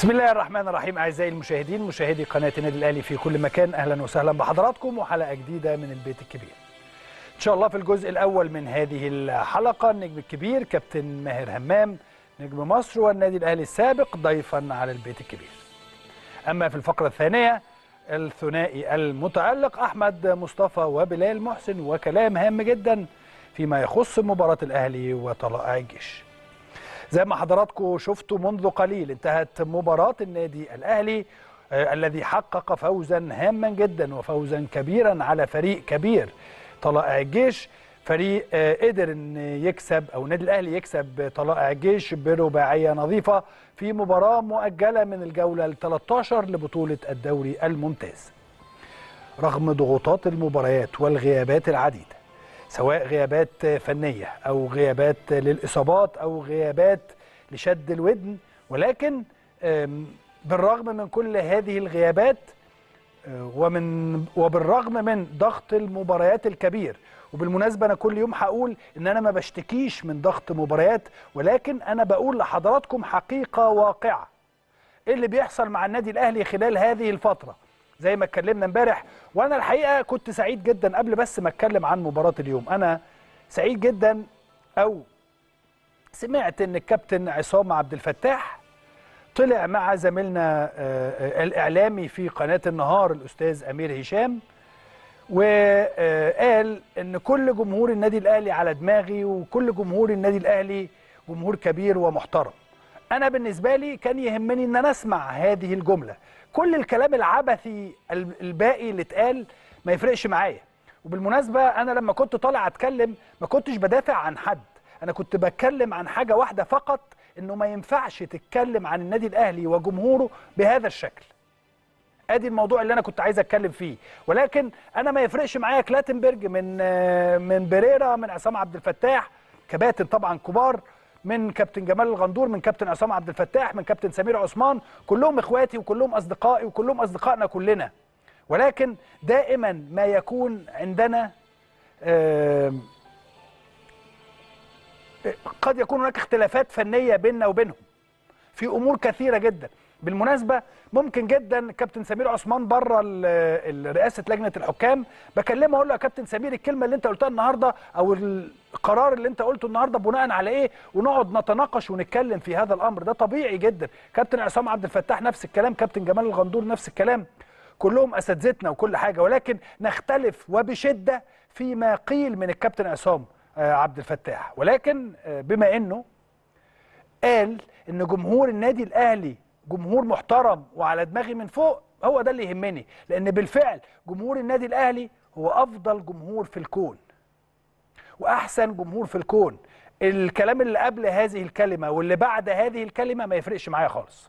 بسم الله الرحمن الرحيم اعزائي المشاهدين مشاهدي قناه النادي الاهلي في كل مكان اهلا وسهلا بحضراتكم وحلقه جديده من البيت الكبير. ان شاء الله في الجزء الاول من هذه الحلقه النجم الكبير كابتن ماهر همام نجم مصر والنادي الاهلي السابق ضيفا على البيت الكبير. اما في الفقره الثانيه الثنائي المتالق احمد مصطفى وبلال محسن وكلام هام جدا فيما يخص مباراه الاهلي وطلائع الجيش. زي ما حضراتكم شفتوا منذ قليل انتهت مباراة النادي الأهلي آه الذي حقق فوزا هاما جدا وفوزا كبيرا على فريق كبير طلائع الجيش فريق آه قدر ان يكسب او النادي الاهلي يكسب طلائع الجيش برباعيه نظيفه في مباراه مؤجله من الجوله ال 13 لبطوله الدوري الممتاز. رغم ضغوطات المباريات والغيابات العديده سواء غيابات فنية أو غيابات للإصابات أو غيابات لشد الودن ولكن بالرغم من كل هذه الغيابات ومن وبالرغم من ضغط المباريات الكبير وبالمناسبة أنا كل يوم هقول إن أنا ما بشتكيش من ضغط مباريات ولكن أنا بقول لحضراتكم حقيقة واقعة إيه اللي بيحصل مع النادي الأهلي خلال هذه الفترة زي ما اتكلمنا امبارح وانا الحقيقه كنت سعيد جدا قبل بس ما اتكلم عن مباراه اليوم انا سعيد جدا او سمعت ان الكابتن عصام عبد الفتاح طلع مع زميلنا الاعلامي في قناه النهار الاستاذ امير هشام وقال ان كل جمهور النادي الاهلي على دماغي وكل جمهور النادي الاهلي جمهور كبير ومحترم انا بالنسبه لي كان يهمني ان انا اسمع هذه الجمله كل الكلام العبثي الباقي اللي اتقال ما يفرقش معايا وبالمناسبه انا لما كنت طالع اتكلم ما كنتش بدافع عن حد انا كنت بتكلم عن حاجه واحده فقط انه ما ينفعش تتكلم عن النادي الاهلي وجمهوره بهذا الشكل ادي الموضوع اللي انا كنت عايز اتكلم فيه ولكن انا ما يفرقش معايا كلاتنبرج من من بريرا من عصام عبد الفتاح كباتن طبعا كبار من كابتن جمال الغندور من كابتن عصام عبد الفتاح من كابتن سمير عثمان كلهم اخواتي وكلهم اصدقائي وكلهم اصدقائنا كلنا ولكن دائما ما يكون عندنا قد يكون هناك اختلافات فنيه بيننا وبينهم في امور كثيره جدا بالمناسبه ممكن جدا كابتن سمير عثمان بره رئاسه لجنه الحكام بكلمه اقول له يا كابتن سمير الكلمه اللي انت قلتها النهارده او القرار اللي انت قلته النهارده بناء على ايه ونقعد نتناقش ونتكلم في هذا الامر ده طبيعي جدا كابتن عصام عبد الفتاح نفس الكلام كابتن جمال الغندور نفس الكلام كلهم اساتذتنا وكل حاجه ولكن نختلف وبشده فيما قيل من الكابتن عصام عبد الفتاح ولكن بما انه قال ان جمهور النادي الاهلي جمهور محترم وعلى دماغي من فوق هو ده اللي يهمني لان بالفعل جمهور النادي الاهلي هو افضل جمهور في الكون واحسن جمهور في الكون الكلام اللي قبل هذه الكلمه واللي بعد هذه الكلمه ما يفرقش معايا خالص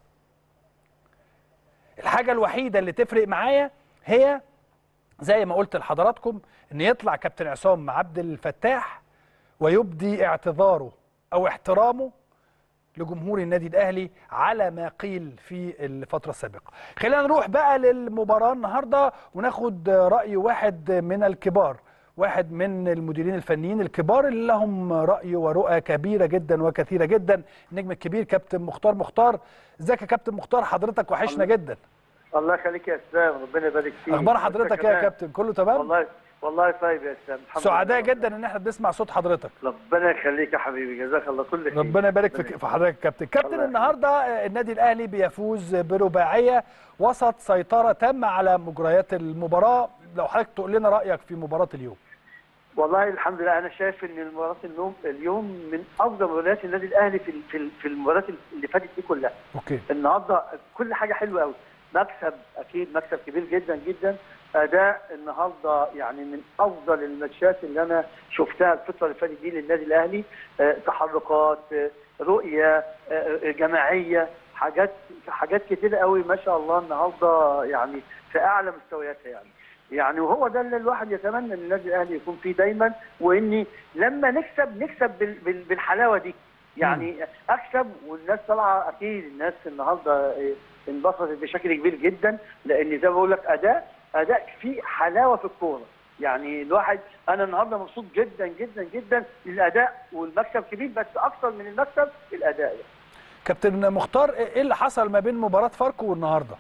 الحاجه الوحيده اللي تفرق معايا هي زي ما قلت لحضراتكم ان يطلع كابتن عصام عبد الفتاح ويبدي اعتذاره او احترامه لجمهور النادي الاهلي على ما قيل في الفتره السابقه. خلينا نروح بقى للمباراه النهارده وناخد راي واحد من الكبار، واحد من المديرين الفنيين الكبار اللي لهم راي ورؤى كبيره جدا وكثيره جدا، النجم الكبير كابتن مختار مختار. ازيك يا كابتن مختار حضرتك وحشنا جدا. الله يخليك يا اسلام ربنا يبارك فيك. اخبار حضرتك ايه يا كابتن؟ كله تمام؟ والله والله طيب يا اسلام الحمد سعداء جدا ان احنا بنسمع صوت حضرتك ربنا يخليك يا حبيبي جزاك الله كل خير ربنا يبارك في, في حضرتك كابتن كابتن النهارده النادي الاهلي بيفوز برباعيه وسط سيطره تامه على مجريات المباراه لو حضرتك تقول لنا رايك في مباراه اليوم والله الحمد لله انا شايف ان مباراه اليوم اليوم من افضل مباريات النادي الاهلي في في في المباريات اللي فاتت دي كلها اوكي النهارده كل حاجه حلوه قوي مكسب اكيد مكسب كبير جدا جدا اداء النهارده يعني من افضل الماتشات اللي انا شفتها الفتره اللي فاتت دي للنادي الاهلي أه تحركات أه رؤيه أه جماعيه حاجات حاجات كتيره قوي ما شاء الله النهارده يعني في اعلى مستوياتها يعني يعني وهو ده اللي الواحد يتمنى ان النادي الاهلي يكون فيه دايما واني لما نكسب نكسب بالحلاوه دي يعني اكسب والناس طالعه اكيد الناس النهارده انبسطت بشكل كبير جدا لان زي ما بقول لك اداء اداء فيه حلاوه في الكوره يعني الواحد انا النهارده مبسوط جدا جدا جدا للاداء والمكسب كبير بس اكثر من المكسب الاداء يعني. كابتن مختار ايه اللي حصل ما بين مباراه فاركو والنهارده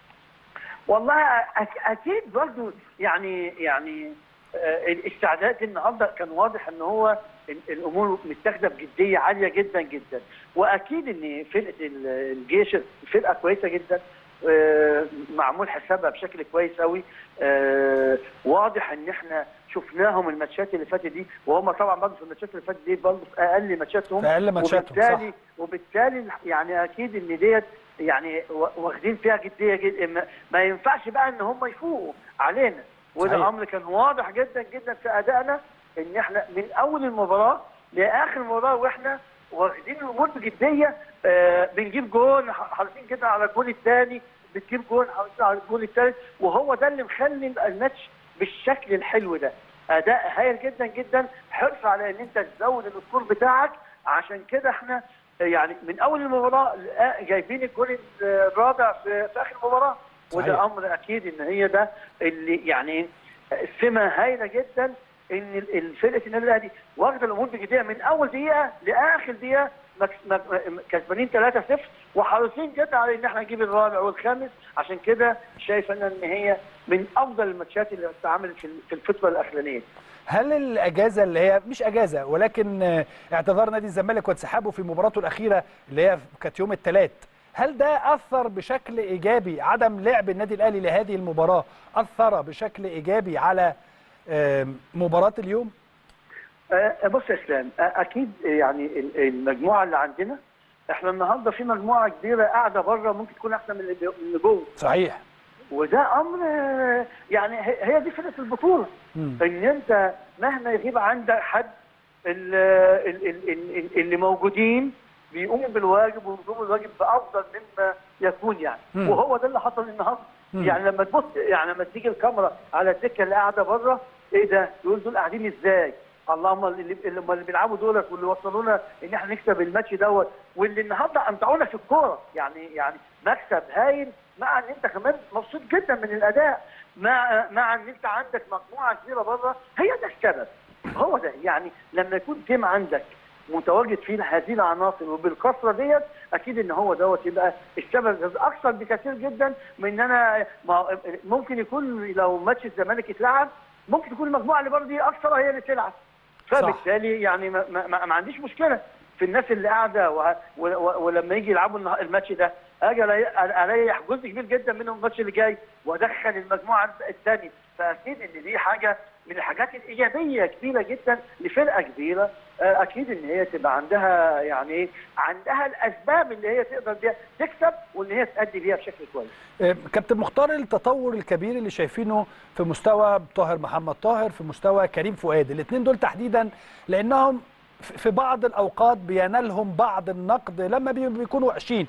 والله أك- اكيد برضو يعني يعني آه، الاستعداد النهارده كان واضح ان هو ال- الامور متاخده بجديه عاليه جدا جدا واكيد ان فرقه ال- الجيش فرقه كويسه جدا آه، معمول حسابها بشكل كويس قوي آه، واضح ان احنا شفناهم الماتشات اللي فاتت دي وهم طبعا برضه في الماتشات اللي فاتت دي برضه في اقل ماتشاتهم في أقل ماتشاتهم، صح. وبالتالي وبالتالي يعني اكيد ان ديت يعني وا- واخدين فيها جديه جدا ما- ما ينفعش بقى ان هم يفوقوا علينا وده صحيح. امر كان واضح جدا جدا في ادائنا ان احنا من اول المباراه لاخر المباراه واحنا واخدين الامور بجديه آه بنجيب جون ح- حريصين كده على الجون الثاني بتجيب جون حريصين على الجون الثالث وهو ده اللي مخلي الماتش بالشكل الحلو ده اداء هايل جدا جدا حرص على ان انت تزود السكور بتاعك عشان كده احنا يعني من اول المباراه لقى- جايبين الجول الرابع في, في اخر المباراه صحيح. وده امر اكيد ان هي ده اللي يعني سمه هايله جدا ان ال- الفرقه النادي الاهلي واخده الامور بجديه من اول دقيقه لاخر دقيقه مك- مك- كسبانين 3-0 وحريصين جدا على ان احنا نجيب الرابع والخامس عشان كده شايف انا ان هي من افضل الماتشات اللي اتعملت في ال- في الفتره الاخرانيه هل الاجازه اللي هي مش اجازه ولكن آه، اعتذار نادي الزمالك وانسحابه في مباراته الاخيره اللي هي كانت يوم الثلاث هل ده اثر بشكل ايجابي عدم لعب النادي الاهلي لهذه المباراه اثر بشكل ايجابي على آه، مباراه اليوم آه، بص يا اسلام آه، اكيد يعني ال- المجموعه اللي عندنا احنا النهارده في مجموعه كبيره قاعده بره ممكن تكون احسن من اللي من اللي جوه صحيح وده امر آه، يعني هي هي دي فرقه البطوله مم. ان انت مهما يغيب عندك حد ال- ال- ال- ال- اللي موجودين بيقوموا بالواجب ويقوموا بالواجب بافضل مما يكون يعني مم. وهو ده اللي حصل النهارده مم. يعني لما تبص يعني لما تيجي الكاميرا على الدكه اللي قاعده بره ايه ده؟ دول دول قاعدين ازاي؟ اللهم اللي اللي اللي بيلعبوا دولت واللي وصلونا ان احنا نكسب الماتش دوت واللي النهارده امتعونا في الكوره يعني يعني مكسب هايل مع ان انت كمان مبسوط جدا من الاداء مع مع ان انت عندك مجموعه كبيره بره هي ده السبب هو ده يعني لما يكون تيم عندك متواجد فيه هذه العناصر وبالكثره ديت اكيد ان هو دوت يبقى السبب اكثر بكثير جدا من ان انا ما- ممكن يكون لو ماتش الزمالك اتلعب ممكن تكون المجموعه اللي بره دي اكثر هي اللي تلعب فبالتالي يعني ما, ما, ما, ما عنديش مشكله في الناس اللي قاعده وه- و- و- ولما يجي يلعبوا النها- الماتش ده اجي أري- اريح جزء كبير جدا منهم الماتش اللي جاي وادخل المجموعه الثانيه فاكيد ان دي حاجه من الحاجات الايجابيه كبيره جدا لفرقه كبيره آه، اكيد ان هي تبقى عندها يعني ايه عندها الاسباب اللي هي تقدر بيها تكسب واللي هي تأدي بيها بشكل كويس آه، كابتن مختار التطور الكبير اللي شايفينه في مستوى طاهر محمد طاهر في مستوى كريم فؤاد الاثنين دول تحديدا لانهم في في بعض الاوقات بينالهم بعض النقد لما بي- بيكونوا وحشين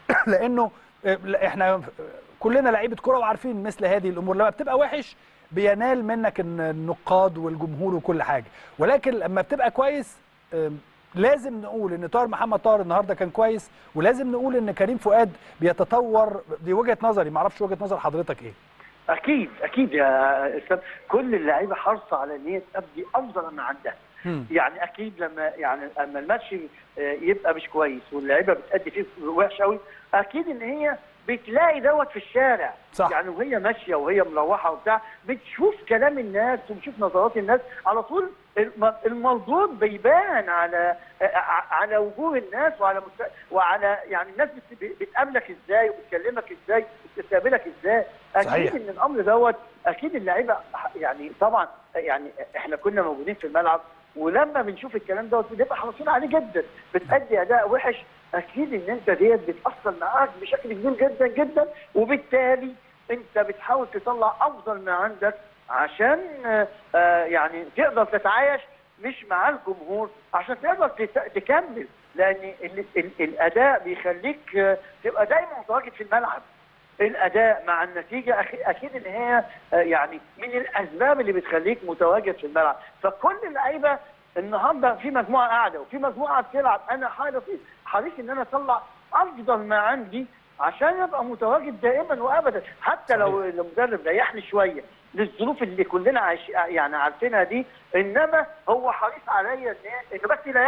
لانه آه، لا، احنا كلنا لعيبه كره وعارفين مثل هذه الامور لما بتبقى وحش بينال منك الن- النقاد والجمهور وكل حاجه ولكن لما بتبقى كويس آم، لازم نقول ان طاهر محمد طاهر النهارده كان كويس ولازم نقول ان كريم فؤاد بيتطور دي وجهه نظري ما اعرفش وجهه نظر حضرتك ايه اكيد اكيد يا اسلام كل اللعيبه حريصه على ان هي تأدي افضل ما عندها مم. يعني اكيد لما يعني اما الماتش آه، يبقى مش كويس واللعيبه بتأدي فيه وحش قوي اكيد ان هي بتلاقي دوت في الشارع صح. يعني وهي ماشيه وهي مروحه وبتاع بتشوف كلام الناس وبتشوف نظرات الناس على طول الم- الموضوع بيبان على ع- على وجوه الناس وعلى مست... وعلى يعني الناس بت- بتقابلك ازاي وبتكلمك ازاي وبتستقبلك ازاي صحيح. اكيد ان الامر دوت اكيد اللعيبه يعني طبعا يعني احنا كنا موجودين في الملعب ولما بنشوف الكلام دوت بنبقى حريصين عليه جدا بتأدي اداء وحش اكيد ان انت ديت بتاثر معاك بشكل كبير جدا جدا وبالتالي انت بتحاول تطلع افضل ما عندك عشان آه، آه، يعني تقدر تتعايش مش مع الجمهور عشان تقدر تت- تكمل لان ال ال الاداء بيخليك آه، تبقى دايما متواجد في الملعب الاداء مع النتيجه أخي- اكيد ان هي آه، يعني من الاسباب اللي بتخليك متواجد في الملعب فكل اللعيبه النهارده في مجموعه قاعده وفي مجموعه بتلعب انا حريص حريص ان انا اطلع افضل ما عندي عشان ابقى متواجد دائما وابدا حتى لو المدرب ريحني شويه للظروف اللي كلنا عايش يعني عارفينها دي انما هو حريص عليا ان انه بس يريحني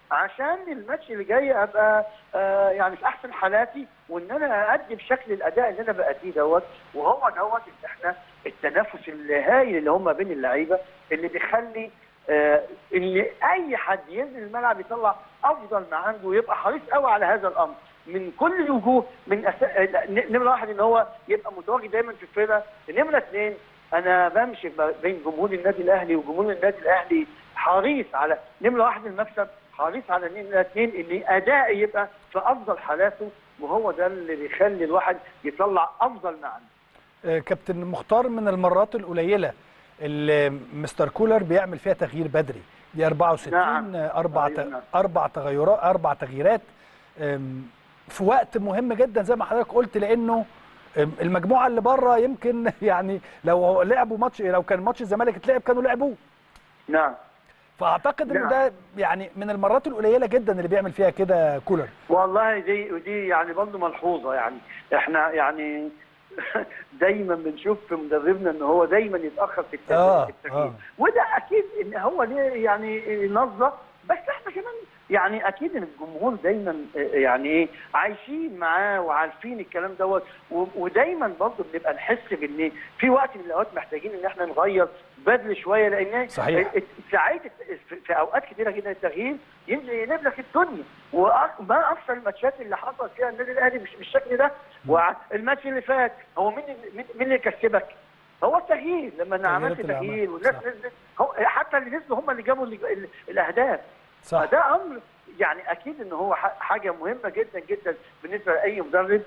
عشان الماتش اللي جاي ابقى آه يعني في احسن حالاتي وان انا ادي بشكل الاداء اللي انا باديه دوت وهو دوت ان احنا التنافس الهائل اللي هم بين اللعيبه اللي بيخلي آه ان اي حد ينزل الملعب يطلع افضل ما عنده ويبقى حريص قوي على هذا الامر من كل الوجوه من أس... آه، نمره واحد ان هو يبقى متواجد دايما في الفرقه نمره اثنين انا بمشي ما بين جمهور النادي الاهلي وجمهور النادي الاهلي حريص على نمره واحد المكسب حريص على نمره اثنين ان ادائي يبقى في افضل حالاته وهو ده اللي بيخلي الواحد يطلع افضل ما عنده آه، كابتن مختار من المرات القليله اللي مستر كولر بيعمل فيها تغيير بدري دي 64 نعم. آه، اربع أيوة، ت- نعم. اربع تغيرات اربع تغييرات آم، في وقت مهم جدا زي ما حضرتك قلت لانه آم، المجموعه اللي بره يمكن يعني لو لعبوا ماتش لو كان ماتش الزمالك اتلعب كانوا لعبوه نعم فاعتقد ان نعم. ده يعني من المرات القليله جدا اللي بيعمل فيها كده كولر والله دي ودي يعني برضه ملحوظه يعني احنا يعني دايما بنشوف في مدربنا ان هو دايما يتاخر في التغيير, آه، في التغيير. آه. وده اكيد ان هو ليه يعني نظره بس احنا كمان يعني اكيد ان الجمهور دايما يعني ايه عايشين معاه وعارفين الكلام دوت و- ودايما برضه بنبقى نحس بان في وقت من الاوقات محتاجين ان احنا نغير بدل شويه لان صحيح. ساعات في- في اوقات كتيره جدا التغيير ينزل يقلب لك الدنيا وما اكثر الماتشات اللي حصل فيها النادي الاهلي مش بالشكل ده والماتش اللي فات هو مين اللي- مين مين اللي كسبك؟ هو التغيير لما انا عملت اللي تغيير عملته، والناس صح. نزلت هو حتى اللي نزلوا هم اللي جابوا ال- ال- الاهداف صح فده امر يعني اكيد ان هو ح- حاجه مهمه جدا جدا بالنسبه لاي مدرب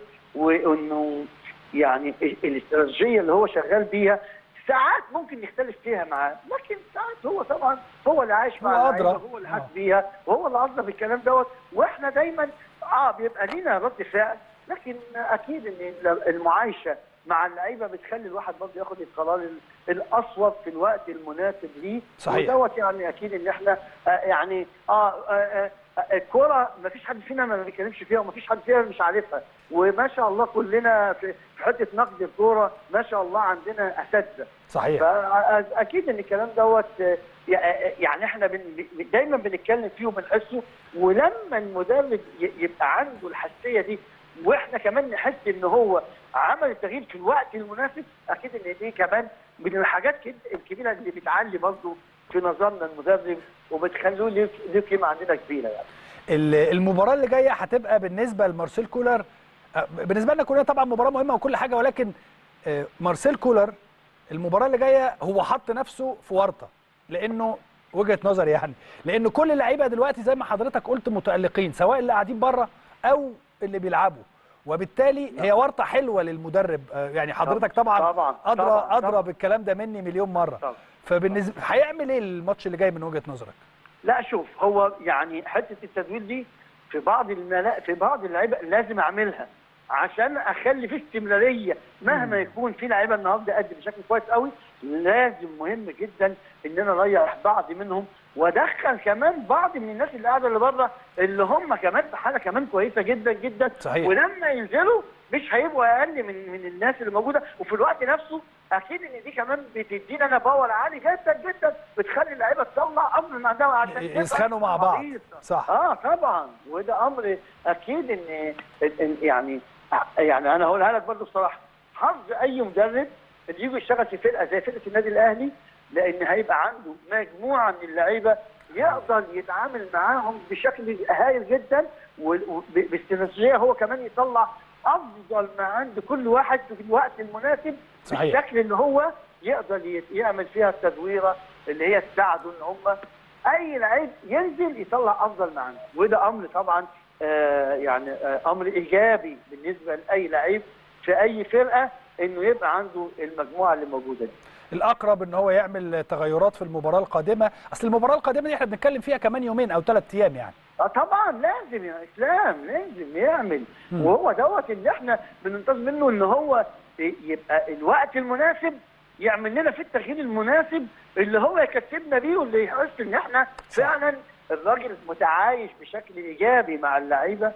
وانه يعني ال- الاستراتيجيه اللي هو شغال بيها ساعات ممكن نختلف فيها معاه لكن ساعات هو طبعا هو اللي عايش مع هو اللعيبة، أدرى. هو اللي آه. حاسس بيها وهو اللي قصده بالكلام دوت واحنا دايما اه بيبقى لينا رد فعل لكن اكيد ان المعايشه مع اللعيبه بتخلي الواحد برضه ياخد القرار ال- الاصوب في الوقت المناسب ليه صحيح. ودوت يعني اكيد ان احنا آه يعني اه, آه, آه آه، الكوره ما فيش حد فينا ما بيتكلمش فيها وما فيش حد فينا مش عارفها وما شاء الله كلنا في في حته نقد الكوره ما شاء الله عندنا اساتذه صحيح فاكيد ان الكلام دوت آه، يعني احنا بن ب- دايما بنتكلم فيه وبنحسه ولما المدرب ي- يبقى عنده الحساسيه دي واحنا كمان نحس ان هو عمل التغيير في الوقت المناسب اكيد ان دي كمان من الحاجات كد- الكبيره اللي بتعلي برضه في نظرنا المدرب وبتخلوه ليه ليه قيمه عندنا كبيره يعني. ال- المباراه اللي جايه هتبقى بالنسبه لمارسيل كولر آه، بالنسبه لنا كلنا طبعا مباراه مهمه وكل حاجه ولكن آه، مارسيل كولر المباراه اللي جايه هو حط نفسه في ورطه لانه وجهه نظري يعني لان كل اللعيبه دلوقتي زي ما حضرتك قلت متالقين سواء اللي قاعدين بره او اللي بيلعبوا وبالتالي هي ورطه حلوه للمدرب آه، يعني حضرتك طبعا طبعا ادرى طبعا ادرى طبعا. بالكلام ده مني مليون مره طبعا. فبالنسبه هيعمل ايه الماتش اللي جاي من وجهه نظرك لا شوف هو يعني حته التدوير دي في بعض الملا... في بعض اللعيبه لازم اعملها عشان اخلي في استمراريه مهما يكون في لعيبه النهارده قد بشكل كويس قوي لازم مهم جدا ان انا اريح بعض منهم وادخل كمان بعض من الناس اللي قاعده اللي بره اللي هم كمان في حاله كمان كويسه جدا جدا صحيح. ولما ينزلوا مش هيبقوا اقل من من الناس اللي موجوده وفي الوقت نفسه اكيد ان دي كمان بتدينا انا باور عالي جدا جدا بتخلي اللعيبه تطلع امر ما عندها عشان تبقى يسخنوا مع بعض حريصة. صح اه طبعا وده امر اكيد ان إن- يعني يعني انا هقولها لك برضه بصراحه حظ اي مدرب اللي يجي يشتغل في فرقه زي فرقه النادي الاهلي لان هيبقى عنده مجموعه من اللعيبه يقدر يتعامل معاهم بشكل هايل جدا وباستراتيجيه هو كمان يطلع افضل ما عند كل واحد في الوقت المناسب صحيح. بالشكل اللي هو يقدر ي- يعمل فيها التدويره اللي هي تساعده ان هم اي لعيب ينزل يطلع افضل ما عنده وده امر طبعا آه يعني آه امر ايجابي بالنسبه لاي لعيب في اي فرقه انه يبقى عنده المجموعه اللي موجوده دي الاقرب ان هو يعمل تغيرات في المباراه القادمه اصل المباراه القادمه دي احنا بنتكلم فيها كمان يومين او ثلاث ايام يعني اه طبعا لازم يا اسلام لازم يعمل وهو دوت اللي احنا بننتظر منه ان هو ي- يبقى الوقت المناسب يعمل لنا في التغيير المناسب اللي هو يكسبنا بيه واللي يحس ان احنا فعلا الراجل متعايش بشكل ايجابي مع اللعيبه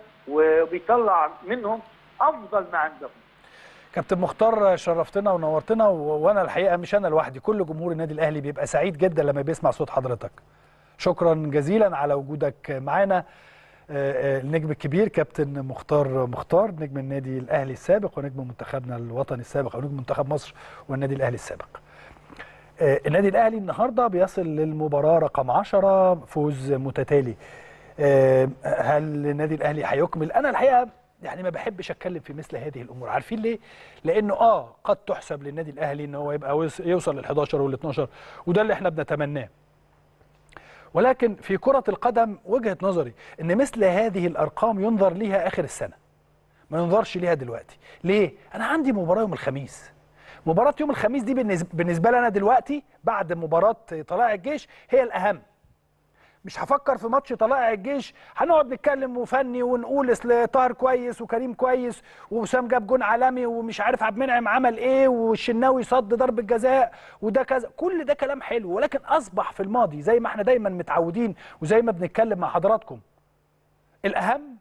وبيطلع منهم افضل ما عندهم كابتن مختار شرفتنا ونورتنا و... وانا الحقيقه مش انا لوحدي كل جمهور النادي الاهلي بيبقى سعيد جدا لما بيسمع صوت حضرتك شكرا جزيلا على وجودك معنا النجم الكبير كابتن مختار مختار نجم النادي الاهلي السابق ونجم منتخبنا الوطني السابق او نجم منتخب مصر والنادي الاهلي السابق. النادي الاهلي النهارده بيصل للمباراه رقم 10 فوز متتالي. هل النادي الاهلي هيكمل؟ انا الحقيقه يعني ما بحبش اتكلم في مثل هذه الامور، عارفين ليه؟ لانه اه قد تحسب للنادي الاهلي ان هو يبقى يوصل لل 11 وال 12 وده اللي احنا بنتمناه. ولكن في كرة القدم وجهة نظري ان مثل هذه الارقام ينظر ليها اخر السنة ما ينظرش ليها دلوقتي ليه انا عندي مباراة يوم الخميس مباراة يوم الخميس دي بالنسبة لي انا دلوقتي بعد مباراة طلائع الجيش هي الاهم مش هفكر في ماتش طلائع الجيش هنقعد نتكلم وفني ونقول اصل طاهر كويس وكريم كويس ووسام جاب جون عالمي ومش عارف عبد المنعم عمل ايه والشناوي صد ضربه جزاء وده كذا كل ده كلام حلو ولكن اصبح في الماضي زي ما احنا دايما متعودين وزي ما بنتكلم مع حضراتكم الاهم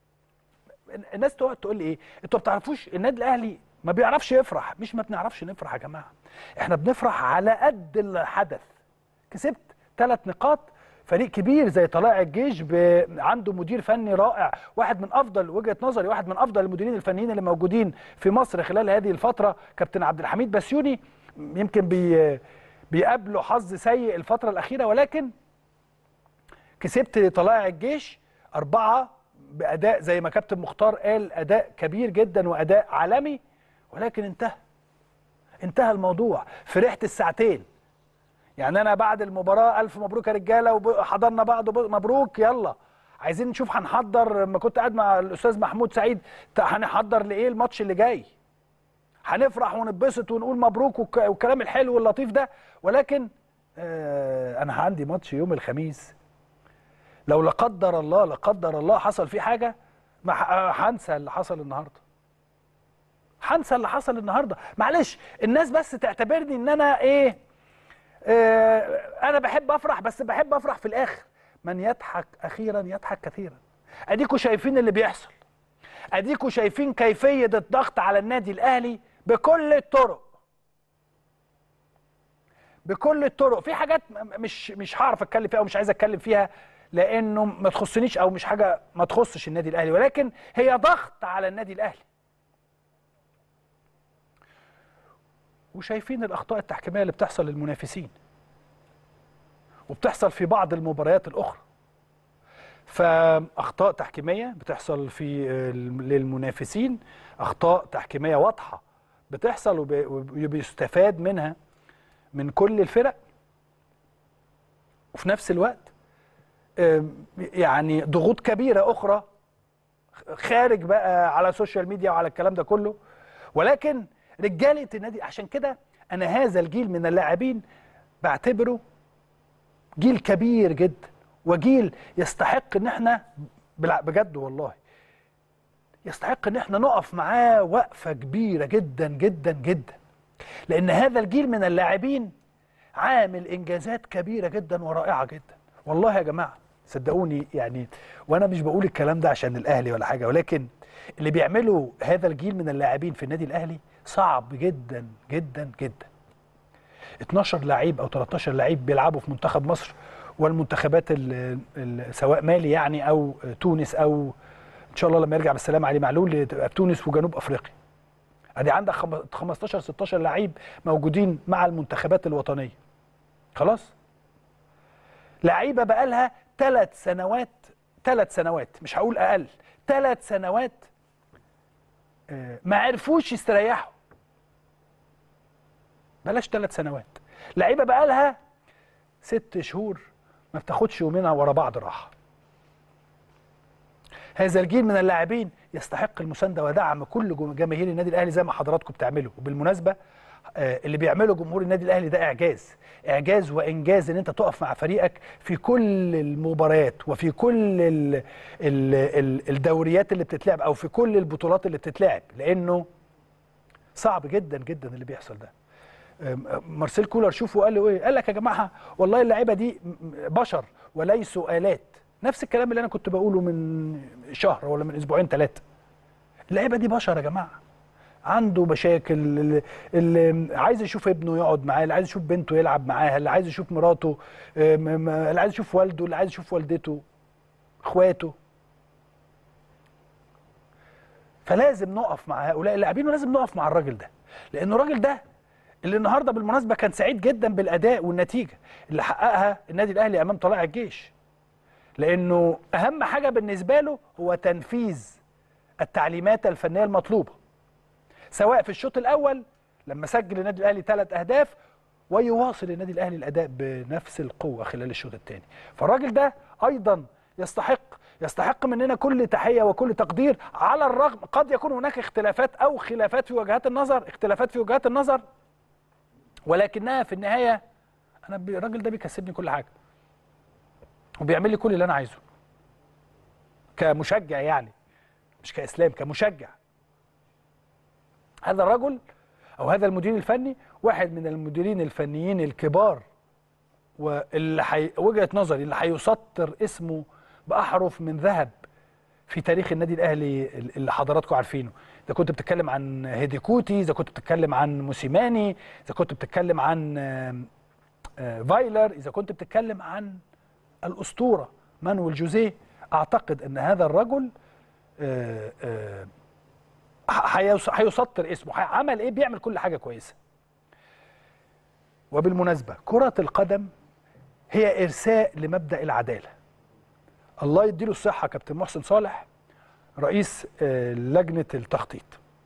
الناس تقعد تقول لي ايه انتوا ما بتعرفوش النادي الاهلي ما بيعرفش يفرح مش ما بنعرفش نفرح يا جماعه احنا بنفرح على قد الحدث كسبت ثلاث نقاط فريق كبير زي طلائع الجيش عنده مدير فني رائع واحد من افضل وجهه نظري واحد من افضل المديرين الفنيين اللي موجودين في مصر خلال هذه الفتره كابتن عبد الحميد بسيوني يمكن بي بيقابله حظ سيء الفتره الاخيره ولكن كسبت طلائع الجيش اربعه باداء زي ما كابتن مختار قال اداء كبير جدا واداء عالمي ولكن انتهى انتهى الموضوع فرحت الساعتين يعني انا بعد المباراه الف مبروك يا رجاله وحضرنا بعض مبروك يلا عايزين نشوف هنحضر ما كنت قاعد مع الاستاذ محمود سعيد هنحضر لايه الماتش اللي جاي هنفرح ونتبسط ونقول مبروك والكلام الحلو واللطيف ده ولكن آه انا عندي ماتش يوم الخميس لو لا قدر الله لا قدر الله حصل فيه حاجه ما هنسى اللي حصل النهارده هنسى اللي حصل النهارده معلش الناس بس تعتبرني ان انا ايه انا بحب افرح بس بحب افرح في الاخر من يضحك اخيرا يضحك كثيرا اديكوا شايفين اللي بيحصل اديكوا شايفين كيفيه الضغط على النادي الاهلي بكل الطرق بكل الطرق في حاجات مش مش هعرف اتكلم فيها ومش عايز اتكلم فيها لانه ما تخصنيش او مش حاجه ما تخصش النادي الاهلي ولكن هي ضغط على النادي الاهلي وشايفين الاخطاء التحكيميه اللي بتحصل للمنافسين وبتحصل في بعض المباريات الاخرى فاخطاء تحكيميه بتحصل في للمنافسين اخطاء تحكيميه واضحه بتحصل وبيستفاد منها من كل الفرق وفي نفس الوقت يعني ضغوط كبيره اخرى خارج بقى على السوشيال ميديا وعلى الكلام ده كله ولكن رجاله النادي عشان كده انا هذا الجيل من اللاعبين بعتبره جيل كبير جدا وجيل يستحق ان احنا بجد والله يستحق ان احنا نقف معاه وقفه كبيره جدا جدا جدا لان هذا الجيل من اللاعبين عامل انجازات كبيره جدا ورائعه جدا والله يا جماعه صدقوني يعني وانا مش بقول الكلام ده عشان الاهلي ولا حاجه ولكن اللي بيعمله هذا الجيل من اللاعبين في النادي الاهلي صعب جدا جدا جدا 12 لعيب او 13 لعيب بيلعبوا في منتخب مصر والمنتخبات ال ال سواء مالي يعني او تونس او ان شاء الله لما يرجع بالسلامه علي معلول تبقى تونس وجنوب افريقيا ادي عندك 15 16 لعيب موجودين مع المنتخبات الوطنيه خلاص لعيبه بقى لها ثلاث سنوات ثلاث سنوات مش هقول اقل ثلاث سنوات ما عرفوش يستريحوا بلاش ثلاث سنوات لعيبه بقى لها ست شهور ما بتاخدش يومين ورا بعض راحه هذا الجيل من اللاعبين يستحق المسانده ودعم كل جماهير النادي الاهلي زي ما حضراتكم بتعملوا وبالمناسبه اللي بيعمله جمهور النادي الاهلي ده اعجاز اعجاز وانجاز ان انت تقف مع فريقك في كل المباريات وفي كل ال ال ال الدوريات اللي بتتلعب او في كل البطولات اللي بتتلعب لانه صعب جدا جدا اللي بيحصل ده مارسيل كولر شوفوا قال له ايه قال لك يا جماعه والله اللعيبه دي بشر وليسوا الات نفس الكلام اللي انا كنت بقوله من شهر ولا من اسبوعين ثلاثه اللعيبه دي بشر يا جماعه عنده مشاكل اللي, اللي عايز يشوف ابنه يقعد معاه اللي عايز يشوف بنته يلعب معاها اللي عايز يشوف مراته آه، م- م- اللي عايز يشوف والده اللي عايز يشوف والدته اخواته فلازم نقف مع هؤلاء اللاعبين ولازم نقف مع الراجل ده لان الراجل ده اللي النهارده بالمناسبه كان سعيد جدا بالاداء والنتيجه اللي حققها النادي الاهلي امام طلائع الجيش لانه اهم حاجه بالنسبه له هو تنفيذ التعليمات الفنيه المطلوبه سواء في الشوط الاول لما سجل النادي الاهلي ثلاث اهداف ويواصل النادي الاهلي الاداء بنفس القوه خلال الشوط الثاني فالراجل ده ايضا يستحق يستحق مننا كل تحيه وكل تقدير على الرغم قد يكون هناك اختلافات او خلافات في وجهات النظر اختلافات في وجهات النظر ولكنها في النهايه انا ب- الراجل ده بيكسبني كل حاجه وبيعمل لي كل اللي انا عايزه كمشجع يعني مش كاسلام كمشجع هذا الرجل او هذا المدير الفني واحد من المديرين الفنيين الكبار واللي حي... وجهه نظري اللي هيسطر اسمه باحرف من ذهب في تاريخ النادي الاهلي اللي حضراتكم عارفينه اذا كنت بتتكلم عن هيديكوتي اذا كنت بتتكلم عن موسيماني اذا كنت بتتكلم عن آم، آه، فايلر اذا كنت بتتكلم عن الاسطوره مانويل جوزيه اعتقد ان هذا الرجل آه، آه، ح- هيس- هيسطر اسمه ح- عمل ايه بيعمل كل حاجه كويسه وبالمناسبه كره القدم هي ارساء لمبدا العداله الله يديله الصحه كابتن محسن صالح رئيس آه، لجنه التخطيط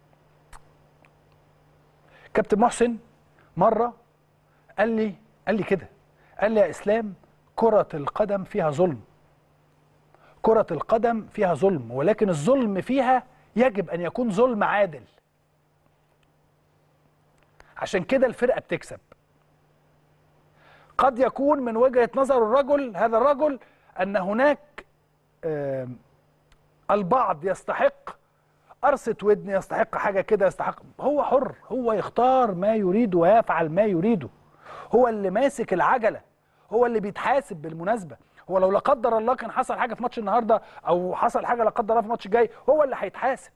كابتن محسن مره قال لي قال لي كده قال لي يا اسلام كره القدم فيها ظلم كره القدم فيها ظلم ولكن الظلم فيها يجب ان يكون ظلم عادل عشان كده الفرقه بتكسب قد يكون من وجهه نظر الرجل هذا الرجل ان هناك آم، البعض يستحق قرصة ودن يستحق حاجة كده يستحق هو حر هو يختار ما يريد ويفعل ما يريده هو اللي ماسك العجلة هو اللي بيتحاسب بالمناسبة هو لو لا قدر الله كان حصل حاجة في ماتش النهاردة أو حصل حاجة لا قدر الله في الماتش الجاي هو اللي هيتحاسب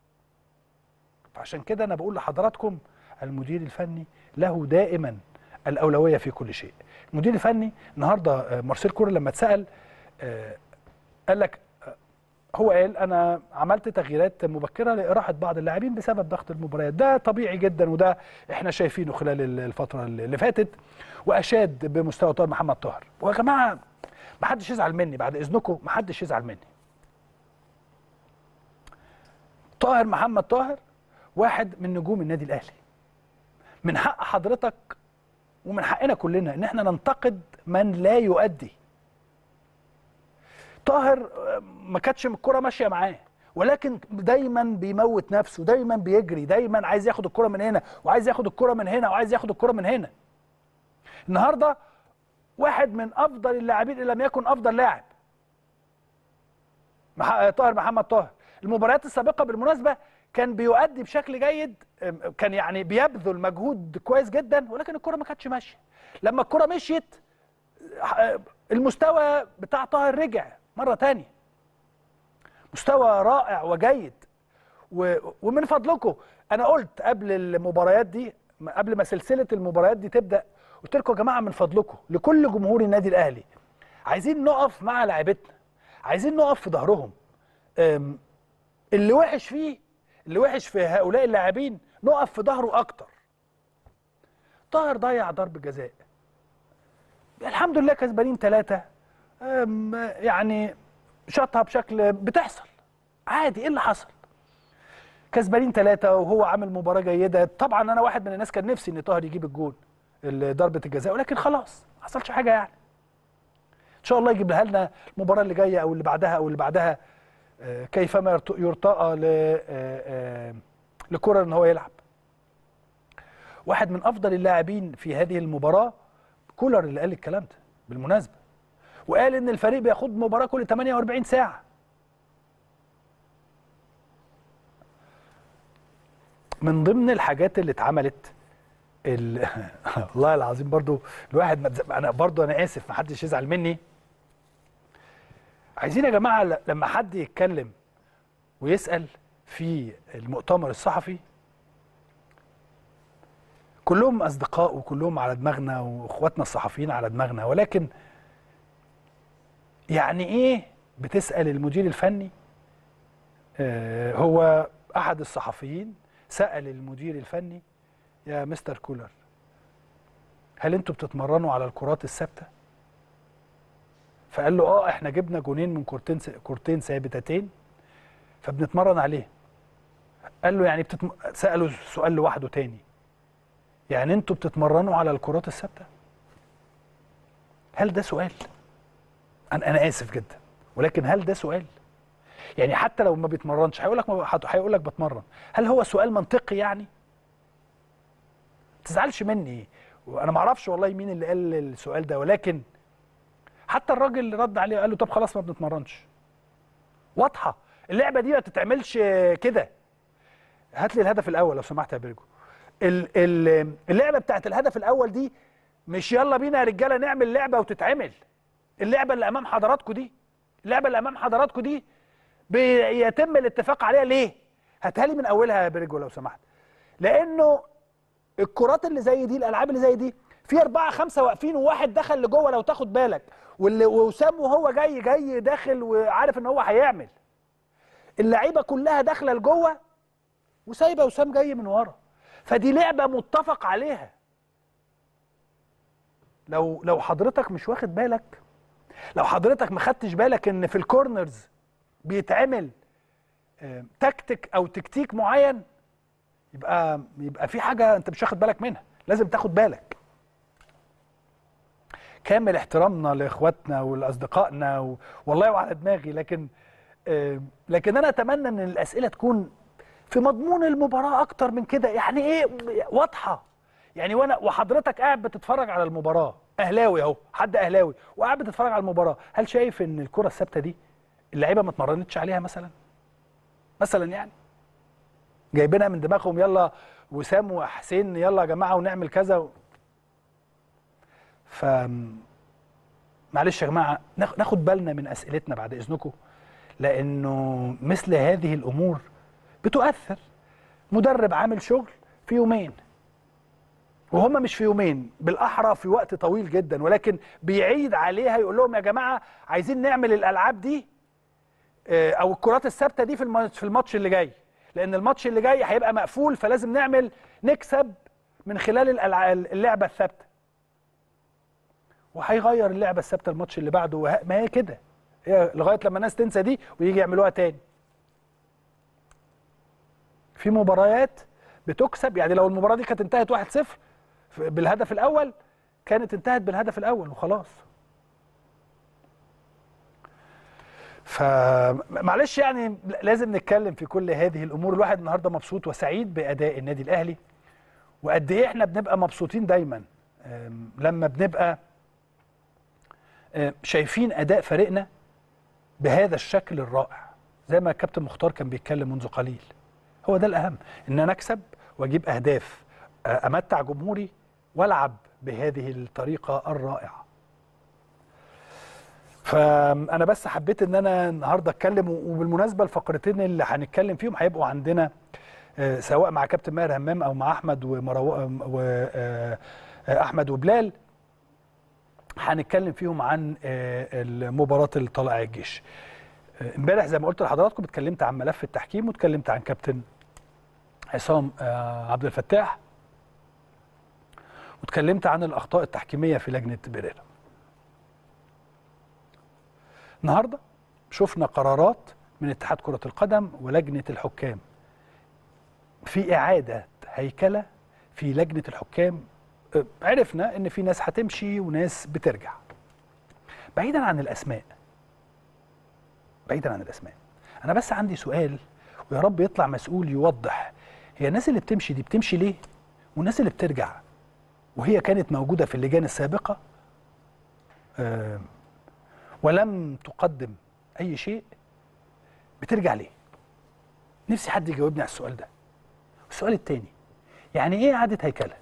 فعشان كده أنا بقول لحضراتكم المدير الفني له دائما الأولوية في كل شيء المدير الفني النهاردة آه، مارسيل كورر لما اتسأل آه، قال لك هو قال انا عملت تغييرات مبكره لاراحه بعض اللاعبين بسبب ضغط المباريات ده طبيعي جدا وده احنا شايفينه خلال الفتره اللي فاتت واشاد بمستوى طاهر محمد طاهر ويا جماعه ما حدش يزعل مني بعد اذنكم ما حدش يزعل مني طاهر محمد طاهر واحد من نجوم النادي الاهلي من حق حضرتك ومن حقنا كلنا ان احنا ننتقد من لا يؤدي طاهر آه، ما كانتش الكرة ماشية معاه ولكن دايما بيموت نفسه دايما بيجري دايما عايز ياخد الكرة من هنا وعايز ياخد الكرة من هنا وعايز ياخد الكرة من هنا النهارده واحد من افضل اللاعبين ان لم يكن افضل لاعب مح- آه، طاهر محمد طاهر المباريات السابقة بالمناسبة كان بيؤدي بشكل جيد آم، كان يعني بيبذل مجهود كويس جدا ولكن الكرة ما كانتش ماشية لما الكرة مشيت آه، المستوى بتاع طاهر رجع مرة تانية مستوى رائع وجيد و... ومن فضلكم انا قلت قبل المباريات دي قبل ما سلسله المباريات دي تبدا قلت لكم يا جماعه من فضلكم لكل جمهور النادي الاهلي عايزين نقف مع لاعيبتنا عايزين نقف في ظهرهم أم، اللي وحش فيه اللي وحش في هؤلاء اللاعبين نقف في ظهره اكتر طاهر ضيع ضربه جزاء الحمد لله كسبانين ثلاثه يعني شاطها بشكل بتحصل عادي ايه اللي حصل كسبانين ثلاثة وهو عامل مباراة جيدة طبعا أنا واحد من الناس كان نفسي إن طاهر يجيب الجول ال- ضربة الجزاء ولكن خلاص ما حصلش حاجة يعني إن شاء الله يجيبها لنا المباراة اللي جاية أو اللي بعدها أو اللي بعدها آه، كيفما يرت- يرتقى ل آه، آه، لكرة إن هو يلعب واحد من أفضل اللاعبين في هذه المباراة كولر اللي قال الكلام ده بالمناسبة وقال إن الفريق بياخد مباراة كل 48 ساعة من ضمن الحاجات اللي اتعملت ال... والله العظيم برضو الواحد ما تز- انا برضو انا اسف ما حدش يزعل مني عايزين يا جماعه ل- لما حد يتكلم ويسال في المؤتمر الصحفي كلهم اصدقاء وكلهم على دماغنا واخواتنا الصحفيين على دماغنا ولكن يعني ايه بتسال المدير الفني آه هو احد الصحفيين سال المدير الفني يا مستر كولر هل انتوا بتتمرنوا على الكرات الثابته فقال له اه احنا جبنا جونين من كورتين كورتين ثابتتين فبنتمرن عليه قال له يعني بتتم... ساله سؤال لوحده تاني يعني انتوا بتتمرنوا على الكرات الثابته هل ده سؤال انا انا اسف جدا ولكن هل ده سؤال يعني حتى لو ما بيتمرنش هيقول لك ما هيقول لك بتمرن هل هو سؤال منطقي يعني ما تزعلش مني وانا ما اعرفش والله مين اللي قال السؤال ده ولكن حتى الراجل اللي رد عليه قال له طب خلاص ما بنتمرنش واضحه اللعبه دي ما تتعملش كده هات لي الهدف الاول لو سمحت يا بيرجو اللعبه بتاعت الهدف الاول دي مش يلا بينا يا رجاله نعمل لعبه وتتعمل اللعبه اللي امام حضراتكم دي اللعبه اللي امام حضراتكم دي بيتم الاتفاق عليها ليه هاتها لي من اولها يا بيرجو لو سمحت لانه الكرات اللي زي دي الالعاب اللي زي دي في أربعة خمسة واقفين وواحد دخل لجوه لو تاخد بالك واللي وسام وهو جاي جاي داخل وعارف ان هو هيعمل اللعيبه كلها داخله لجوه وسايبه وسام جاي من ورا فدي لعبه متفق عليها لو لو حضرتك مش واخد بالك لو حضرتك ما خدتش بالك ان في الكورنرز بيتعمل تكتيك او تكتيك معين يبقى يبقى في حاجه انت مش واخد بالك منها لازم تاخد بالك كامل احترامنا لاخواتنا ولاصدقائنا و... والله وعلى دماغي لكن آه لكن انا اتمنى ان الاسئله تكون في مضمون المباراه اكتر من كده يعني ايه واضحه يعني وانا وحضرتك قاعد بتتفرج على المباراه اهلاوي اهو حد اهلاوي وقاعد بتتفرج على المباراه هل شايف ان الكره الثابته دي اللعيبه ما اتمرنتش عليها مثلا مثلا يعني جايبينها من دماغهم يلا وسام وحسين يلا يا جماعه ونعمل كذا و... ف معلش يا جماعه ناخد بالنا من اسئلتنا بعد اذنكم لانه مثل هذه الامور بتؤثر مدرب عامل شغل في يومين وهم مش في يومين بالاحرى في وقت طويل جدا ولكن بيعيد عليها يقول لهم يا جماعه عايزين نعمل الالعاب دي او الكرات الثابته دي في في الماتش اللي جاي لان الماتش اللي جاي هيبقى مقفول فلازم نعمل نكسب من خلال اللعبه الثابته وهيغير اللعبه الثابته الماتش اللي بعده ما هي كده هي لغايه لما الناس تنسى دي ويجي يعملوها تاني في مباريات بتكسب يعني لو المباراه دي كانت انتهت 1-0 بالهدف الاول كانت انتهت بالهدف الاول وخلاص فمعلش يعني لازم نتكلم في كل هذه الامور الواحد النهارده مبسوط وسعيد باداء النادي الاهلي وقد ايه احنا بنبقى مبسوطين دايما لما بنبقى شايفين اداء فريقنا بهذا الشكل الرائع زي ما الكابتن مختار كان بيتكلم منذ قليل هو ده الاهم ان انا اكسب واجيب اهداف امتع جمهوري والعب بهذه الطريقه الرائعه فانا بس حبيت ان انا النهارده اتكلم وبالمناسبه الفقرتين اللي هنتكلم فيهم هيبقوا عندنا سواء مع كابتن ماهر همام او مع احمد ومرو... واحمد وبلال هنتكلم فيهم عن مباراه الطلائع الجيش امبارح زي ما قلت لحضراتكم اتكلمت عن ملف التحكيم واتكلمت عن كابتن عصام عبد الفتاح واتكلمت عن الاخطاء التحكيميه في لجنه بريرا النهارده شفنا قرارات من اتحاد كره القدم ولجنه الحكام في اعاده هيكله في لجنه الحكام عرفنا ان في ناس هتمشي وناس بترجع بعيدا عن الاسماء بعيدا عن الاسماء انا بس عندي سؤال ويا رب يطلع مسؤول يوضح هي الناس اللي بتمشي دي بتمشي ليه والناس اللي بترجع وهي كانت موجوده في اللجان السابقه آه ولم تقدم اي شيء بترجع ليه نفسي حد يجاوبني على السؤال ده السؤال الثاني يعني ايه اعاده هيكله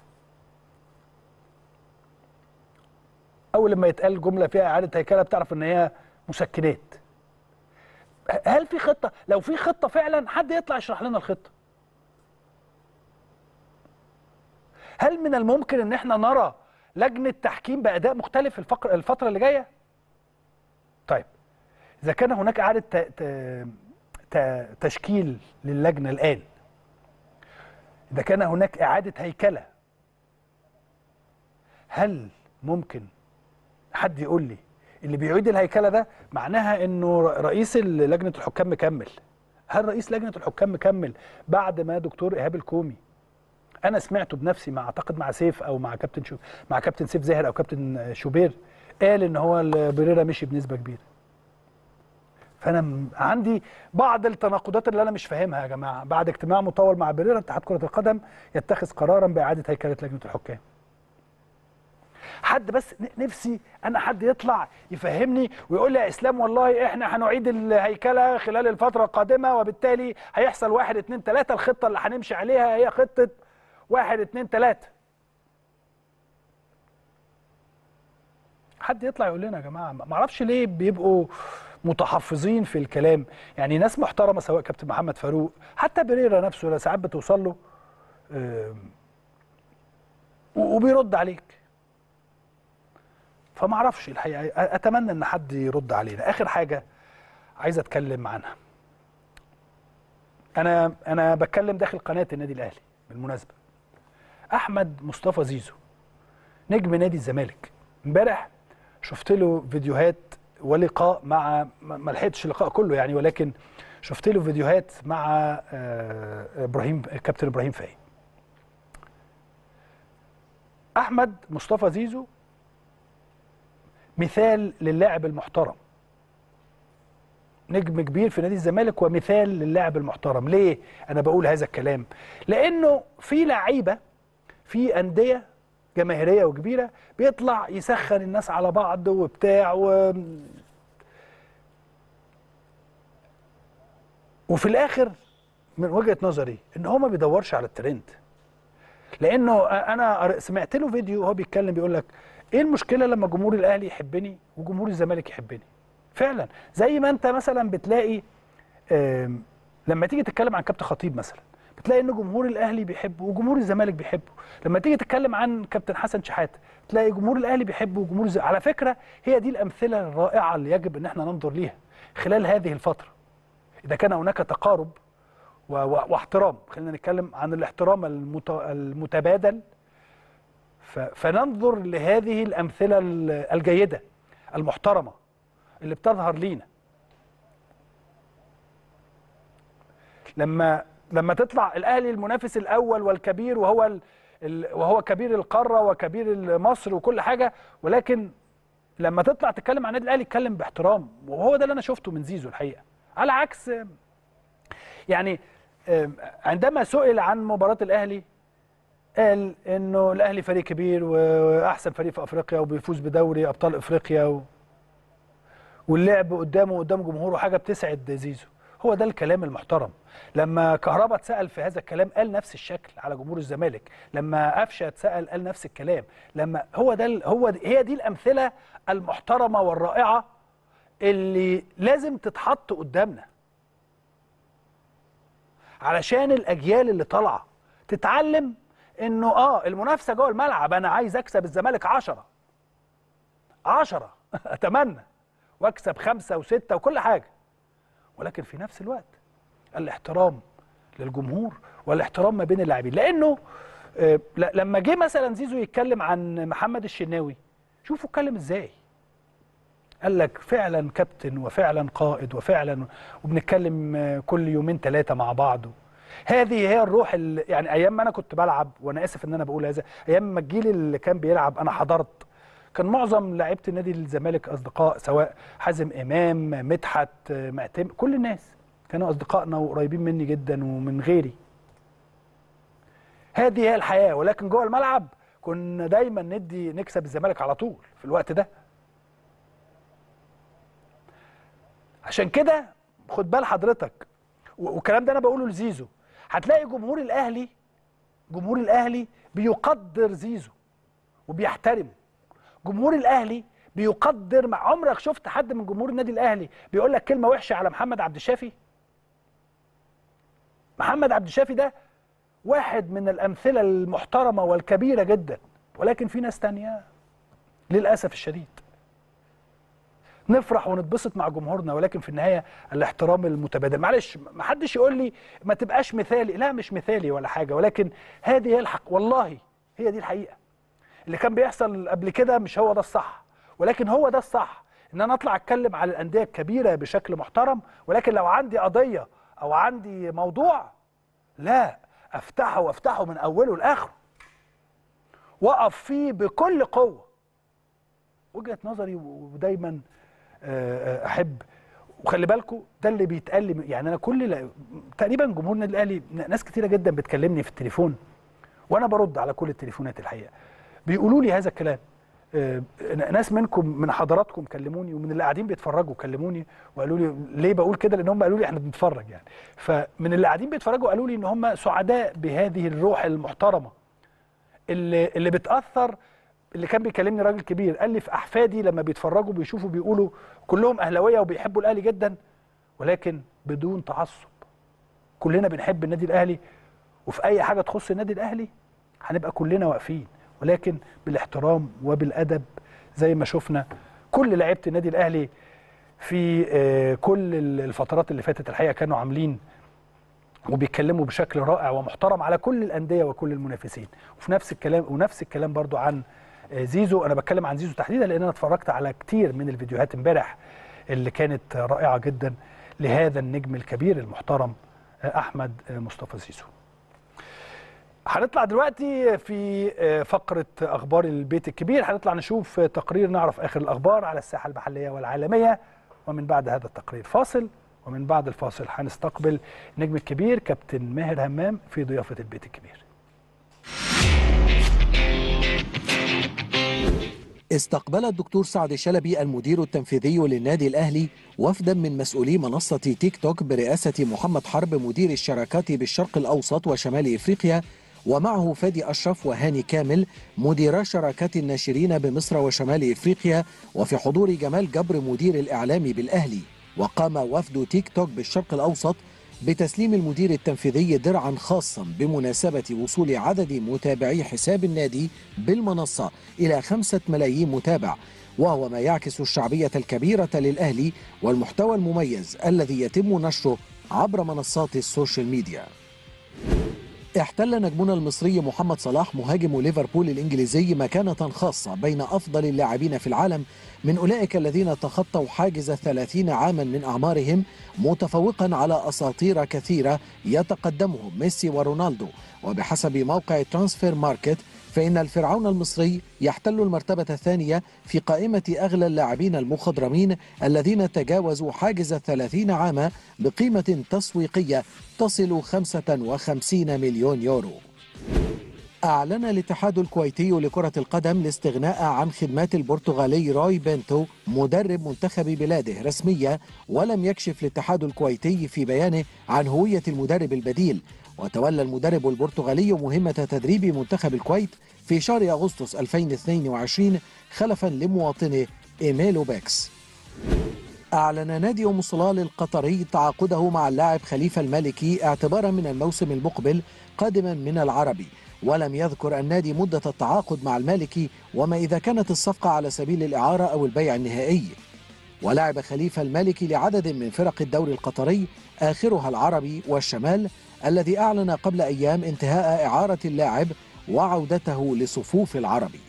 اول لما يتقال جمله فيها اعاده هيكله بتعرف ان هي مسكنات هل في خطه لو في خطه فعلا حد يطلع يشرح لنا الخطه هل من الممكن ان احنا نرى لجنه تحكيم باداء مختلف الفقر الفتره اللي جايه طيب اذا كان هناك اعاده ت... ت... ت... تشكيل للجنه الان اذا كان هناك اعاده هيكله هل ممكن حد يقول لي اللي بيعيد الهيكله ده معناها انه رئيس لجنه الحكام مكمل هل رئيس لجنه الحكام مكمل بعد ما دكتور ايهاب الكومي انا سمعته بنفسي مع اعتقد مع سيف او مع كابتن شو مع كابتن سيف زاهر او كابتن شوبير قال ان هو بريرا مشي بنسبه كبيره فانا م- عندي بعض التناقضات اللي انا مش فاهمها يا جماعه بعد اجتماع مطول مع بريرا اتحاد كره القدم يتخذ قرارا باعاده هيكله لجنه الحكام حد بس ن- نفسي انا حد يطلع يفهمني ويقول لي يا اسلام والله احنا هنعيد الهيكله خلال الفتره القادمه وبالتالي هيحصل واحد اتنين تلاته الخطه اللي هنمشي عليها هي خطه واحد اتنين تلاته حد يطلع يقول لنا يا جماعه ما اعرفش ليه بيبقوا متحفظين في الكلام يعني ناس محترمه سواء كابتن محمد فاروق حتى بريرا نفسه ساعات بتوصل له آم، و- وبيرد عليك فما اعرفش الحقيقه اتمنى ان حد يرد علينا اخر حاجه عايز اتكلم عنها انا انا بتكلم داخل قناه النادي الاهلي بالمناسبه احمد مصطفى زيزو نجم نادي الزمالك امبارح شفت له فيديوهات ولقاء مع ما ما لحقتش اللقاء كله يعني ولكن شفت له فيديوهات مع آه، ابراهيم كابتن ابراهيم فايق احمد مصطفى زيزو مثال للاعب المحترم نجم كبير في نادي الزمالك ومثال للاعب المحترم ليه انا بقول هذا الكلام لانه في لعيبه في انديه جماهيريه وكبيره بيطلع يسخن الناس على بعض وبتاع و... وفي الاخر من وجهه نظري ان هو ما بيدورش على الترند لانه انا سمعت له فيديو وهو بيتكلم بيقول لك ايه المشكله لما جمهور الاهلي يحبني وجمهور الزمالك يحبني فعلا زي ما انت مثلا بتلاقي آم، لما تيجي تتكلم عن كابتن خطيب مثلا بتلاقي ان جمهور الاهلي بيحبه وجمهور الزمالك بيحبه لما تيجي تتكلم عن كابتن حسن شحاته تلاقي جمهور الاهلي بيحبه وجمهور الزمالك على فكره هي دي الامثله الرائعه اللي يجب ان احنا ننظر ليها خلال هذه الفتره اذا كان هناك تقارب و- و- واحترام خلينا نتكلم عن الاحترام المت- المتبادل ف- فننظر لهذه الامثله ال- الجيده المحترمه اللي بتظهر لينا لما لما تطلع الاهلي المنافس الاول والكبير وهو ال... ال... وهو كبير القاره وكبير مصر وكل حاجه ولكن لما تطلع تتكلم عن النادي الاهلي اتكلم باحترام وهو ده اللي انا شفته من زيزو الحقيقه على عكس يعني آم، عندما سئل عن مباراه الاهلي قال انه الاهلي فريق كبير واحسن فريق في افريقيا وبيفوز بدوري ابطال افريقيا و... واللعب قدامه قدام جمهوره حاجه بتسعد زيزو هو ده الكلام المحترم لما كهربا اتسال في هذا الكلام قال نفس الشكل على جمهور الزمالك لما قفشه اتسال قال نفس الكلام لما هو ده ال- هو دي هي دي الامثله المحترمه والرائعه اللي لازم تتحط قدامنا علشان الاجيال اللي طالعه تتعلم انه اه المنافسه جوه الملعب انا عايز اكسب الزمالك 10 10 اتمنى واكسب خمسه وسته وكل حاجه ولكن في نفس الوقت الاحترام للجمهور والاحترام ما بين اللاعبين لانه آه، ل- لما جه مثلا زيزو يتكلم عن محمد الشناوي شوفوا اتكلم ازاي قال لك فعلا كابتن وفعلا قائد وفعلا وبنتكلم آه، كل يومين ثلاثه مع بعض هذه هي الروح اللي يعني ايام ما انا كنت بلعب وانا اسف ان انا بقول هذا ايام ما الجيل اللي كان بيلعب انا حضرت كان معظم لعيبه النادي الزمالك اصدقاء سواء حازم امام مدحت آه، معتم كل الناس كانوا اصدقائنا وقريبين مني جدا ومن غيري هذه هي الحياه ولكن جوه الملعب كنا دايما ندي نكسب الزمالك على طول في الوقت ده عشان كده خد بال حضرتك و- والكلام ده انا بقوله لزيزو هتلاقي جمهور الاهلي جمهور الاهلي بيقدر زيزو وبيحترمه جمهور الاهلي بيقدر مع عمرك شفت حد من جمهور النادي الاهلي بيقول لك كلمه وحشه على محمد عبد الشافي محمد عبد الشافي ده واحد من الامثله المحترمه والكبيره جدا ولكن في ناس تانية للاسف الشديد نفرح ونتبسط مع جمهورنا ولكن في النهايه الاحترام المتبادل معلش ما حدش يقول لي ما تبقاش مثالي لا مش مثالي ولا حاجه ولكن هذه هي الحق والله هي دي الحقيقه اللي كان بيحصل قبل كده مش هو ده الصح ولكن هو ده الصح ان انا اطلع اتكلم على الانديه الكبيره بشكل محترم ولكن لو عندي قضيه او عندي موضوع لا افتحه وافتحه من اوله لاخره واقف فيه بكل قوه وجهه نظري ودايما آه، آه، احب وخلي بالكم ده اللي بيتقال لي يعني انا كل لا- تقريبا جمهور النادي الاهلي ناس كتيره جدا بتكلمني في التليفون وانا برد على كل التليفونات الحقيقه بيقولوا لي هذا الكلام آه، ناس منكم من حضراتكم كلموني ومن اللي قاعدين بيتفرجوا كلموني وقالوا لي ليه بقول كده لان هم قالوا لي احنا بنتفرج يعني فمن اللي قاعدين بيتفرجوا قالوا لي ان هم سعداء بهذه الروح المحترمه اللي اللي بتاثر اللي كان بيكلمني راجل كبير قال لي في احفادي لما بيتفرجوا بيشوفوا بيقولوا كلهم اهلاويه وبيحبوا الاهلي جدا ولكن بدون تعصب كلنا بنحب النادي الاهلي وفي اي حاجه تخص النادي الاهلي هنبقى كلنا واقفين ولكن بالاحترام وبالادب زي ما شفنا كل لعيبه النادي الاهلي في آه، كل الفترات اللي فاتت الحقيقه كانوا عاملين وبيتكلموا بشكل رائع ومحترم على كل الانديه وكل المنافسين وفي نفس الكلام ونفس الكلام برضو عن آه، زيزو انا بتكلم عن زيزو تحديدا لان انا اتفرجت على كتير من الفيديوهات امبارح اللي كانت رائعه جدا لهذا النجم الكبير المحترم آه، احمد آه، مصطفى زيزو هنطلع دلوقتي في آه، فقرة أخبار البيت الكبير هنطلع نشوف تقرير نعرف آخر الأخبار على الساحة المحلية والعالمية ومن بعد هذا التقرير فاصل ومن بعد الفاصل هنستقبل نجم الكبير كابتن ماهر همام في ضيافة البيت الكبير استقبل الدكتور سعد شلبي المدير التنفيذي للنادي الأهلي وفدا من مسؤولي منصة تيك توك برئاسة محمد حرب مدير الشراكات بالشرق الأوسط وشمال إفريقيا ومعه فادي أشرف وهاني كامل مديرا شراكات الناشرين بمصر وشمال إفريقيا وفي حضور جمال جبر مدير الإعلام بالأهلي وقام وفد تيك توك بالشرق الأوسط بتسليم المدير التنفيذي درعا خاصا بمناسبة وصول عدد متابعي حساب النادي بالمنصة إلى خمسة ملايين متابع وهو ما يعكس الشعبية الكبيرة للأهلي والمحتوى المميز الذي يتم نشره عبر منصات السوشيال ميديا احتل نجمنا المصري محمد صلاح مهاجم ليفربول الإنجليزي مكانة خاصة بين أفضل اللاعبين في العالم من أولئك الذين تخطوا حاجز 30 عاما من أعمارهم متفوقا على أساطير كثيرة يتقدمهم ميسي ورونالدو وبحسب موقع ترانسفير ماركت فإن الفرعون المصري يحتل المرتبة الثانية في قائمة أغلى اللاعبين المخضرمين الذين تجاوزوا حاجز 30 عاما بقيمة تسويقية تصل 55 مليون يورو أعلن الاتحاد الكويتي لكرة القدم الاستغناء عن خدمات البرتغالي روي بنتو مدرب منتخب بلاده رسمية ولم يكشف الاتحاد الكويتي في بيانه عن هوية المدرب البديل وتولى المدرب البرتغالي مهمة تدريب منتخب الكويت في شهر أغسطس 2022 خلفا لمواطنه إيميلو باكس أعلن نادي أم صلال القطري تعاقده مع اللاعب خليفة المالكي اعتبارا من الموسم المقبل قادما من العربي ولم يذكر النادي مدة التعاقد مع المالكي وما إذا كانت الصفقة على سبيل الإعارة أو البيع النهائي ولعب خليفة المالكي لعدد من فرق الدوري القطري آخرها العربي والشمال الذي أعلن قبل أيام انتهاء إعارة اللاعب وعودته لصفوف العربي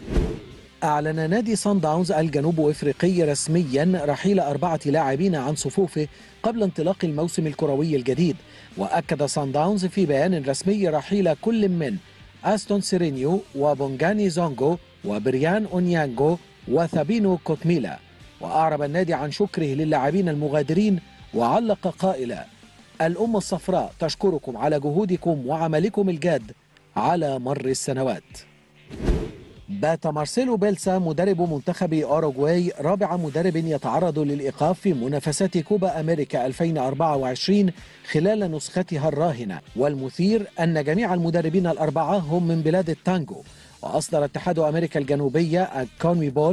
أعلن نادي صن داونز الجنوب إفريقي رسميا رحيل أربعة لاعبين عن صفوفه قبل انطلاق الموسم الكروي الجديد وأكد صن داونز في بيان رسمي رحيل كل من أستون سيرينيو وبونغاني زونغو وبريان أونيانغو وثابينو كوتميلا وأعرب النادي عن شكره للاعبين المغادرين وعلق قائلا الأمة الصفراء تشكركم على جهودكم وعملكم الجاد على مر السنوات بات مارسيلو بيلسا مدرب منتخب أوروغواي رابع مدرب يتعرض للإيقاف في منافسات كوبا أمريكا 2024 خلال نسختها الراهنة والمثير أن جميع المدربين الأربعة هم من بلاد التانجو وأصدر اتحاد أمريكا الجنوبية الكونمي بول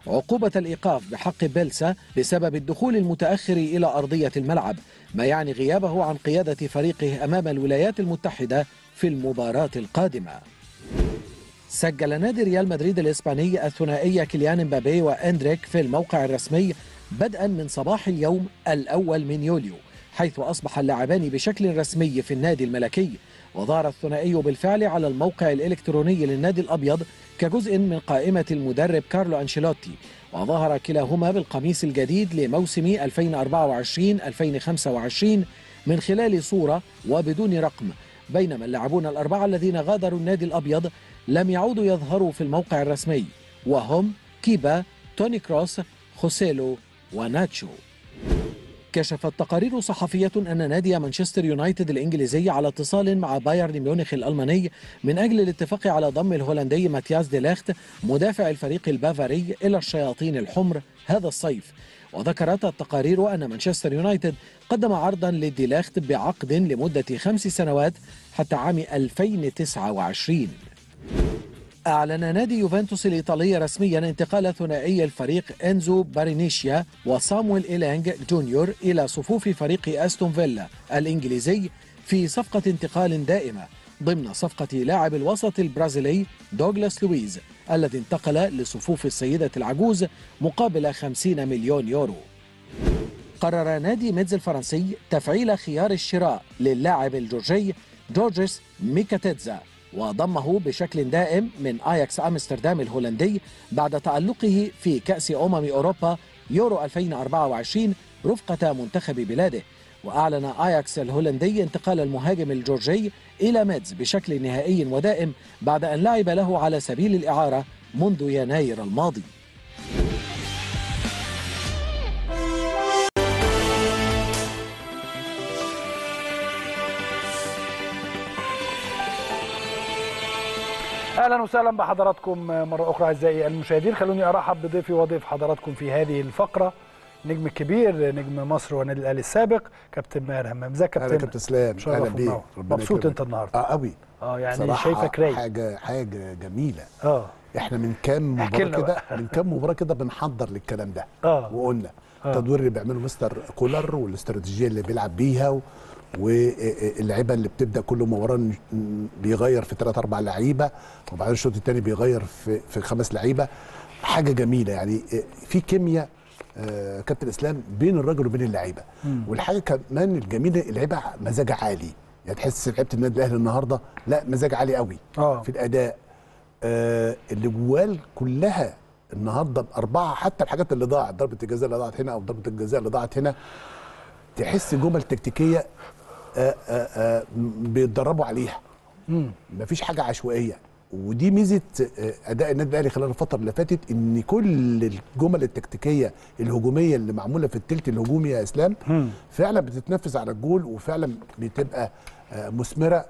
عقوبة الإيقاف بحق بيلسا بسبب الدخول المتأخر إلى أرضية الملعب ما يعني غيابه عن قيادة فريقه أمام الولايات المتحدة في المباراة القادمة سجل نادي ريال مدريد الإسباني الثنائي كيليان مبابي وأندريك في الموقع الرسمي بدءا من صباح اليوم الأول من يوليو حيث أصبح اللاعبان بشكل رسمي في النادي الملكي وظهر الثنائي بالفعل على الموقع الإلكتروني للنادي الأبيض كجزء من قائمة المدرب كارلو أنشيلوتي وظهر كلاهما بالقميص الجديد لموسم 2024-2025 من خلال صورة وبدون رقم بينما اللاعبون الأربعة الذين غادروا النادي الأبيض لم يعودوا يظهروا في الموقع الرسمي وهم كيبا توني كروس خوسيلو وناتشو كشفت تقارير صحفية أن نادي مانشستر يونايتد الإنجليزي على اتصال مع بايرن ميونخ الألماني من أجل الاتفاق على ضم الهولندي ماتياس ديلاخت مدافع الفريق البافاري إلى الشياطين الحمر هذا الصيف وذكرت التقارير أن مانشستر يونايتد قدم عرضا لديلاخت بعقد لمدة خمس سنوات حتى عام 2029 أعلن نادي يوفنتوس الإيطالي رسميا انتقال ثنائي الفريق إنزو بارينيشيا وصامويل إيلانج جونيور إلى صفوف فريق أستون فيلا الإنجليزي في صفقة انتقال دائمة ضمن صفقة لاعب الوسط البرازيلي دوغلاس لويز الذي انتقل لصفوف السيدة العجوز مقابل 50 مليون يورو قرر نادي ميدز الفرنسي تفعيل خيار الشراء للاعب الجورجي جورجيس ميكاتيتزا وضمه بشكل دائم من اياكس امستردام الهولندي بعد تألقه في كأس أمم أوروبا يورو 2024 رفقة منتخب بلاده وأعلن اياكس الهولندي انتقال المهاجم الجورجي إلى ميدز بشكل نهائي ودائم بعد أن لعب له على سبيل الإعارة منذ يناير الماضي اهلا وسهلا بحضراتكم مره اخرى اعزائي المشاهدين خلوني ارحب بضيفي وضيف حضراتكم في هذه الفقره نجم الكبير نجم مصر والنادي الاهلي السابق كابتن ماهر همام ازيك يا اهلا كابتن كابتن اسلام شرف اهلا بيك ومنور. ربنا مبسوط يكرمك. انت النهارده اه قوي اه يعني صراحة شايفك رايق حاجه حاجه جميله اه احنا من كام احكي مباراه لنا كده بقى. من كام مباراه كده بنحضر للكلام ده اه وقلنا آه. التدوير اللي بيعمله مستر كولر والاستراتيجيه اللي بيلعب بيها و- واللعيبه اللي بتبدا كل مباراه ن- بيغير في ثلاث اربع لعيبه وبعدين الشوط الثاني بيغير في في خمس لعيبه حاجه جميله يعني في كيمياء آه، كابتن اسلام بين الراجل وبين اللعيبه والحاجه كمان الجميله اللعيبه مزاج عالي يعني تحس لعيبه النادي الاهلي النهارده لا مزاج عالي قوي اه في الاداء آه الاجوال كلها النهارده باربعه حتى الحاجات اللي ضاعت ضربه الجزاء اللي ضاعت هنا او ضربه الجزاء اللي ضاعت هنا تحس جمل تكتيكيه آه آه آه بيتدربوا عليها مم. مفيش حاجه عشوائيه ودي ميزه آه، اداء النادي الاهلي خلال الفتره اللي فاتت ان كل الجمل التكتيكيه الهجوميه اللي معموله في الثلث الهجومي يا اسلام مم. فعلا بتتنفذ على الجول وفعلا بتبقى آه، مثمره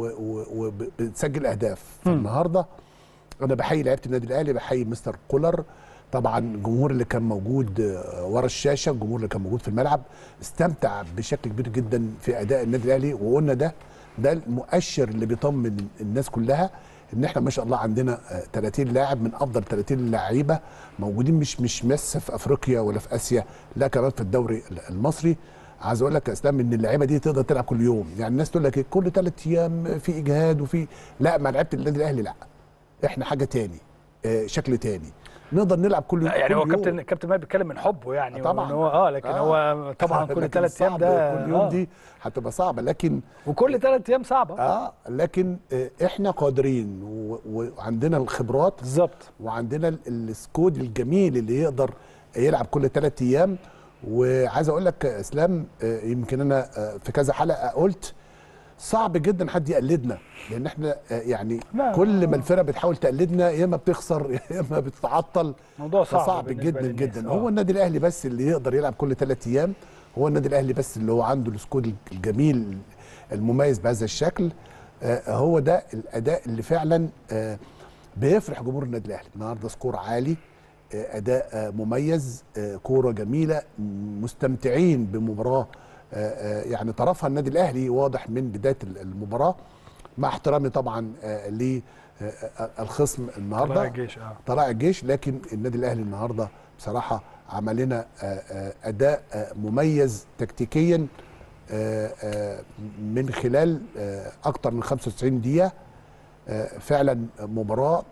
وبتسجل اهداف فالنهارده انا بحيي لعيبه النادي الاهلي بحيي مستر كولر طبعا الجمهور اللي كان موجود آه، ورا الشاشه الجمهور اللي كان موجود في الملعب استمتع بشكل كبير جدا في اداء النادي الاهلي وقلنا ده ده المؤشر اللي بيطمن الناس كلها ان احنا ما شاء الله عندنا آه، 30 لاعب من افضل 30 لعيبه موجودين مش مش بس في افريقيا ولا في اسيا لا كمان في الدوري المصري عايز اقول لك يا اسلام ان اللعيبه دي تقدر تلعب كل يوم يعني الناس تقول لك إيه، كل ثلاث ايام في اجهاد وفي لا مع لعيبه النادي الاهلي لا احنا حاجه تاني آه، شكل تاني نقدر نلعب كل لا يعني كل هو يوم. كابتن كابتن ماهر بيتكلم من حبه يعني آه، طبعاً. وإن هو اه لكن آه. هو طبعا كل لكن ثلاث ايام صعب ده كل يوم آه. دي هتبقى صعبه لكن وكل ثلاث ايام صعبه اه لكن آه، احنا قادرين و- وعندنا الخبرات بالظبط وعندنا ال- السكود الجميل اللي يقدر يلعب كل ثلاث ايام وعايز اقول لك يا اسلام آه، يمكن انا آه، في كذا حلقه قلت صعب جدا حد يقلدنا لان احنا آه، يعني لا. كل ما الفرقه بتحاول تقلدنا يا اما بتخسر يا اما بتتعطل موضوع صعب صعب بالنسبة جدا للناس. جدا آه. هو النادي الاهلي بس اللي يقدر يلعب كل ثلاث ايام هو النادي الاهلي بس اللي هو عنده السكود الجميل المميز بهذا الشكل آه، هو ده الاداء اللي فعلا آه، بيفرح جمهور النادي الاهلي النهارده سكور عالي آه، اداء آه، مميز آه، كوره جميله م- مستمتعين بمباراه آه، آه، يعني طرفها النادي الاهلي واضح من بدايه ال- المباراه مع احترامي طبعا آه، آه، آه، الخصم طلائع النهارده الجيش اه طلائع الجيش لكن النادي الاهلي النهارده بصراحه عمل لنا آه، آه، اداء آه، مميز تكتيكيا آه، آه، من خلال آه، اكتر من 95 دقيقه آه، فعلا مباراه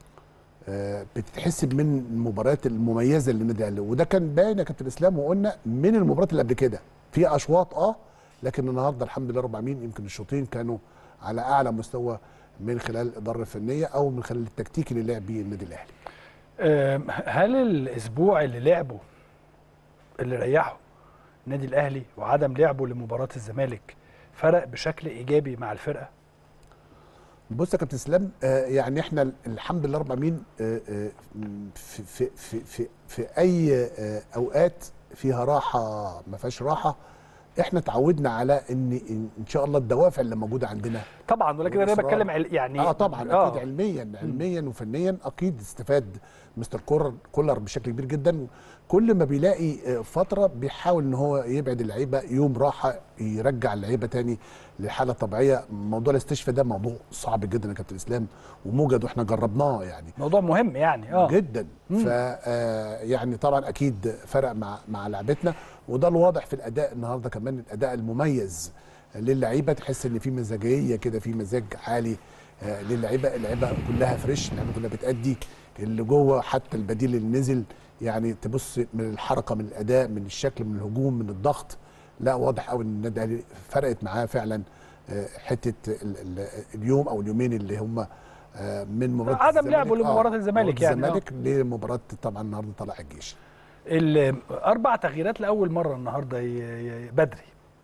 آه، بتتحسب من المباريات المميزه للنادي الاهلي وده كان باين يا كابتن اسلام وقلنا من المباريات اللي قبل كده في اشواط اه لكن النهارده الحمد لله رب العالمين يمكن الشوطين كانوا على اعلى مستوى من خلال الاداره الفنيه او من خلال التكتيك اللي لعب بيه النادي الاهلي آم، هل الاسبوع اللي لعبه اللي ريحه النادي الاهلي وعدم لعبه لمباراه الزمالك فرق بشكل ايجابي مع الفرقه بص يا كابتن اسلام آه، يعني احنا الحمد لله رب العالمين آه، آه، في في في في, في اي آه، اوقات فيها راحه ما فيهاش راحه احنا تعودنا على ان ان إن شاء الله الدوافع اللي موجوده عندنا طبعا ولكن انا والإصرار. بتكلم عل- يعني اه طبعا آه. اكيد علميا علميا وفنيا اكيد استفاد مستر كولر كولر بشكل كبير جدا كل ما بيلاقي آه، فتره بيحاول ان هو يبعد اللعيبه يوم راحه يرجع اللعيبه تاني للحاله الطبيعيه موضوع الاستشفاء ده موضوع صعب جدا يا كابتن اسلام وموجد واحنا جربناه يعني موضوع مهم يعني اه جدا ف آه، يعني طبعا اكيد فرق مع مع لعبتنا وده الواضح في الاداء النهارده كمان الاداء المميز للعيبه تحس ان في مزاجيه كده في مزاج عالي آه، للعيبه اللعيبه كلها فريش اللعيبه كلها بتأدي اللي جوه حتى البديل اللي نزل يعني تبص من الحركه من الاداء من الشكل من الهجوم من الضغط لا واضح قوي ان النادي الاهلي فرقت معاه فعلا آه، حته ال- ال- اليوم او اليومين اللي هم آه، من مباراه عدم الزمالك- لعبه لمباراة الزمالك يعني، آه. الزمالك لمباراه طبعا النهارده طلع الجيش الاربع تغييرات لاول مره النهارده ي- ي- بدري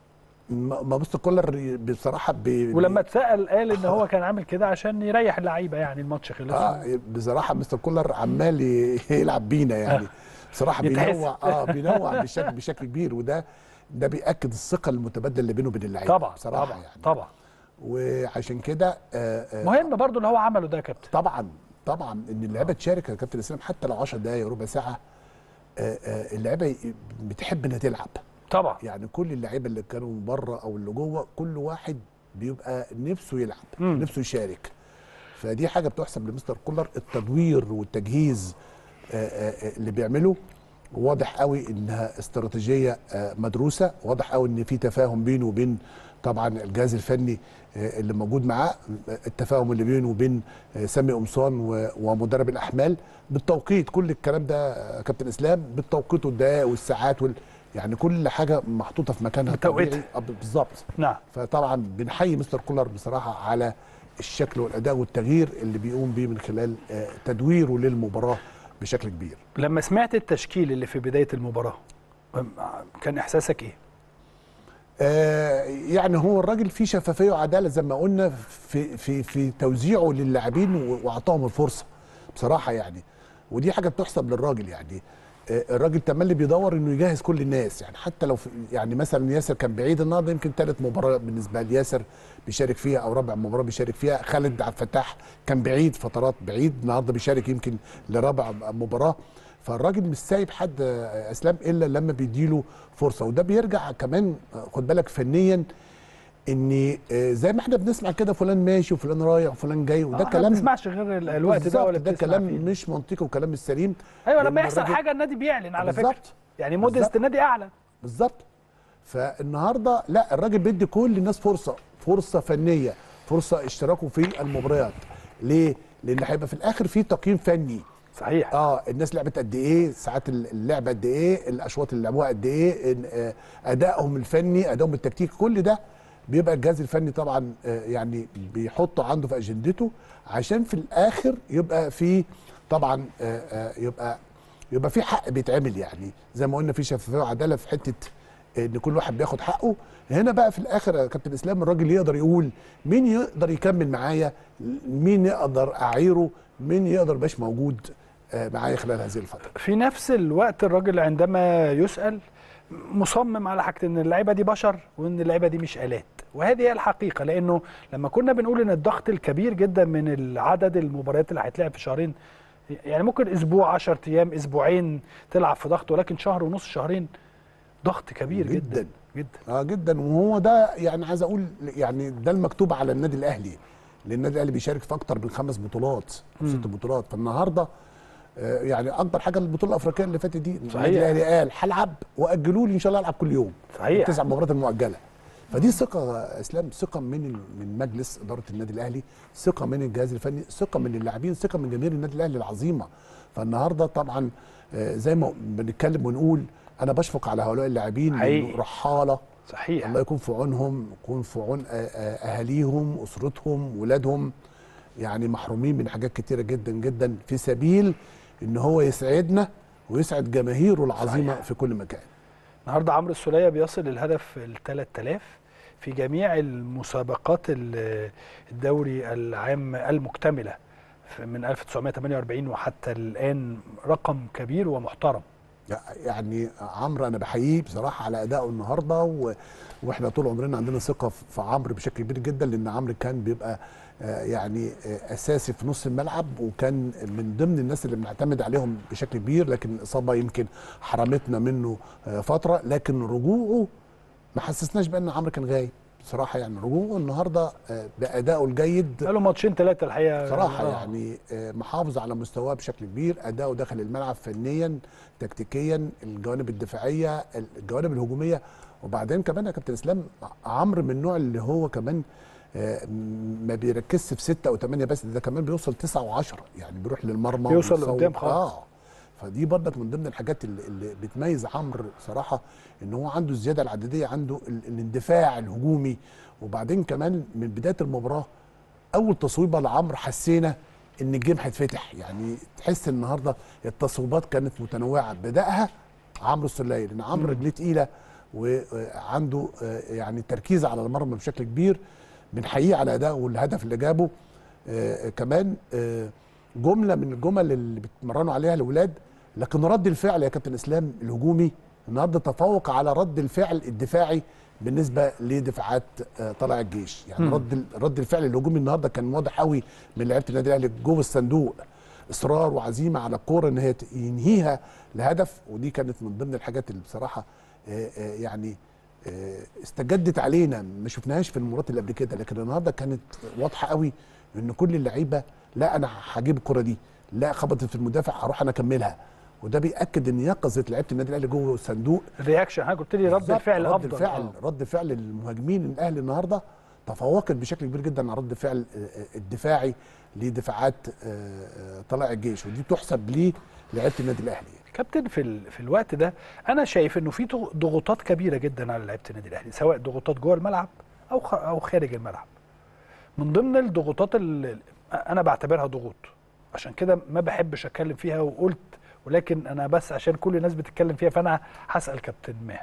ما ما بص كولر بصراحه ب... ولما اتسال قال ان هو كان عامل كده عشان يريح اللعيبه يعني الماتش خلص اه بصراحه مستر كولر عمال ي- يلعب بينا يعني بصراحه يتحس. بينوع اه بينوع بشكل بشكل كبير وده ده بياكد الثقه المتبادله اللي بينه وبين اللعيبه طبعا بصراحه طبعا يعني طبعا وعشان كده آه آه مهم برضو اللي هو عمله ده يا كابتن طبعا طبعا ان اللعيبه تشارك يا كابتن اسلام حتى لو 10 دقائق ربع ساعه آه آه اللعيبه ي- بتحب انها تلعب طبعا يعني كل اللعيبه اللي كانوا بره او اللي جوه كل واحد بيبقى نفسه يلعب مم. نفسه يشارك فدي حاجه بتحسب لمستر كولر التدوير والتجهيز آه، آه، آه، اللي بيعمله واضح قوي انها استراتيجيه آه، مدروسه واضح قوي ان في تفاهم بينه وبين طبعا الجهاز الفني آه، اللي موجود معاه التفاهم اللي بينه وبين آه، سامي قمصان و- ومدرب الاحمال بالتوقيت كل الكلام ده آه، كابتن اسلام بالتوقيت والدقائق والساعات وال يعني كل حاجه محطوطه في مكانها بتوقيتها. الطبيعي. آه، بالظبط نعم فطبعا بنحيي مستر كولر بصراحه على الشكل والاداء والتغيير اللي بيقوم بيه من خلال آه، تدويره للمباراه بشكل كبير لما سمعت التشكيل اللي في بدايه المباراه أم- كان احساسك ايه آه، يعني هو الراجل فيه شفافيه وعداله زي ما قلنا في في في توزيعه للاعبين و- واعطاهم الفرصه بصراحه يعني ودي حاجه بتحسب للراجل يعني آه، الراجل تملي بيدور انه يجهز كل الناس يعني حتى لو في يعني مثلا ياسر كان بعيد النهارده يمكن ثالث مباراه بالنسبه لياسر بيشارك فيها او رابع مباراه بيشارك فيها خالد عبد الفتاح كان بعيد فترات بعيد النهارده بيشارك يمكن لرابع مباراه فالراجل مش سايب حد آه، اسلام الا لما بيديله فرصه وده بيرجع كمان آه، خد بالك فنيا ان آه، زي ما احنا بنسمع كده فلان ماشي وفلان رايح وفلان جاي وده آه، كلام ما تسمعش غير ال- الوقت ده بالظبط، ولا ده بتسمع كلام فيه. مش منطقي وكلام مش سليم ايوه لأن لما يحصل الراجل- حاجه النادي بيعلن على فكره بالظبط. يعني مودست بالظبط. النادي اعلن بالظبط فالنهارده لا الراجل بيدي كل الناس فرصه فرصه فنيه فرصه اشتراكه في المباريات ليه؟ لان هيبقى في الاخر في تقييم فني صحيح اه الناس لعبت قد ايه ساعات اللعب قد ايه الاشواط اللي لعبوها قد ايه إن- آه، ادائهم الفني ادائهم التكتيكي كل ده بيبقى الجهاز الفني طبعا آه، يعني بيحطه عنده في اجندته عشان في الاخر يبقى في طبعا آه، آه، يبقى يبقى في حق بيتعمل يعني زي ما قلنا في شفافيه وعداله في حته ان كل واحد بياخد حقه هنا بقى في الاخر يا كابتن اسلام الراجل يقدر يقول مين يقدر يكمل معايا مين يقدر اعيره مين يقدر باش موجود آه، معايا خلال هذه الفتره في نفس الوقت الراجل عندما يسأل مصمم على حاجة ان اللعيبة دي بشر وان اللعيبة دي مش آلات وهذه هي الحقيقة لانه لما كنا بنقول ان الضغط الكبير جدا من العدد المباريات اللي هيتلعب في شهرين يعني ممكن اسبوع 10 ايام اسبوعين تلعب في ضغط ولكن شهر ونص شهرين ضغط كبير جدا جداً. جدا اه جدا وهو ده يعني عايز اقول يعني ده المكتوب على النادي الاهلي لان النادي الاهلي بيشارك في اكتر من خمس بطولات او ست بطولات فالنهارده آه، يعني اكبر حاجه البطوله الافريقيه اللي فاتت دي صحيح. النادي الاهلي قال هلعب واجلوا لي ان شاء الله العب كل يوم صحيح. التسع مباريات المؤجله فدي ثقه يا اسلام ثقه من ال- من مجلس اداره النادي الاهلي ثقه من الجهاز الفني ثقه من اللاعبين ثقه من جماهير النادي الاهلي العظيمه فالنهارده طبعا آه، زي ما بنتكلم ونقول انا بشفق على هؤلاء اللاعبين حقيقي. لأنه رحاله صحيح الله يكون في عونهم يكون في عون آه، آه، اهاليهم اسرتهم ولادهم يعني محرومين من حاجات كتيره جدا جدا في سبيل ان هو يسعدنا ويسعد جماهيره العظيمه صحيح. في كل مكان النهارده عمرو السوليه بيصل الهدف ال 3000 في جميع المسابقات ال- الدوري العام المكتمله في- من 1948 وحتى الان رقم كبير ومحترم يعني عمرو انا بحييه بصراحه على ادائه النهارده و... واحنا طول عمرنا عندنا ثقه في عمرو بشكل كبير جدا لان عمرو كان بيبقى آه، يعني آه، اساسي في نص الملعب وكان من ضمن الناس اللي بنعتمد عليهم بشكل كبير لكن الاصابه يمكن حرمتنا منه آه، فتره لكن رجوعه ما حسسناش بان عمرو كان غايب بصراحه يعني رجوعه النهارده آه، بادائه الجيد بقاله ماتشين ثلاثه الحقيقه صراحة آه. يعني آه، محافظ على مستواه بشكل كبير أداؤه داخل الملعب فنيا تكتيكيا الجوانب الدفاعية الجوانب الهجومية وبعدين كمان يا كابتن إسلام عمرو من النوع اللي هو كمان آه، ما بيركزش في ستة أو ثمانية بس ده كمان بيوصل تسعة وعشرة يعني بيروح للمرمى بيوصل وبيصوب. لقدام خالص. آه فدي برضك من ضمن الحاجات اللي, اللي بتميز عمرو صراحه ان هو عنده الزياده العدديه عنده ال- الاندفاع الهجومي وبعدين كمان من بدايه المباراه اول تصويبه لعمرو حسينا ان الجيم هيتفتح يعني تحس النهارده التصويبات كانت متنوعه بداها عمرو السلية لان عمرو رجليه تقيله وعنده آه، يعني تركيز على المرمى بشكل كبير بنحييه على ادائه والهدف اللي جابه آه، كمان آه، جمله من الجمل اللي بتمرنوا عليها الاولاد لكن رد الفعل يا كابتن اسلام الهجومي النهارده تفوق على رد الفعل الدفاعي بالنسبه لدفاعات آه، طلائع الجيش يعني مم. رد ال- رد الفعل الهجومي النهارده كان واضح قوي من لعيبه النادي الاهلي جوه الصندوق اصرار وعزيمه على الكوره ان هي ت- ينهيها لهدف ودي كانت من ضمن الحاجات اللي بصراحه آه، آه، يعني آه، استجدت علينا ما شفناهاش في المباريات اللي قبل كده لكن النهارده كانت واضحه قوي ان كل اللعيبه لا انا هجيب الكره دي لا خبطت في المدافع هروح انا اكملها وده بياكد ان يقظه لعيبه النادي الاهلي جوه الصندوق الرياكشن حضرتك قلت لي رد بالظبط، الفعل رد افضل الفعل آه. رد فعل المهاجمين الاهلي النهارده تفوقت بشكل كبير جدا على رد فعل آه، آه، الدفاعي لدفاعات آه، آه، طلائع الجيش ودي تحسب ليه لعيبه النادي الاهلي كابتن في ال... في الوقت ده انا شايف انه في ضغ- ضغوطات كبيره جدا على لعيبه النادي الاهلي سواء ضغوطات جوه الملعب او خ... او خارج الملعب من ضمن الضغوطات اللي انا بعتبرها ضغوط عشان كده ما بحبش اتكلم فيها وقلت ولكن انا بس عشان كل الناس بتتكلم فيها فانا هسال كابتن ماهر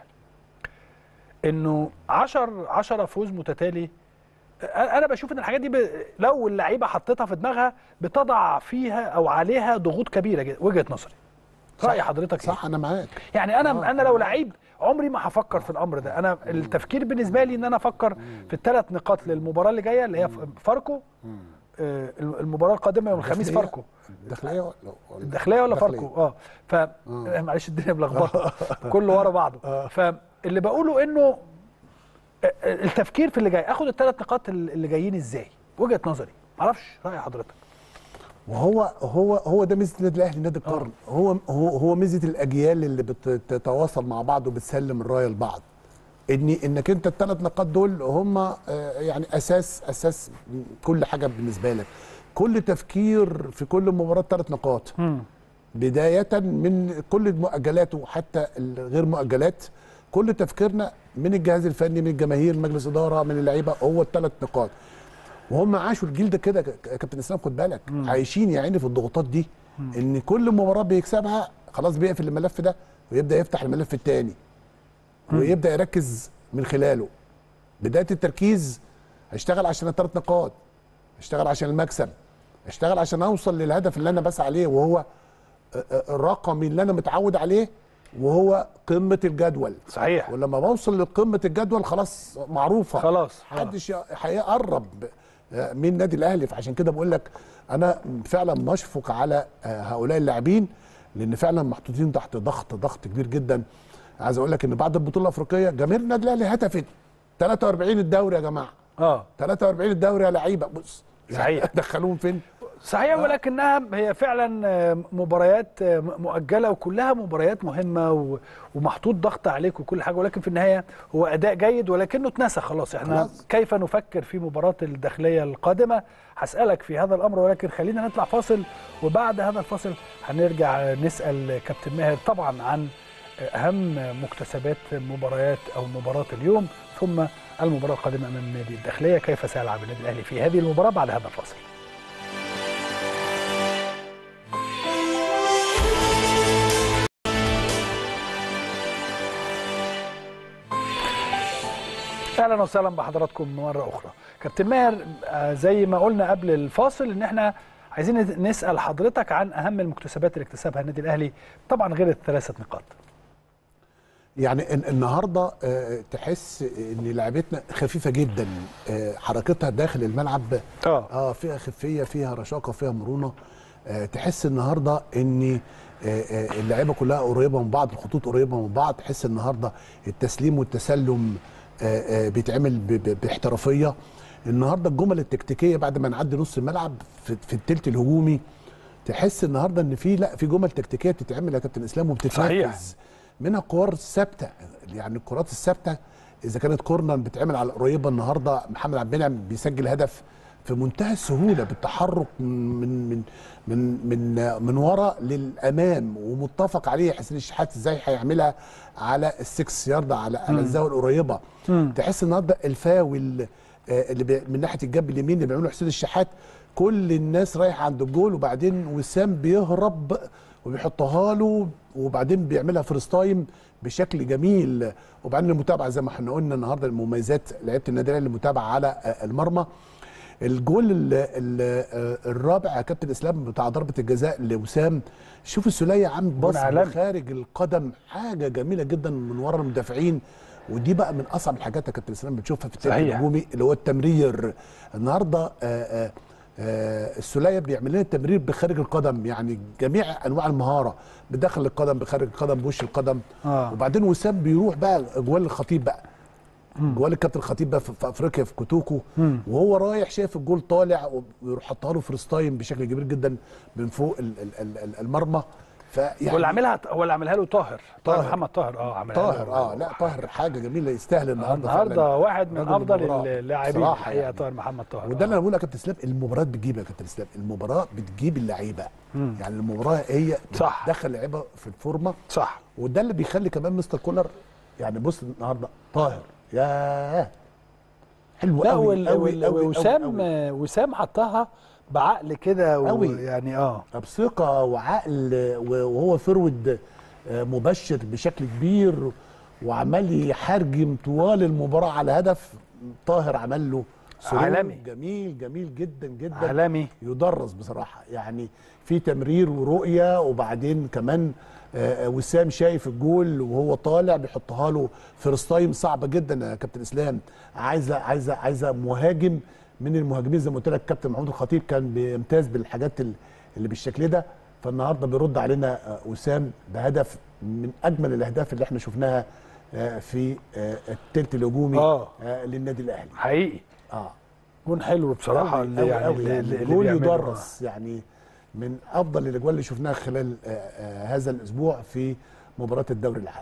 انه 10 10 فوز متتالي انا أنا بشوف ان الحاجات دي ب... لو اللعيبه حطيتها في دماغها بتضع فيها او عليها ضغوط كبيره جدا وجهه نظري راي حضرتك إيه؟ صح انا معاك يعني انا آه. انا لو لعيب عمري ما هفكر في الامر ده انا التفكير بالنسبه لي ان انا افكر في الثلاث نقاط للمباراه اللي جايه اللي هي فاركو آه، المباراه القادمه يوم الخميس الداخلية- فاركو الداخليه ولا ولا- الداخليه ولا الداخلية. فاركو اه ف آه، معلش الدنيا ملخبطه كله ورا بعضه فاللي بقوله انه آه، آه، التفكير في اللي جاي اخد الثلاث نقاط اللي جايين ازاي وجهه نظري معرفش راي حضرتك وهو هو هو ده ميزه النادي الاهلي نادي القرن هو هو هو ميزه الاجيال اللي بتتواصل مع بعض وبتسلم الرايه لبعض ان انك انت الثلاث نقاط دول هم آه، يعني اساس اساس كل حاجه بالنسبه لك كل تفكير في كل مباراه ثلاث نقاط بدايه من كل المؤجلات وحتى الغير مؤجلات كل تفكيرنا من الجهاز الفني من الجماهير مجلس اداره من اللعيبه هو الثلاث نقاط وهم عاشوا الجيل ده كده يا كابتن اسلام خد بالك عايشين يا عيني في الضغوطات دي ان كل مباراه بيكسبها خلاص بيقفل الملف ده ويبدا يفتح الملف الثاني ويبدا يركز من خلاله بدايه التركيز هشتغل عشان الثلاث نقاط اشتغل عشان المكسب اشتغل عشان اوصل للهدف اللي انا بسعى عليه وهو آه، آه، الرقم اللي انا متعود عليه وهو قمه الجدول صحيح ولما بوصل لقمه الجدول خلاص معروفه خلاص محدش ي- هيقرب آه، من النادي الاهلي فعشان كده بقول لك انا فعلا مشفق على آه، هؤلاء اللاعبين لان فعلا محطوطين تحت ضغط ضغط كبير جدا عايز اقول لك ان بعد البطوله الافريقيه جماهير النادي الاهلي هتفت 43 الدوري يا جماعه اه 43 الدوري يا لعيبه بص صحيح. دخلوهم فين صحيح ولكنها هي فعلا آه، مباريات آه، مؤجله وكلها مباريات مهمه و- ومحطوط ضغط عليك وكل حاجه ولكن في النهايه هو اداء جيد ولكنه اتنسى خلاص احنا خلاص. كيف نفكر في مباراه الداخليه القادمه هسالك في هذا الامر ولكن خلينا نطلع فاصل وبعد هذا الفاصل هنرجع نسال كابتن ماهر طبعا عن اهم مكتسبات مباريات او مباراه اليوم ثم المباراه القادمه امام النادي الداخليه كيف سيلعب النادي الاهلي في هذه المباراه بعد هذا الفاصل اهلا وسهلا بحضراتكم مره اخرى كابتن ماهر آه، زي ما قلنا قبل الفاصل ان احنا عايزين نسال حضرتك عن اهم المكتسبات اللي اكتسبها النادي الاهلي طبعا غير الثلاثه نقاط يعني ال- النهارده آه، تحس ان لعبتنا خفيفه جدا آه، حركتها داخل الملعب اه اه فيها خفيه فيها رشاقه فيها مرونه آه تحس النهارده ان آه آه اللعيبه كلها قريبه من بعض الخطوط قريبه من بعض تحس النهارده التسليم والتسلم آه آه بيتعمل ب- ب- باحترافيه النهارده الجمل التكتيكيه بعد ما نعدي نص الملعب في, في الثلث الهجومي تحس النهارده ان في لا في جمل تكتيكيه بتتعمل يا كابتن اسلام وبتتنفذ صحيح. منها الكور الثابته يعني الكرات الثابته اذا كانت كورنر بتعمل على قريبه النهارده محمد عبد المنعم بيسجل هدف في منتهى السهوله بالتحرك من من من من من ورا للامام ومتفق عليه حسين الشحات ازاي هيعملها على السكس يارد على على الزاويه القريبه تحس النهارده الفاول آه، اللي بي- من ناحيه الجنب اليمين اللي بيعمله حسين الشحات كل الناس رايحه عند الجول وبعدين وسام بيهرب وبيحطها له وبعدين بيعملها فريست تايم بشكل جميل وبعدين المتابعه زي ما احنا قلنا النهارده المميزات لعيبه النادي الاهلي المتابعه على آه، المرمى الجول ال ال آه، الرابع يا كابتن اسلام بتاع ضربه الجزاء لوسام شوف السوليه عامل باص عالمي. خارج القدم حاجه جميله جدا من ورا المدافعين ودي بقى من اصعب الحاجات يا كابتن اسلام بتشوفها في التلت صحيح. الهجومي اللي هو التمرير النهارده آه، آه، آه، السوليه بيعمل لنا التمرير بخارج القدم يعني جميع انواع المهاره بداخل القدم بخارج القدم بوش القدم آه. وبعدين وسام بيروح بقى جوال الخطيب بقى جوال الكابتن الخطيب بقى في في افريقيا في كوتوكو وهو رايح شايف الجول طالع ويروح حطها له فريست تايم بشكل كبير جدا من فوق ال- ال- ال- ال- المرمى فيعني واللي عاملها هو اللي عاملها له طاهر طاهر طاهر. محمد طاهر اه عاملها طاهر له. اه لا طاهر حاجه جميله يستاهل النهارده النهارده فعلاً. واحد من رجل افضل المباراة. اللاعبين بصراحة الحقيقه يعني. طاهر محمد طاهر وده اللي انا بقول لك يا كابتن اسلام المباراه بتجيب يا كابتن اسلام المباراه بتجيب اللعيبه يعني المباراه هي صح. بتدخل لعيبه في الفورمه صح وده اللي بيخلي كمان مستر كولر يعني بص النهارده طاهر ياه حلو لا قوي وال- قوي وال- قوي وسام وسام حطها بعقل كده و- قوي. يعني اه بثقه وعقل وهو فرود مبشر بشكل كبير وعمال يحرجم طوال المباراه على هدف طاهر عمل له سرور عالمي. جميل جميل جدا جدا عالمي يدرس بصراحه يعني في تمرير ورؤيه وبعدين كمان آه، آه، وسام شايف الجول وهو طالع بيحطها له فيرست تايم صعبه جدا يا كابتن اسلام عايزه عايزه عايزه مهاجم من المهاجمين زي ما قلت لك كابتن محمود الخطيب كان بيمتاز بالحاجات ال- اللي بالشكل ده فالنهارده بيرد علينا آه، وسام بهدف من اجمل الاهداف اللي احنا شفناها آه، في آه، التلت الهجومي آه. آه، للنادي الاهلي حقيقي اه جون حلو بصراحه أوي اللي أوي يعني أوي اللي, يعني اللي الجول بيعمله. يدرس يعني من افضل الاجوال اللي شفناها خلال آه، آه، هذا الاسبوع في مباراه الدوري العام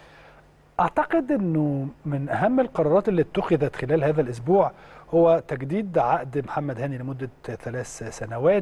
اعتقد انه من اهم القرارات اللي اتخذت خلال هذا الاسبوع هو تجديد عقد محمد هاني لمده ثلاث سنوات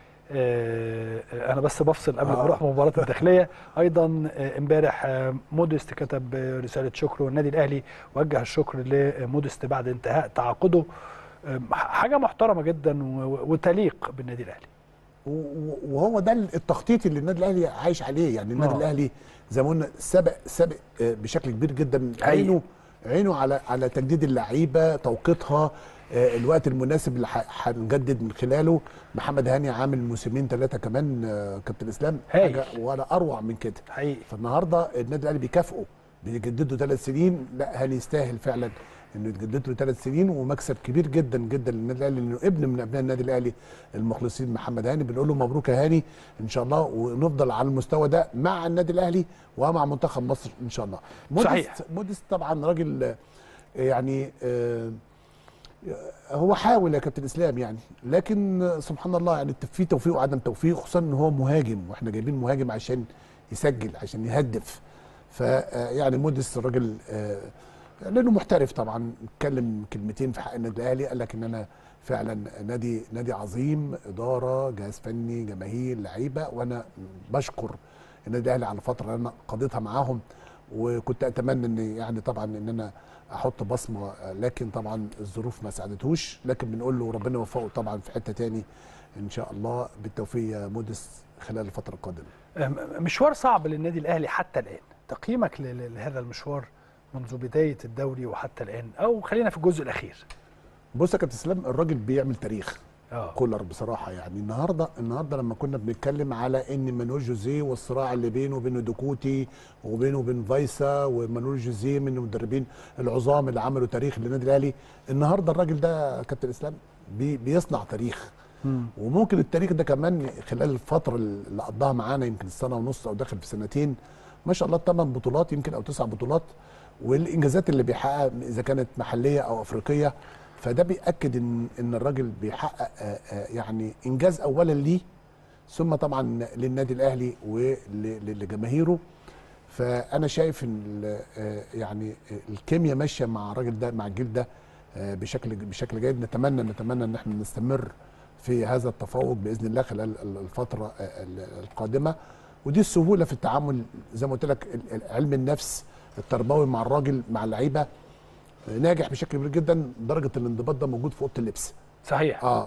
آه، انا بس بفصل قبل ما آه. اروح مباراه الداخليه ايضا آه، امبارح آه، موديست كتب آه، رساله شكر والنادي الاهلي وجه الشكر لموديست بعد انتهاء تعاقده آه، حاجه محترمه جدا و- وتليق بالنادي الاهلي و- و- وهو ده التخطيط اللي النادي الاهلي عايش عليه يعني النادي آه. الاهلي زي ما قلنا سبق سبق آه، بشكل كبير جدا حقيقي. عينه عينه على على تجديد اللعيبه توقيتها آه، الوقت المناسب اللي ح- هنجدد من خلاله محمد هاني عامل موسمين ثلاثه كمان آه، كابتن اسلام هايل. حاجه ولا اروع من كده حقيقي فالنهارده النادي الاهلي بيكافئه بيجدد له ثلاث سنين لا هاني يستاهل فعلا انه يتجدد له ثلاث سنين ومكسب كبير جدا جدا للنادي الاهلي لانه ابن من ابناء النادي الاهلي المخلصين محمد هاني بنقول له مبروك يا هاني ان شاء الله ونفضل على المستوى ده مع النادي الاهلي ومع منتخب مصر ان شاء الله موديست صحيح. موديست طبعا راجل آه، يعني آه، هو حاول يا كابتن اسلام يعني لكن سبحان الله يعني في توفيق وعدم توفيق خصوصا ان هو مهاجم واحنا جايبين مهاجم عشان يسجل عشان يهدف فيعني موديس الراجل آه، لانه محترف طبعا اتكلم كلمتين في حق النادي الاهلي قال لك ان انا فعلا نادي نادي عظيم اداره جهاز فني جماهير لعيبه وانا بشكر النادي الاهلي على الفتره اللي انا قضيتها معاهم وكنت اتمنى ان يعني طبعا ان انا احط بصمه لكن طبعا الظروف ما ساعدتهوش لكن بنقول له ربنا يوفقه طبعا في حته تاني ان شاء الله بالتوفيق يا موديس خلال الفتره القادمه أم- مشوار صعب للنادي الاهلي حتى الان تقييمك ل- ل- لهذا المشوار منذ بدايه الدوري وحتى الان او خلينا في الجزء الاخير بص يا كابتن اسلام الراجل بيعمل تاريخ اه كولر بصراحه يعني النهارده النهارده لما كنا بنتكلم على ان مانويل جوزيه والصراع اللي بينه وبين دوكوتي وبينه وبين فايسا ومانويل جوزيه من المدربين العظام اللي عملوا تاريخ للنادي الاهلي النهارده الراجل ده يا كابتن اسلام بي بيصنع تاريخ وممكن التاريخ ده كمان خلال الفتره اللي قضاها معانا يمكن سنه ونص او داخل في سنتين ما شاء الله ثمان بطولات يمكن او تسع بطولات والانجازات اللي بيحققها اذا كانت محليه او افريقيه فده بياكد ان ان الراجل بيحقق آه، آه، يعني انجاز اولا ليه ثم طبعا للنادي الاهلي ولجماهيره فانا شايف ان ال- آه، يعني الكيمياء ماشيه مع الراجل ده مع الجيل ده آه، بشكل بشكل جيد نتمنى نتمنى ان احنا نستمر في هذا التفوق باذن الله خلال ال- الفتره آه، ال- القادمه ودي السهوله في التعامل زي ما قلت لك ال- ال- علم النفس التربوي مع الراجل مع اللعيبه آه، ناجح بشكل كبير جدا درجه الانضباط ده موجود في اوضه اللبس صحيح اه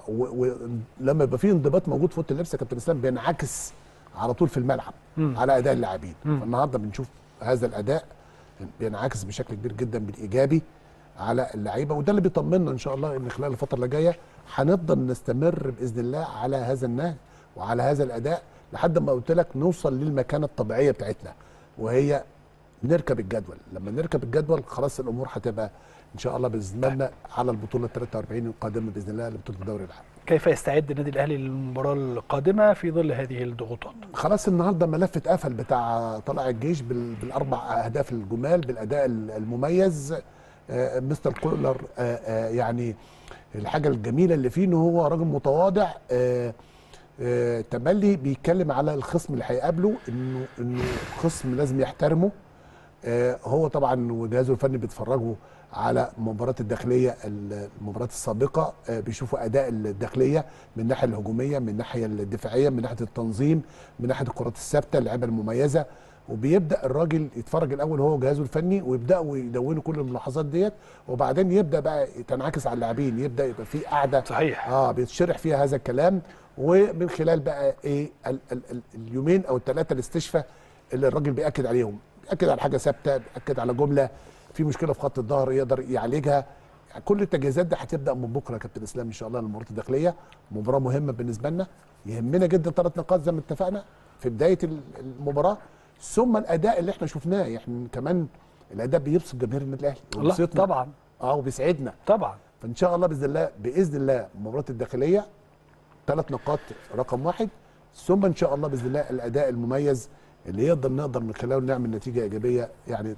ولما يبقى في انضباط موجود في اوضه اللبس يا كابتن اسلام بينعكس على طول في الملعب مم. على اداء اللاعبين مم. فالنهارده بنشوف هذا الاداء بينعكس بشكل كبير جدا بالايجابي على اللعيبه وده اللي بيطمنا ان شاء الله ان خلال الفتره اللي جايه هنفضل نستمر باذن الله على هذا النهج وعلى هذا الاداء لحد ما قلت لك نوصل للمكانه الطبيعيه بتاعتنا وهي نركب الجدول لما نركب الجدول خلاص الامور هتبقى ان شاء الله باذن الله على البطوله 43 القادمه باذن الله لبطوله الدوري العام كيف يستعد النادي الاهلي للمباراه القادمه في ظل هذه الضغوطات خلاص النهارده ملف اتقفل بتاع طلائع الجيش بال- بالاربع اهداف الجمال بالاداء ال- المميز آه، مستر كولر آه، آه، يعني الحاجه الجميله اللي فيه ان هو راجل متواضع آه، آه، تملي بيتكلم على الخصم اللي هيقابله انه انه خصم لازم يحترمه آه، هو طبعا وجهازه الفني بيتفرجوا على مباراه الداخليه المباراه السابقه آه، بيشوفوا اداء الداخليه من الناحيه الهجوميه من الناحيه الدفاعيه من ناحيه التنظيم من ناحيه الكرات الثابته اللعيبه المميزه وبيبدا الراجل يتفرج الاول هو وجهازه الفني ويبداوا يدونوا كل الملاحظات ديت وبعدين يبدا بقى تنعكس على اللاعبين يبدا يبقى في قاعده صحيح اه بيتشرح فيها هذا الكلام ومن خلال بقى ايه ال ال ال اليومين او الثلاثه الاستشفاء اللي الراجل بياكد عليهم بياكد على حاجه ثابته بياكد على جمله في مشكله في خط الظهر يقدر يعالجها يعني كل التجهيزات دي هتبدا من بكره يا كابتن اسلام ان شاء الله المباراه الداخليه مباراه مهمه بالنسبه لنا يهمنا جدا ثلاث نقاط زي ما اتفقنا في بدايه ال- المباراه ثم الاداء اللي احنا شفناه احنا كمان الاداء بيبسط جماهير النادي الاهلي الله وبيبسطنا. طبعا اه وبيسعدنا طبعا فان شاء الله باذن الله باذن الله مباراه الداخليه ثلاث نقاط رقم واحد ثم ان شاء الله باذن الله الاداء المميز اللي يقدر نقدر من خلاله نعمل نتيجه ايجابيه يعني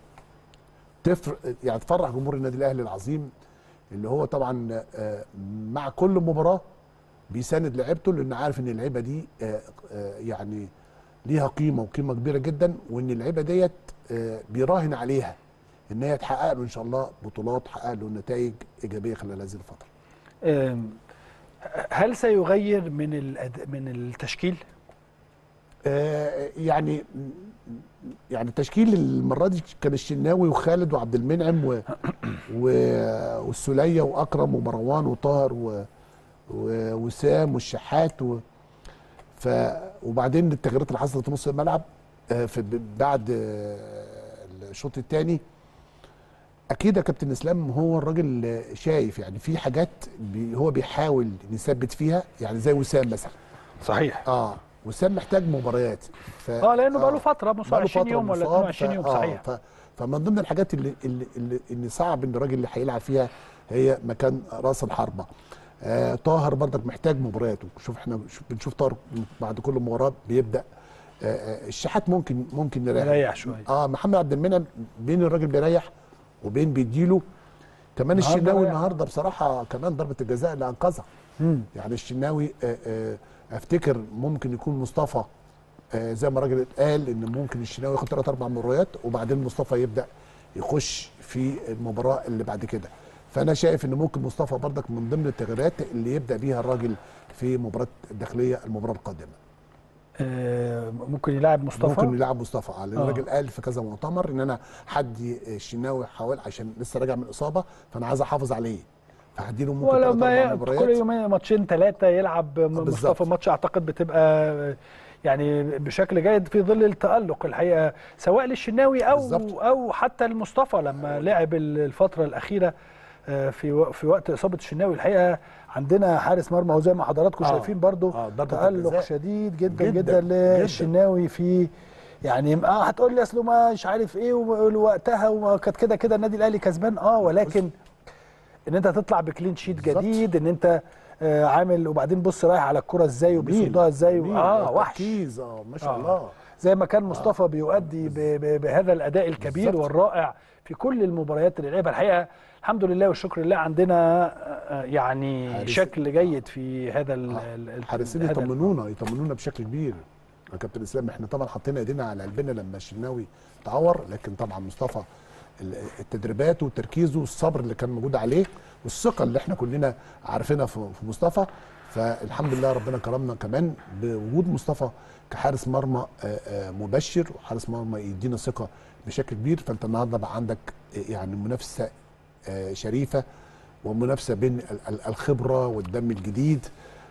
تفرق يعني تفرح جمهور النادي الاهلي العظيم اللي هو طبعا آه، مع كل مباراه بيساند لعيبته لان عارف ان اللعيبه دي آه، آه، يعني ليها قيمه وقيمه كبيره جدا وان اللعيبه ديت آه، بيراهن عليها ان هي تحقق له ان شاء الله بطولات تحقق له نتائج ايجابيه خلال هذه الفتره أم، هل سيغير من الأد... من التشكيل آه، يعني يعني التشكيل المره دي كان الشناوي وخالد وعبد المنعم و و والسوليه واكرم ومروان وطاهر و و- وسام والشحات و ف وبعدين التغييرات اللي حصلت في نص الملعب آه، في ب- بعد آه، الشوط الثاني اكيد يا كابتن اسلام هو الراجل شايف يعني في حاجات بي هو بيحاول يثبت فيها يعني زي وسام مثلا صحيح اه وسام محتاج مباريات ف... اه لانه بقى له فتره مصاب بقاله 20 فترة يوم ولا مصاب، 22 يوم ف... آه، صحيح ف... فمن ضمن الحاجات اللي اللي اللي, اللي صعب ان الراجل اللي هيلعب فيها هي مكان راس الحربه آه طاهر برضك محتاج مباريات شوف احنا شوف بنشوف طاهر بعد كل مباراه بيبدا آه آه الشحات ممكن ممكن نريح يريح شويه اه محمد عبد المنعم بين الراجل بيريح وبين بيديله كمان النهاردة الشناوي رايح. النهارده بصراحه كمان ضربه الجزاء اللي انقذها مم. يعني الشناوي آه، آه، افتكر ممكن يكون مصطفى آه، زي ما الراجل قال ان ممكن الشناوي ياخد ثلاث اربع مباريات وبعدين مصطفى يبدا يخش في المباراه اللي بعد كده فانا شايف ان ممكن مصطفى برضك من ضمن التغييرات اللي يبدا بيها الراجل في مباراه الداخليه المباراه القادمه آه، ممكن يلاعب مصطفى ممكن يلعب مصطفى اه لان آه. الراجل قال في كذا مؤتمر ان انا حد الشناوي حاول عشان لسه راجع من الاصابه فانا عايز احافظ عليه فهديله ممكن ولو ثلاث ما اربع ي- مباريات كل يومين ماتشين ثلاثه يلعب بالظبط. مصطفى ماتش اعتقد بتبقى يعني بشكل جيد في ظل التالق الحقيقه سواء للشناوي او بالظبط. او حتى المصطفى لما لعب الفتره الاخيره آه، في و- في وقت اصابه الشناوي الحقيقه عندنا حارس مرمى وزي ما حضراتكم آه. شايفين برضو آه، ضربة تالق الجزاء. شديد جدا جداً، جدا, جداً. للشناوي في يعني اه هتقول لي اصله مش عارف ايه ووقتها وكانت كده كده النادي الاهلي كسبان اه ولكن ان انت تطلع بكلين شيت بالظبط. جديد ان انت آه عامل وبعدين بص رايح على الكره ازاي وبيصدها ازاي جميل. اه وحش تركيز اه ما شاء آه. الله زي ما كان مصطفى بيؤدي ب- ب- بهذا الاداء الكبير بالظبط. والرائع في كل المباريات اللي لعبها الحقيقه الحمد لله والشكر لله عندنا آه، يعني حارس- شكل جيد في هذا ال- ال- ال- الحارسين هذا يطمنونا يطمنونا بشكل كبير يا كابتن اسلام احنا طبعا حطينا ايدينا على قلبنا لما الشناوي تعور لكن طبعا مصطفى ال- التدريبات وتركيزه والصبر اللي كان موجود عليه والثقه اللي احنا كلنا عارفينها في في مصطفى فالحمد لله ربنا كرمنا كمان بوجود مصطفى كحارس مرمى آه، آه، مبشر وحارس مرمى يدينا ثقه بشكل كبير فانت النهارده بقى عندك آه، يعني منافسه آه، شريفه ومنافسه بين ال- ال- الخبره والدم الجديد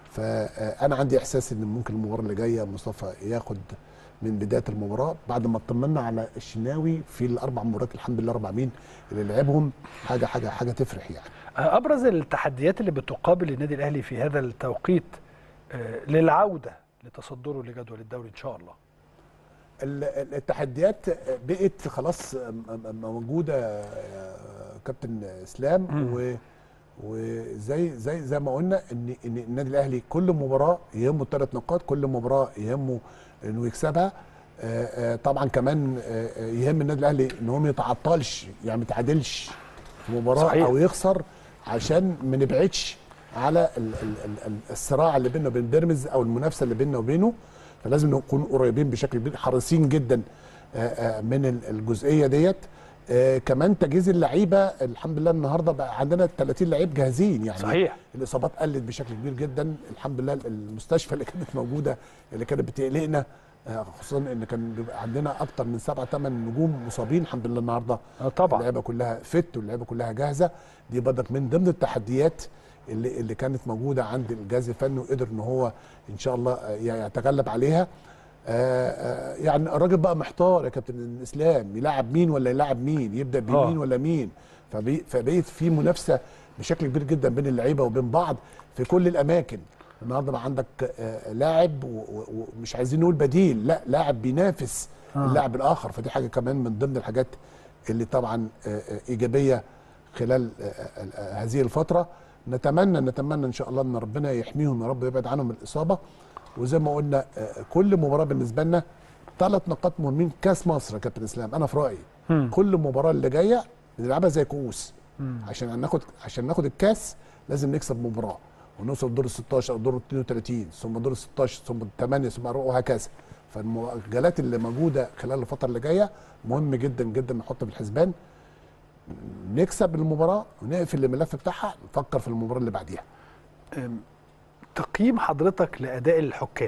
فانا عندي احساس ان ممكن المباراه اللي جايه مصطفى ياخد من بدايه المباراه بعد ما اطمنا على الشناوي في الاربع مباريات الحمد لله رب العالمين اللي لعبهم حاجه حاجه حاجه تفرح يعني ابرز التحديات اللي بتقابل النادي الاهلي في هذا التوقيت آه، للعوده لتصدره لجدول الدوري ان شاء الله ال- ال- التحديات بقت خلاص م- م- موجوده يا كابتن اسلام مم. و وزي زي زي ما قلنا ان ان النادي الاهلي كل مباراه يهمه الثلاث نقاط كل مباراه يهمه انه يكسبها آه، آه، طبعا كمان آه، آه، يهم النادي الاهلي ان هو ما يتعطلش يعني ما يتعادلش في مباراه صحيح. او يخسر عشان ما نبعدش على ال- ال- ال- ال- الصراع اللي بيننا وبين بيراميدز او المنافسه اللي بيننا وبينه فلازم نكون قريبين بشكل كبير حريصين جدا آه، آه، من ال- الجزئيه ديت آه، كمان تجهيز اللعيبه الحمد لله النهارده بقى عندنا 30 لعيب جاهزين يعني صحيح. الاصابات قلت بشكل كبير جدا الحمد لله المستشفى اللي كانت موجوده اللي كانت بتقلقنا آه، خصوصا ان كان بيبقى عندنا اكتر من سبعة ثمان نجوم مصابين الحمد لله النهارده آه، طبعا اللعيبه كلها فت واللعيبه كلها جاهزه دي برضك من ضمن التحديات اللي اللي كانت موجوده عند الجهاز الفني وقدر ان هو ان شاء الله آه، يتغلب عليها آه، آه، يعني الراجل بقى محتار يا كابتن الاسلام يلعب مين ولا يلعب مين يبدا بمين آه. ولا مين فبي- فبقيت في منافسه بشكل كبير جدا بين اللعيبه وبين بعض في كل الاماكن النهارده بقى عندك آه، لاعب و- و- ومش عايزين نقول بديل لا لاعب بينافس آه. اللاعب الاخر فدي حاجه كمان من ضمن الحاجات اللي طبعا آه، آه، ايجابيه خلال آه، آه، آه، هذه الفتره نتمنى نتمنى ان شاء الله ان ربنا يحميهم يا رب يبعد عنهم الاصابه وزي ما قلنا آه، كل مباراه بالنسبه لنا ثلاث نقاط مهمين كاس مصر يا كابتن اسلام انا في رايي مم. كل مباراه اللي جايه بنلعبها زي كؤوس مم. عشان ناخد عشان ناخد الكاس لازم نكسب مباراه ونوصل دور ال 16 او دور ال 32 ثم دور ال 16 ثم 8 ثم وهكذا فالمؤجلات اللي موجوده خلال الفتره اللي جايه مهم جدا جدا نحط في الحسبان نكسب المباراه ونقفل الملف بتاعها نفكر في المباراه اللي بعديها أم، تقييم حضرتك لاداء الحكام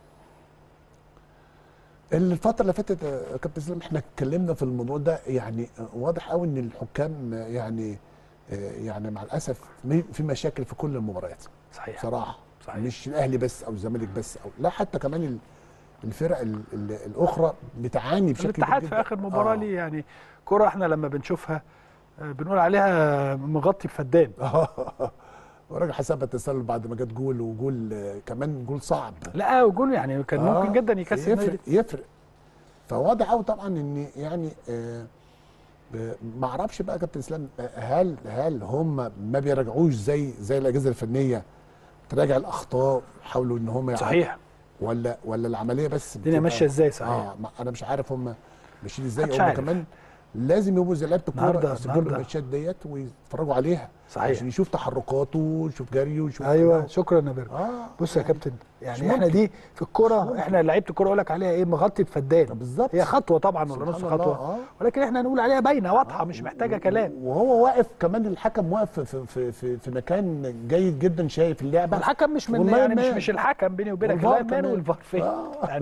الفترة اللي فاتت يا كابتن اسلام احنا اتكلمنا في الموضوع ده يعني واضح قوي ان الحكام يعني يعني مع الاسف في مشاكل في كل المباريات صحيح بصراحة صحيح. مش الاهلي بس او الزمالك بس او لا حتى كمان ال- الفرق ال- ال- الاخرى بتعاني بشكل كبير الاتحاد جدا. في اخر مباراه آه. ليه يعني كره احنا لما بنشوفها آه، بنقول عليها مغطي الفدان وراجل حساب التسلل بعد ما جت جول وجول آه، كمان جول صعب لا وجول يعني كان آه، ممكن جدا يكسب يفرق النادي. يفرق فواضح قوي طبعا ان يعني آه ب- ما اعرفش بقى يا كابتن اسلام آه، هل هل هم ما بيراجعوش زي زي الاجهزه الفنيه تراجع الاخطاء يحاولوا ان هم يعالجوا؟ صحيح ولا ولا العمليه بس الدنيا بتبقى- ماشيه ازاي صحيح اه ما انا مش عارف هم ماشيين ازاي محدش هم عارف. كمان لازم يبقوا زي لعيبه الكوره النهاردة- يسجلوا النهاردة. الماتشات ديت ويتفرجوا عليها صحيح. عشان يشوف تحركاته ويشوف جريه ويشوف ايوه شكرا يا بيرجو اه بص يا كابتن مش يعني ممكن. احنا دي في الكوره احنا لعيبه الكوره اقول لك عليها ايه مغطي الفدان بالظبط. هي خطوه طبعا ولا سبحان نص الله، خطوه آه. ولكن احنا نقول عليها باينه واضحه مش محتاجه كلام وهو واقف كمان الحكم واقف في في في, في مكان جيد جدا شايف اللعبه الحكم مش من والله يعني مش ما- مش الحكم بيني وبينك والفار اللاين مان كمان. والفار فين آه. يعني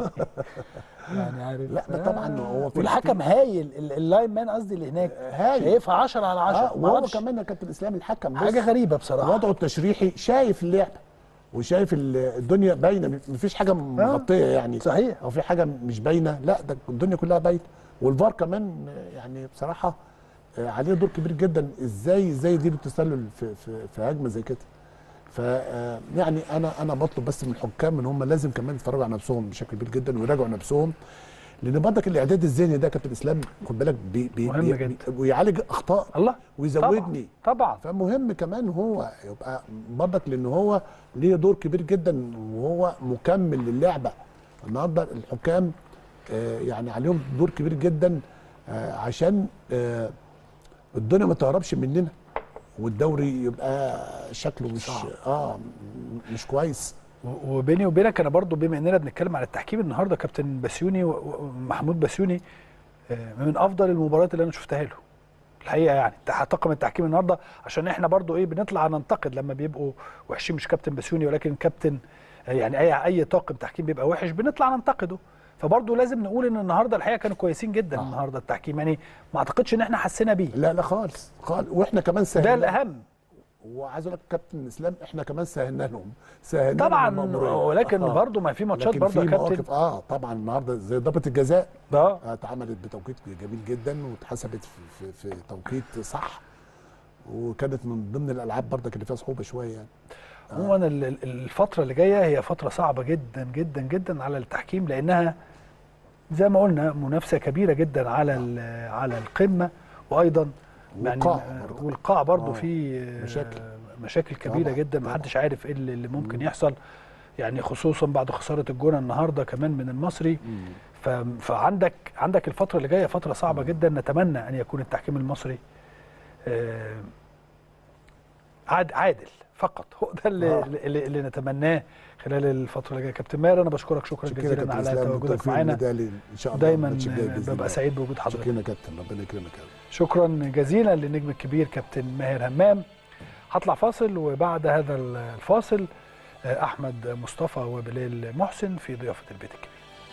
يعني عارف لا ده طبعا هو في والحكم هايل ال- اللاين مان قصدي اللي هناك هايل. شايفها 10 على 10 اه ما وهو اعرفش كمان يا كابتن اسلام الحكم بص، حاجه غريبه بصراحه وضعه التشريحي شايف اللعبه وشايف ال- الدنيا باينه مفيش حاجه مغطيه يعني صحيح. او في حاجه مش باينه لا ده الدنيا كلها باينه والفار كمان يعني بصراحه آه، عليه دور كبير جدا ازاي ازاي يدير التسلل في في, في هجمه زي كده ف آه، يعني انا انا بطلب بس من الحكام ان هم لازم كمان يتفرجوا على نفسهم بشكل كبير جدا ويراجعوا نفسهم لان برضك الاعداد الذهني ده يا كابتن اسلام خد بالك بي بي مهم بي جدا. ويعالج اخطاء الله ويزودني طبعا, طبعا. فمهم كمان هو يبقى برضك لان هو ليه دور كبير جدا وهو مكمل للعبه النهارده الحكام آه، يعني عليهم دور كبير جدا آه، عشان آه، الدنيا ما تهربش مننا والدوري يبقى شكله مش صعب. اه مش كويس و- وبيني وبينك انا برضو بما اننا بنتكلم على التحكيم النهارده كابتن بسيوني و- و- ومحمود بسيوني آه، من افضل المباريات اللي انا شفتها له الحقيقه يعني تح- طاقم التحكيم النهارده عشان احنا برضو ايه بنطلع ننتقد لما بيبقوا وحشين مش كابتن بسيوني ولكن كابتن آه، يعني اي اي طاقم تحكيم بيبقى وحش بنطلع ننتقده فبرضو لازم نقول ان النهارده الحقيقه كانوا كويسين جدا آه. النهارده التحكيم يعني ما اعتقدش ان احنا حسينا بيه لا لا خالص خالص واحنا كمان ده سهلنا الاهم وعايز اقول لك كابتن اسلام احنا كمان سهلنا لهم سهلنا لهم طبعا المأمورية. ولكن آه. برضو ما في ماتشات لكن برضو في يا كابتن مواقف اه طبعا النهارده زي ضربه الجزاء ده آه، اتعملت بتوقيت جميل جدا واتحسبت في, في, في توقيت صح وكانت من ضمن الالعاب برضك اللي فيها صعوبه شويه يعني عموما ال- ال- الفترة اللي جاية هي فترة صعبة جدا جدا جدا على التحكيم لأنها زي ما قلنا منافسة كبيرة جدا على ال- على القمة وأيضا والقاع يعني برضه. والقاع برضه آه، فيه مشاكل. مشاكل كبيرة طبعاً، جدا طبعاً. محدش عارف ايه اللي اللي ممكن يحصل يعني خصوصا بعد خسارة الجونة النهاردة كمان من المصري ف- فعندك عندك الفترة اللي جاية فترة صعبة جدا نتمنى أن يكون التحكيم المصري آه، عاد عادل فقط هو ده اللي, آه. اللي, اللي نتمناه خلال الفترة اللي جايه كابتن ماهر أنا بشكرك شكرا شكرا يا جزيلا كابتن على اسلام تواجدك بالتوفيق معانا والنداء لي ان شاء الله دايما الماتش الجاي بإذن ببقى الله. سعيد بوجود حضرتك شكرا يا كابتن ربنا يكرمك يا رب. شكرا جزيلا للنجم الكبير كابتن ماهر همام هطلع فاصل وبعد هذا الفاصل آه، احمد مصطفى وبلال محسن في ضيافه البيت الكبير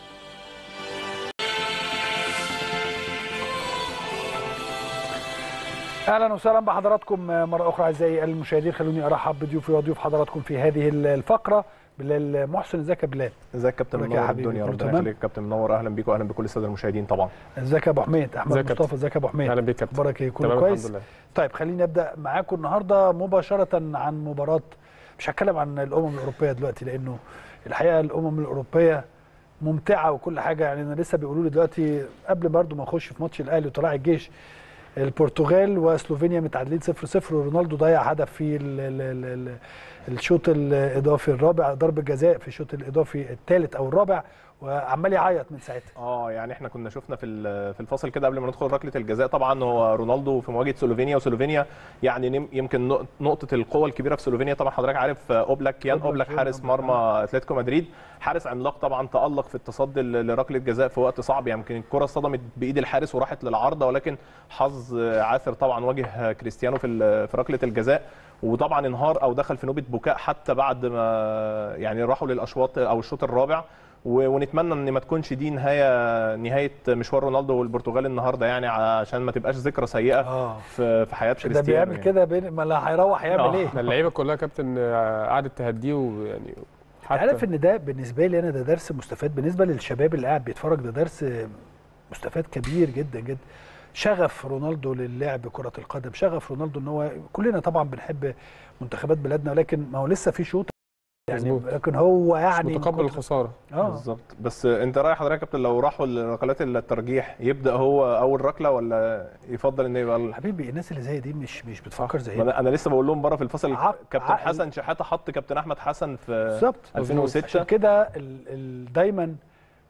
اهلا وسهلا بحضراتكم مره اخرى اعزائي المشاهدين خلوني ارحب بضيوفي وضيوف حضراتكم في هذه الفقره بلال محسن ازيك يا بلال ازيك يا كابتن ازيك يا منور حبيبي؟ الدنيا كله ربنا تمام؟ يخليك يا كابتن منور اهلا بيك واهلا بكل الساده المشاهدين طبعا ازيك يا ابو حميد احمد ازيك يا مصطفى ازيك يا ابو حميد اهلا بيك يا كابتن اخبارك ايه كله تمام كويس الحمد لله طيب خليني ابدا معاكم النهارده مباشره عن مباراه مش هتكلم عن الامم الاوروبيه دلوقتي لانه الحقيقه الامم الاوروبيه ممتعه وكل حاجه يعني انا لسه بيقولوا لي دلوقتي قبل برضو ما اخش في ماتش الاهلي وطلائع الجيش البرتغال وسلوفينيا متعادلين 0 0 ورونالدو ضيع هدف في ال ال ال ال الشوط الاضافي الرابع ضربه جزاء في الشوط الاضافي الثالث او الرابع وعمال يعيط من ساعتها اه يعني احنا كنا شفنا في ال- في الفاصل كده قبل ما ندخل ركله الجزاء طبعا هو رونالدو في مواجهه سلوفينيا وسلوفينيا يعني نم- يمكن نق- نقطه القوه الكبيره في سلوفينيا طبعا حضرتك عارف آه، اوبلاك يان أوبلاك، اوبلاك يان حارس أوبلاك. مرمى اتلتيكو مدريد حارس عملاق طبعا تالق في التصدي ل- لركله جزاء في وقت صعب يمكن الكره اصطدمت بايد الحارس وراحت للعارضه ولكن حظ آه، عاثر طبعا واجه آه، كريستيانو في ال- في ركله الجزاء وطبعا انهار او دخل في نوبه بكاء حتى بعد ما يعني راحوا للاشواط او الشوط الرابع و- ونتمنى ان ما تكونش دي نهايه نهايه مشوار رونالدو والبرتغال النهارده يعني عشان ما تبقاش ذكرى سيئه اه في في حياه ده كريستيانو بيعمل يعني. كده بين ما لا هيروح يعمل آه. ايه ده اللعيبه كلها كابتن آه، قعدت تهديه ويعني حتى عارف ان ده بالنسبه لي انا ده درس مستفاد بالنسبه للشباب اللي قاعد بيتفرج ده درس مستفاد كبير جدا جدا شغف رونالدو للعب كره القدم شغف رونالدو ان هو كلنا طبعا بنحب منتخبات بلادنا ولكن ما هو لسه في شوط يعني مظبوط. لكن هو مش يعني من متقبل كتر- الخساره اه بالظبط بس انت رايح حضرتك يا كابتن لو راحوا لركلات الترجيح يبدا هو اول ركله ولا يفضل ان يبقى ال- حبيبي الناس اللي زي دي مش مش بتفكر ما زينا انا انا لسه بقول لهم بره في الفصل عق- كابتن عقل. حسن شحاته حط كابتن احمد حسن في بالظبط 2006 عشان كده ال ال دايما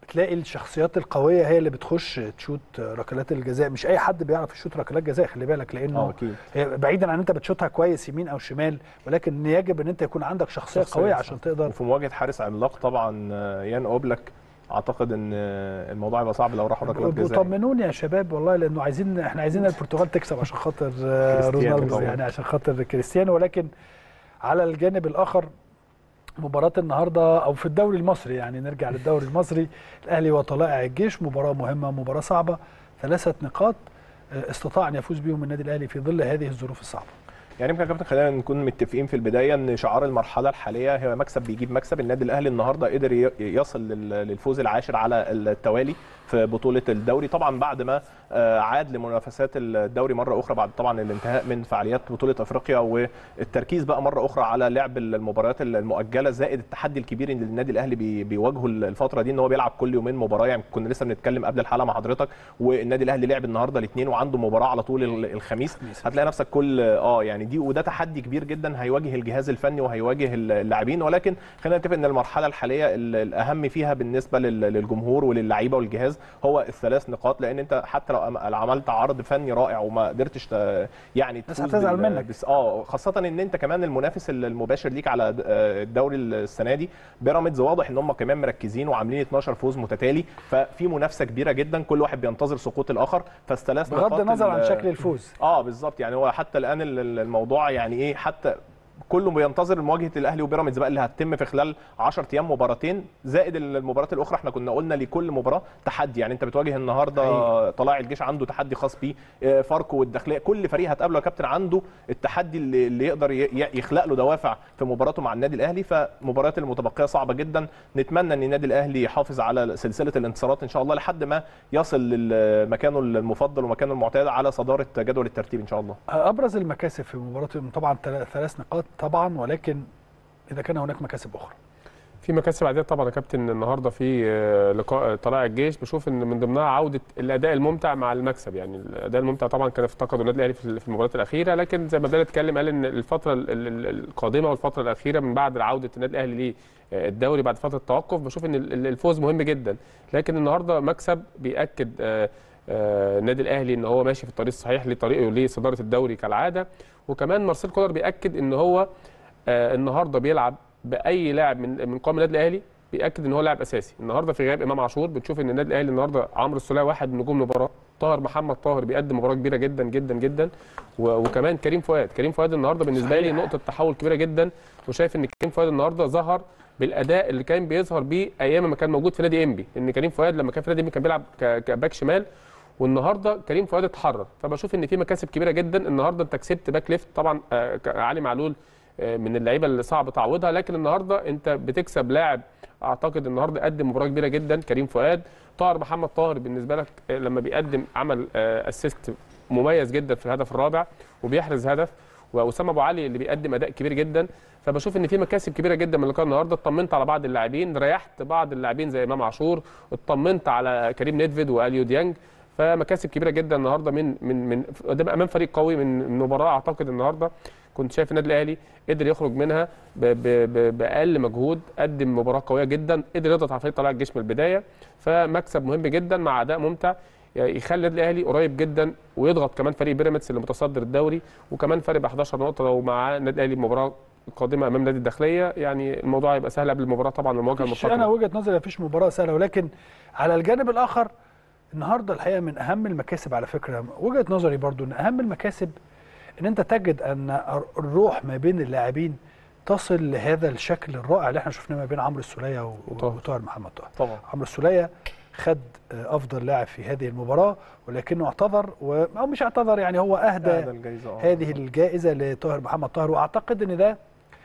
بتلاقي الشخصيات القويه هي اللي بتخش تشوت ركلات الجزاء مش اي حد بيعرف يشوت ركلات جزاء خلي بالك اه لانه اكيد هي بعيدا عن انت بتشوتها كويس يمين او شمال ولكن يجب ان انت يكون عندك شخصيه, شخصية، قويه صح. عشان تقدر وفي مواجهه حارس عملاق طبعا آه، يان اوبلك اعتقد ان آه، الموضوع هيبقى صعب لو راحوا ركلات جزاء وطمنوني يا شباب والله لانه عايزين احنا عايزين البرتغال تكسب عشان خاطر آه، كريستيانو رونالدو طبعاً. يعني عشان خاطر كريستيانو ولكن على الجانب الاخر مباراة النهارده او في الدوري المصري يعني نرجع للدوري المصري الاهلي وطلائع الجيش مباراة مهمة مباراة صعبة ثلاثة نقاط آه، استطاع ان يفوز بهم النادي الاهلي في ظل هذه الظروف الصعبة يعني يمكن يا كابتن خلينا نكون متفقين في البدايه ان شعار المرحله الحاليه هي مكسب بيجيب مكسب النادي الاهلي النهارده قدر ي- يصل لل- للفوز العاشر على التوالي في بطوله الدوري طبعا بعد ما آه، عاد لمنافسات الدوري مره اخرى بعد طبعا الانتهاء من فعاليات بطوله افريقيا والتركيز بقى مره اخرى على لعب المباريات المؤجله زائد التحدي الكبير اللي النادي الاهلي بي- بيواجهه الفتره دي ان هو بيلعب كل يومين مباراه يعني كنا لسه بنتكلم قبل الحلقه مع حضرتك والنادي الاهلي لعب النهارده الاثنين وعنده مباراه على طول ال- الخميس هتلاقي نفسك كل اه يعني دي وده تحدي كبير جدا هيواجه الجهاز الفني وهيواجه اللاعبين ولكن خلينا نتفق ان المرحله الحاليه ال- الاهم فيها بالنسبه لل- للجمهور وللعيبه والجهاز هو الثلاث نقاط لان انت حتى لو أم- عملت عرض فني رائع وما قدرتش ت- يعني الناس تفوز هتزعل بال- منك. بس اه خاصه ان انت كمان المنافس المباشر ليك على د- آه، الدوري السنه دي بيراميدز واضح ان هم كمان مركزين وعاملين 12 فوز متتالي ففي منافسه كبيره جدا كل واحد بينتظر سقوط الاخر فالثلاث بغض نقاط النظر عن ال- شكل الفوز اه بالظبط يعني هو حتى الان ال- ال- الموضوع يعني ايه حتى كله بينتظر مواجهه الاهلي وبيراميدز بقى اللي هتتم في خلال 10 ايام مباراتين زائد المباراه الاخرى احنا كنا قلنا لكل مباراه تحدي يعني انت بتواجه النهارده حقيقي. طلائع الجيش عنده تحدي خاص بيه آه، فاركو والداخليه كل فريق هتقابله يا كابتن عنده التحدي اللي, اللي يقدر ي- ي- يخلق له دوافع في مباراته مع النادي الاهلي فمباريات المتبقيه صعبه جدا نتمنى ان النادي الاهلي يحافظ على سلسله الانتصارات ان شاء الله لحد ما يصل لمكانه المفضل ومكانه المعتاد على صداره جدول الترتيب ان شاء الله ابرز المكاسب في مباراه طبعا تلا- ثلاث نقاط طبعا ولكن اذا كان هناك مكاسب اخرى في مكاسب عديده طبعا يا كابتن النهارده في آه، لقاء طلائع الجيش بشوف ان من ضمنها عوده الاداء الممتع مع المكسب يعني الاداء الممتع طبعا كان افتقده النادي الاهلي في في المباريات الاخيره لكن زي ما بدأنا نتكلم قال ان الفتره ال- ال- القادمه والفتره الاخيره من بعد عوده النادي الاهلي للدوري بعد فتره توقف بشوف ان ال- ال- الفوز مهم جدا لكن النهارده مكسب بياكد آه، آه، النادي الاهلي ان هو ماشي في الطريق الصحيح لطريقه لصداره الدوري كالعاده وكمان مارسيل كولر بياكد ان هو آه، النهارده بيلعب باي لاعب من من قوام النادي الاهلي بياكد ان هو لاعب اساسي النهارده في غياب امام عاشور بنشوف ان النادي الاهلي النهارده عمرو السوليه واحد من نجوم المباراه طاهر محمد طاهر بيقدم مباراه كبيره جدا جدا جدا و- وكمان كريم فؤاد كريم فؤاد النهارده بالنسبه لي نقطه تحول كبيره جدا وشايف ان كريم فؤاد النهارده ظهر بالاداء اللي كان بيظهر بيه ايام ما كان موجود في نادي انبي ان كريم فؤاد لما كان في نادي انبي كان بيلعب ك- كباك شمال والنهارده كريم فؤاد اتحرر فبشوف ان في مكاسب كبيره جدا النهارده انت كسبت باك ليفت طبعا آه، ك- علي معلول آه، من اللعيبه اللي صعب تعويضها لكن النهارده انت بتكسب لاعب اعتقد النهارده قدم مباراه كبيره جدا كريم فؤاد طاهر محمد طاهر بالنسبه لك آه، لما بيقدم عمل اسيست مميز جدا في الهدف الرابع وبيحرز هدف واسامه ابو علي اللي بيقدم اداء كبير جدا فبشوف ان في مكاسب كبيره جدا من لقاء النهارده اطمنت على بعض اللاعبين ريحت بعض اللاعبين زي امام عاشور اطمنت على كريم نيدفيد واليو ديانج فمكاسب كبيره جدا النهارده من من من قدام امام فريق قوي من من مباراه اعتقد النهارده كنت شايف النادي الاهلي قدر يخرج منها ب ب ب باقل مجهود قدم مباراه قويه جدا قدر يضغط على فريق طلائع الجيش من البدايه فمكسب مهم جدا مع اداء ممتع يخلي النادي الاهلي قريب جدا ويضغط كمان فريق بيراميدز اللي متصدر الدوري وكمان فرق ب 11 نقطه لو مع النادي الاهلي مباراه القادمه امام نادي الداخليه يعني الموضوع هيبقى سهل قبل المباراه طبعا المواجهه مفيش- المرتقبه انا وجهه نظري مفيش مباراه سهله ولكن على الجانب الاخر النهارده الحقيقه من اهم المكاسب على فكره وجهه نظري برضو ان اهم المكاسب ان انت تجد ان الروح ما بين اللاعبين تصل لهذا الشكل الرائع اللي احنا شفناه ما بين عمرو السوليه و- وطاهر. وطاهر محمد طاهر طبعا عمرو السوليه خد آه، افضل لاعب في هذه المباراه ولكنه اعتذر و... او مش اعتذر يعني هو اهدى هذا الجايزه آه. هذه الجائزه لطاهر محمد طاهر واعتقد ان ده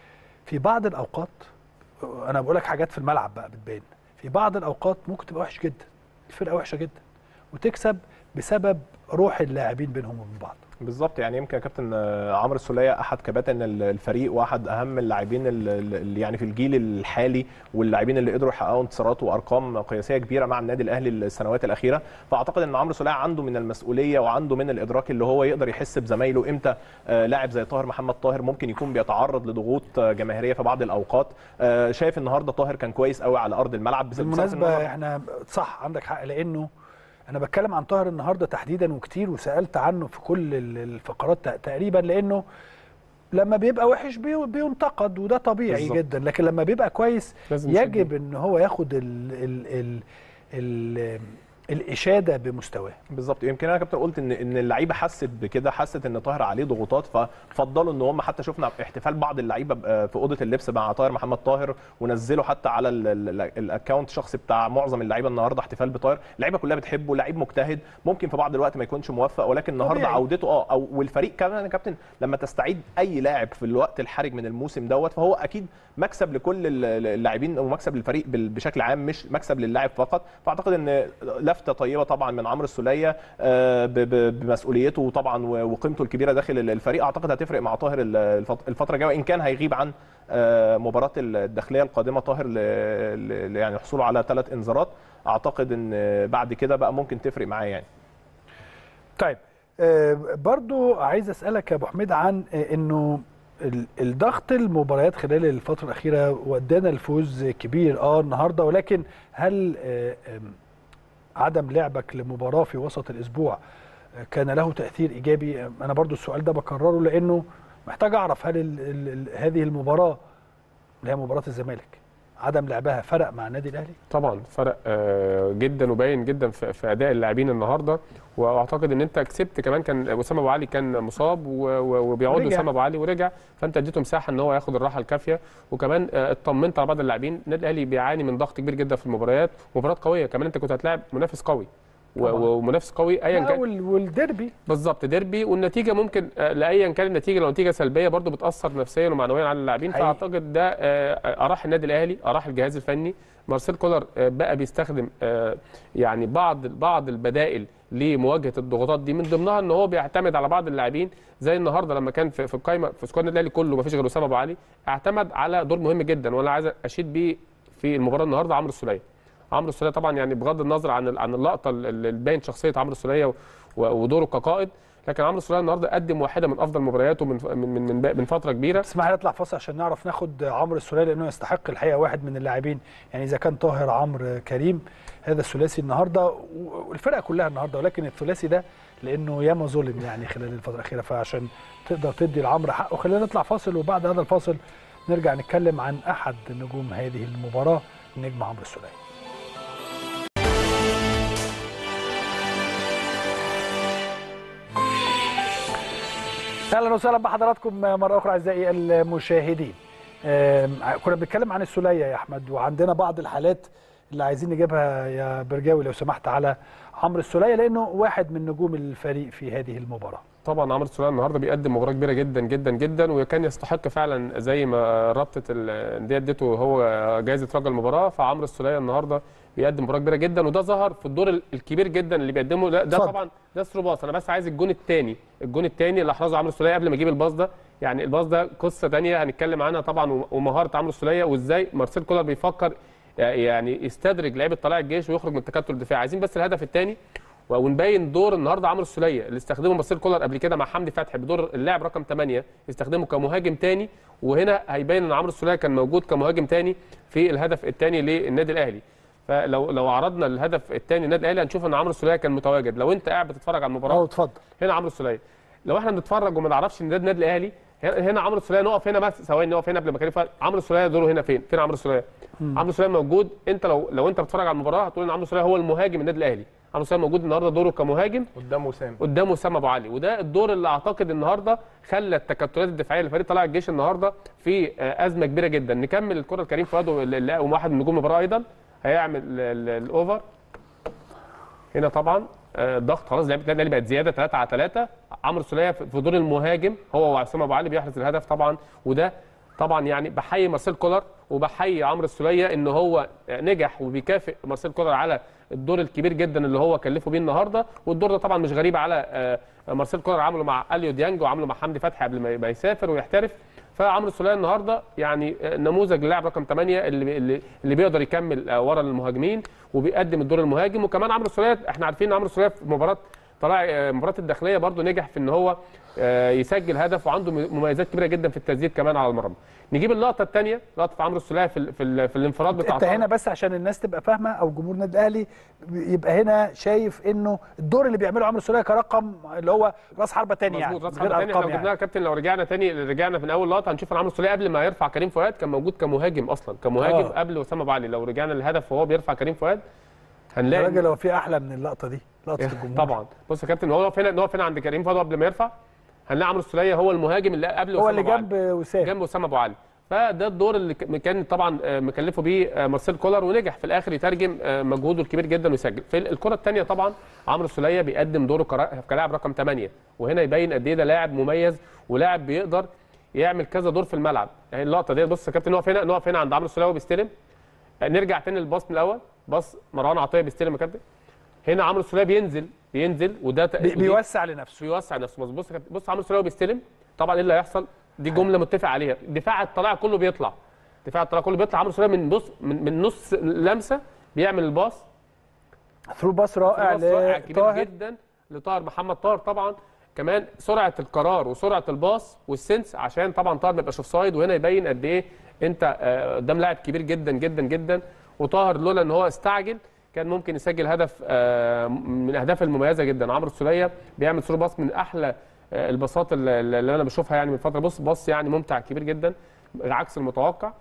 في بعض الاوقات انا بقول لك حاجات في الملعب بقى بتبان في بعض الاوقات ممكن تبقى وحش جدا الفرقه وحشه جدا وتكسب بسبب روح اللاعبين بينهم وبين بعض بالظبط يعني يمكن يا كابتن آه، عمرو السوليه احد كباتن ال- الفريق واحد اهم اللاعبين ال- ال- اللي يعني في الجيل الحالي واللاعبين اللي قدروا يحققوا انتصارات وارقام قياسيه كبيره مع النادي الاهلي السنوات الاخيره فاعتقد ان عمرو السوليه عنده من المسؤوليه وعنده من الادراك اللي هو يقدر يحس بزمايله امتى آه، لاعب زي طاهر محمد طاهر ممكن يكون بيتعرض لضغوط آه، جماهيريه في بعض الاوقات آه، شايف النهارده طاهر كان كويس قوي على ارض الملعب بس- بصرف النظر- بالمناسبه احنا صح عندك حق لانه انا بتكلم عن طاهر النهارده تحديدا وكتير وسالت عنه في كل ال- الفقرات تق- تقريبا لانه لما بيبقى وحش بي- بينتقد وده طبيعي بالظبط. جدا لكن لما بيبقى كويس لازم يجب ان هو ياخد ال ال ال ال الاشاده بمستواه بالظبط يمكن انا يا كابتن قلت ان ان اللعيبه حست بكده حست ان طاهر عليه ضغوطات ففضلوا ان هم حتى شفنا احتفال بعض اللعيبه ب- في اوضه اللبس مع طاهر محمد طاهر ونزلوا حتى على ال- ال- ال- الاكونت الشخصي بتاع معظم اللعيبه النهارده احتفال بطاهر اللعيبه كلها بتحبه لعيب مجتهد ممكن في بعض الوقت ما يكونش موفق ولكن النهارده طبيعي. عودته اه او والفريق كمان يا كابتن لما تستعيد اي لاعب في الوقت الحرج من الموسم دوت فهو اكيد مكسب لكل ال- ال- اللاعبين ومكسب للفريق بال- بشكل عام مش مكسب للاعب فقط فاعتقد ان لفته طيبه طبعا من عمرو السوليه آه، ب- ب- بمسؤوليته طبعا و- وقيمته الكبيره داخل ال- الفريق اعتقد هتفرق مع طاهر ال- الفت- الفتره الجايه وان كان هيغيب عن آه، مباراه الداخليه القادمه طاهر ل- ل- يعني حصوله على ثلاث انذارات اعتقد ان بعد كده بقى ممكن تفرق معاه يعني طيب آه، برضو عايز اسالك يا ابو حميد عن آه، انه ال- الضغط المباريات خلال الفتره الاخيره ودانا الفوز كبير اه النهارده ولكن هل آه، آم، عدم لعبك لمباراه في وسط الاسبوع آه، كان له تاثير ايجابي آه، انا برضو السؤال ده بكرره لانه محتاج اعرف هل ال ال ال هذه المباراه اللي هي مباراه الزمالك عدم لعبها فرق مع النادي الاهلي طبعا فرق آه، جدا وباين جدا في في اداء اللاعبين النهارده واعتقد ان انت كسبت كمان كان اسامه ابو علي كان مصاب و- و- وبيعود ورجع. اسامه ابو علي ورجع فانت اديته مساحه ان هو ياخد الراحه الكافيه وكمان آه، اطمنت على بعض اللاعبين النادي الاهلي بيعاني من ضغط كبير جدا في المباريات مباراه قويه كمان انت كنت هتلاعب منافس قوي و- طبعاً. ومنافس قوي ايا لا، كان وال- والديربي بالظبط ديربي والنتيجه ممكن آه، لايا كان النتيجه لو نتيجه سلبيه برضو بتاثر نفسيا ومعنويا على اللاعبين حقيقي. فاعتقد ده آه، اراح النادي الاهلي اراح الجهاز الفني مارسيل كولر آه، بقى بيستخدم آه، يعني بعض بعض البدائل لمواجهه الضغوطات دي من ضمنها ان هو بيعتمد على بعض اللاعبين زي النهارده لما كان في في القائمه في سكواد النادي الاهلي كله ما فيش غير اسامه ابو علي اعتمد على دور مهم جدا وانا عايز اشيد بيه في المباراه النهارده عمرو السوليه عمرو السوليه طبعا يعني بغض النظر عن عن اللقطه اللي باين شخصيه عمرو السوليه و- ودوره كقائد لكن عمرو السوليه النهارده قدم واحده من افضل مبارياته من من من, من, من فتره كبيره اسمح لي نطلع فاصل عشان نعرف ناخد عمرو السوليه لانه يستحق الحقيقه واحد من اللاعبين يعني اذا كان طاهر عمرو كريم هذا الثلاثي النهارده والفرقه كلها النهارده ولكن الثلاثي ده لانه ياما ظلم يعني خلال الفتره الاخيره فعشان تقدر تدي لعمرو حقه خلينا نطلع فاصل وبعد هذا الفاصل نرجع نتكلم عن احد نجوم هذه المباراه النجم عمرو السوليه اهلا وسهلا بحضراتكم مره اخرى اعزائي المشاهدين آم، كنا بنتكلم عن السوليه يا احمد وعندنا بعض الحالات اللي عايزين نجيبها يا برجاوي لو سمحت على عمرو السوليه لانه واحد من نجوم الفريق في هذه المباراه طبعا عمرو السوليه النهارده بيقدم مباراه كبيره جدا جدا جدا وكان يستحق فعلا زي ما رابطه الانديه اديته هو جائزه رجل المباراه فعمرو السوليه النهارده بيقدم مباراه كبيره جدا وده ظهر في الدور ال- الكبير جدا اللي بيقدمه ده, ده اتفضل. طبعا ده ثرو باص انا بس عايز الجون الثاني الجون الثاني اللي احرزه عمرو السوليه قبل ما يجيب الباص ده يعني الباص ده قصه ثانيه هنتكلم عنها طبعا ومهاره عمرو السوليه وازاي مارسيل كولر بيفكر يعني يستدرج لعيبه طلائع الجيش ويخرج من التكتل الدفاعي عايزين بس الهدف الثاني ونبين دور النهارده عمرو السوليه اللي استخدمه مارسيل كولر قبل كده مع حمدي فتحي بدور اللاعب رقم 8 استخدمه كمهاجم تاني وهنا هيبين ان عمرو السوليه كان موجود كمهاجم تاني في الهدف الثاني للنادي الاهلي فلو لو عرضنا الهدف الثاني للنادي الاهلي هنشوف ان عمرو السوليه كان متواجد لو انت قاعد بتتفرج على المباراه اه اتفضل هنا عمرو السوليه لو احنا بنتفرج وما نعرفش ان ده النادي الاهلي هنا هنا عمرو السوليه نقف هنا بس ثواني نقف هنا قبل ما كان يفرق. عمرو السوليه دوره هنا فين؟ فين عمرو السوليه؟ عمرو السوليه موجود انت لو لو انت بتتفرج على المباراه هتقول ان عمرو السوليه هو المهاجم النادي الاهلي عمرو السوليه موجود النهارده دوره كمهاجم قدام وسام قدام اسامه ابو علي وده الدور اللي اعتقد النهارده خلى التكتلات الدفاعيه لفريق طلائع الجيش النهارده في آه، ازمه كبيره جدا نكمل الكره الكريم فؤاد اللي- وواحد من نجوم المباراه ايضا هيعمل ال- ال- الاوفر هنا طبعا آه، ضغط خلاص لعيبه النادي الاهلي بقت زياده 3 على 3 عمرو السوليه في في دور المهاجم هو وعصام ابو علي بيحرز الهدف طبعا وده طبعا يعني بحيي مارسيل كولر وبحيي عمرو السوليه ان هو نجح وبيكافئ مارسيل كولر على الدور الكبير جدا اللي هو كلفه بيه النهارده والدور ده طبعا مش غريب على آه، مارسيل كولر عمله مع اليو ديانج وعمله مع حمدي فتحي قبل ما ما يسافر ويحترف فعمرو السوليه النهارده يعني آه، نموذج اللاعب رقم 8 اللي اللي, اللي بيقدر يكمل آه، ورا المهاجمين وبيقدم الدور المهاجم وكمان عمرو السوليه احنا عارفين ان عمرو السوليه في مباراه طلع آه، مباراه الداخليه برضو نجح في ان هو آه، يسجل هدف وعنده مميزات كبيره جدا في التسديد كمان على المرمى نجيب اللقطه الثانيه لقطه عمرو السوليه في ال- في, ال- في الانفراد بتاع انت هنا بس عشان الناس تبقى فاهمه او جمهور النادي الاهلي يبقى هنا شايف انه الدور اللي بيعمله عمرو السوليه كرقم اللي هو راس حربه تاني يعني مظبوط راس غير حربة تاني ارقام احنا يعني جبناها كابتن لو رجعنا تاني رجعنا من اول لقطه هنشوف ان عمرو السوليه قبل ما يرفع كريم فؤاد كان موجود كمهاجم اصلا كمهاجم آه. قبل اسامه ابو علي لو رجعنا للهدف وهو بيرفع كريم فؤاد يا هنلاقي راجل هو في احلى من اللقطه دي لقطه الجمهور طبعا بص يا كابتن هو واقف هنا ان هو فين عند كريم فؤاد قبل ما يرفع هنلاقي عمرو السوليه هو المهاجم اللي قبل هو أسامة اللي أبو علي. جنب وسام جنب اسامه ابو علي فده الدور اللي ك- كان طبعا آه، مكلفه بيه آه، مارسيل كولر ونجح في الاخر يترجم آه، مجهوده الكبير جدا ويسجل في الكره الثانيه طبعا عمرو السوليه بيقدم دوره كرا- كلاعب رقم 8 وهنا يبين قد ايه ده لاعب مميز ولاعب بيقدر يعمل كذا دور في الملعب يعني اللقطه دي بص يا كابتن نقف هنا نقف هنا عند عمرو السوليه وهو بيستلم آه، نرجع تاني للباص من الاول باص مروان عطيه بيستلم يا كابتن هنا عمرو السوليه بينزل بينزل وده ت- بي- ودي- بيوسع لنفسه بيوسع نفسه بص بص يا كابتن، بص عمرو السوليه بيستلم طبعا ايه اللي هيحصل دي جمله متفق عليها دفاع الطلائع كله بيطلع دفاع الطلائع كله بيطلع عمرو السوليه من بص من, من نص لمسه بيعمل الباص ثرو باس رائع باص رائع كبير لطاهر جدا لطاهر محمد طاهر طبعا كمان سرعه القرار وسرعه الباص والسنس عشان طبعا طاهر ما يبقاش اوف سايد وهنا يبين قد ايه انت آه، قدام لاعب كبير جدا جدا جدا وطاهر لولا ان هو استعجل كان ممكن يسجل هدف آه، من الاهداف المميزه جدا عمرو السوليه بيعمل ثرو باص من احلى آه، الباصات اللي اللي انا بشوفها يعني من فتره بص باص يعني ممتع كبير جدا عكس المتوقع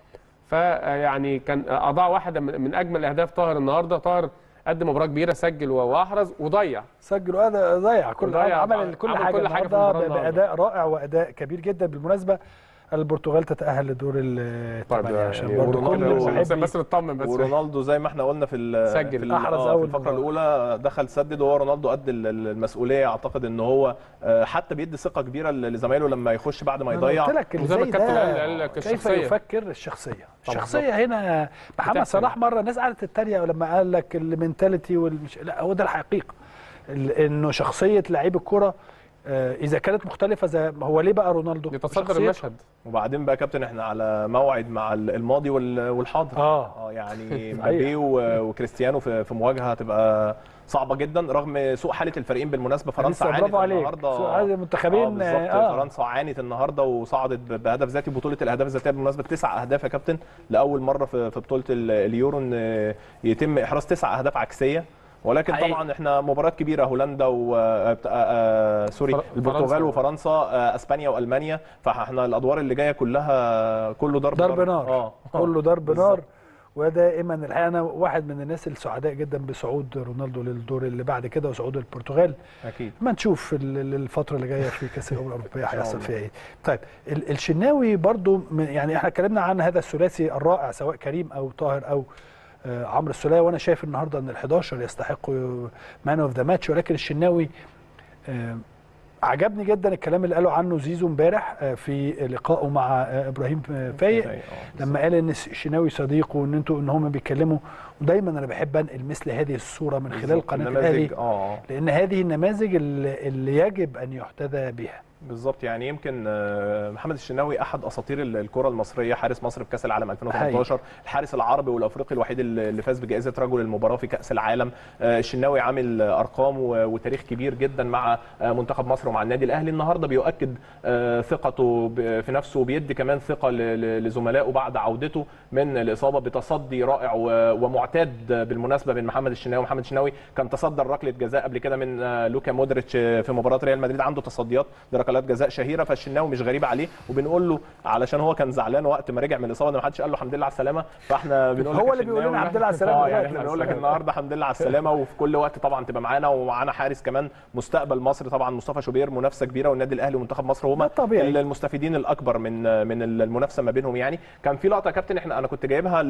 فيعني كان اضاع واحده من من اجمل اهداف طاهر النهارده طاهر قدم مباراه كبيره سجل واحرز وضيع سجل وهذا ضيع كل ضيع، عمل كل عمل حاجه كل حاجة في النهارده المباراة النهاردة. باداء رائع واداء كبير جدا بالمناسبه البرتغال تتاهل لدور الثمانيه عشان يعني برضه ورونالدو كل بس محبي بس نطمن بس ورونالدو زي ما احنا قلنا في ال- سجل. في, ال- أحرز آه، في أول الفقره مباراة. الاولى دخل سدد وهو رونالدو قد ال- ال- المسؤوليه اعتقد ان هو آه، حتى بيدي ثقه كبيره ل- لزمايله لما يخش بعد ما أنا يضيع قلت لك اللي وزي ما زي الكابتن قال- ده قال لك كيف الشخصية. يفكر الشخصيه طبعا الشخصيه هنا محمد بتحصل. صلاح مره الناس قعدت تتريق لما قال لك المينتاليتي والمش لا هو ده الحقيقه ال- انه شخصيه لعيب الكره آه، اذا كانت مختلفه زي ما هو ليه بقى رونالدو يتصدر شخصيته. المشهد وبعدين بقى يا كابتن احنا على موعد مع ال- الماضي وال- والحاضر اه اه يعني صحيح. مبابي و- وكريستيانو في في مواجهه هتبقى صعبه جدا رغم سوء حاله الفريقين بالمناسبه فرنسا لسه عانت برافو عليك النهارده سؤال اه المنتخبين بالظبط آه. فرنسا عانت النهارده وصعدت ب- بهدف ذاتي بطوله الاهداف الذاتيه بالمناسبه تسع اهداف يا كابتن لاول مره في في بطوله ال- اليورو ان يتم احراز تسع اهداف عكسيه ولكن حقيقي. طبعا احنا مباريات كبيره هولندا و آه، بت- آه، آه، سوري فر- البرتغال فرنسا. وفرنسا آه، اسبانيا والمانيا فاحنا الادوار اللي جايه كلها كله ضرب ضرب نار اه كله ضرب بالظبط. نار ودائما الحقيقه انا واحد من الناس السعداء جدا بصعود رونالدو للدور اللي بعد كده وصعود البرتغال اكيد ما نشوف ال- ال- الفتره اللي جايه في كاس الامم الاوروبيه شاء هيحصل الله. فيها ايه طيب ال- الشناوي برضو من- يعني احنا اتكلمنا عن هذا الثلاثي الرائع سواء كريم او طاهر او آه، عمرو السوليه وانا شايف النهارده ان ال11 يستحقوا مان اوف ذا ماتش ولكن الشناوي آه، عجبني جدا الكلام اللي قاله عنه زيزو امبارح آه، في لقائه مع آه، ابراهيم آه، فايق آه، لما قال ان الشناوي صديقه وان انتوا ان هم بيتكلموا ودايما انا بحب انقل مثل هذه الصوره من خلال بالظبط. قناه نماذج- الاهلي اه لان هذه النماذج اللي, اللي يجب ان يحتذى بها بالظبط يعني يمكن آه، محمد الشناوي احد اساطير ال- الكره المصريه حارس مصر في كاس العالم 2018 الحارس العربي والافريقي الوحيد اللي اللي فاز بجائزه رجل المباراه في كاس العالم آه، الشناوي عامل آه، ارقام و- وتاريخ كبير جدا مع آه، منتخب مصر ومع النادي الاهلي النهارده بيؤكد آه، ثقته ب- في نفسه وبيدي كمان ثقه ل- ل- لزملائه بعد عودته من الاصابه بتصدي رائع و- ومعتاد بالمناسبه من محمد الشناوي محمد الشناوي كان تصدر ركله جزاء قبل كده من آه، لوكا مودريتش آه، في مباراه ريال مدريد عنده تصديات لركلات جزاء شهيره فالشناوي مش غريب عليه وبنقول له علشان هو كان زعلان وقت ما رجع من الاصابه ان ما حدش قال له الحمد لله على السلامه فاحنا بنقول لك هو اللي بيقول لنا الشناوي- الحمد لله على السلامة اه يعني دلوقتي. احنا بنقول لك النهارده الحمد لله على السلامه وفي كل وقت طبعا تبقى معانا ومعانا حارس كمان مستقبل مصر طبعا مصطفى شوبير منافسه كبيره والنادي الاهلي ومنتخب مصر ده هما طبيعي. المستفيدين الاكبر من من المنافسه ما بينهم يعني كان في لقطه يا كابتن احنا انا كنت جايبها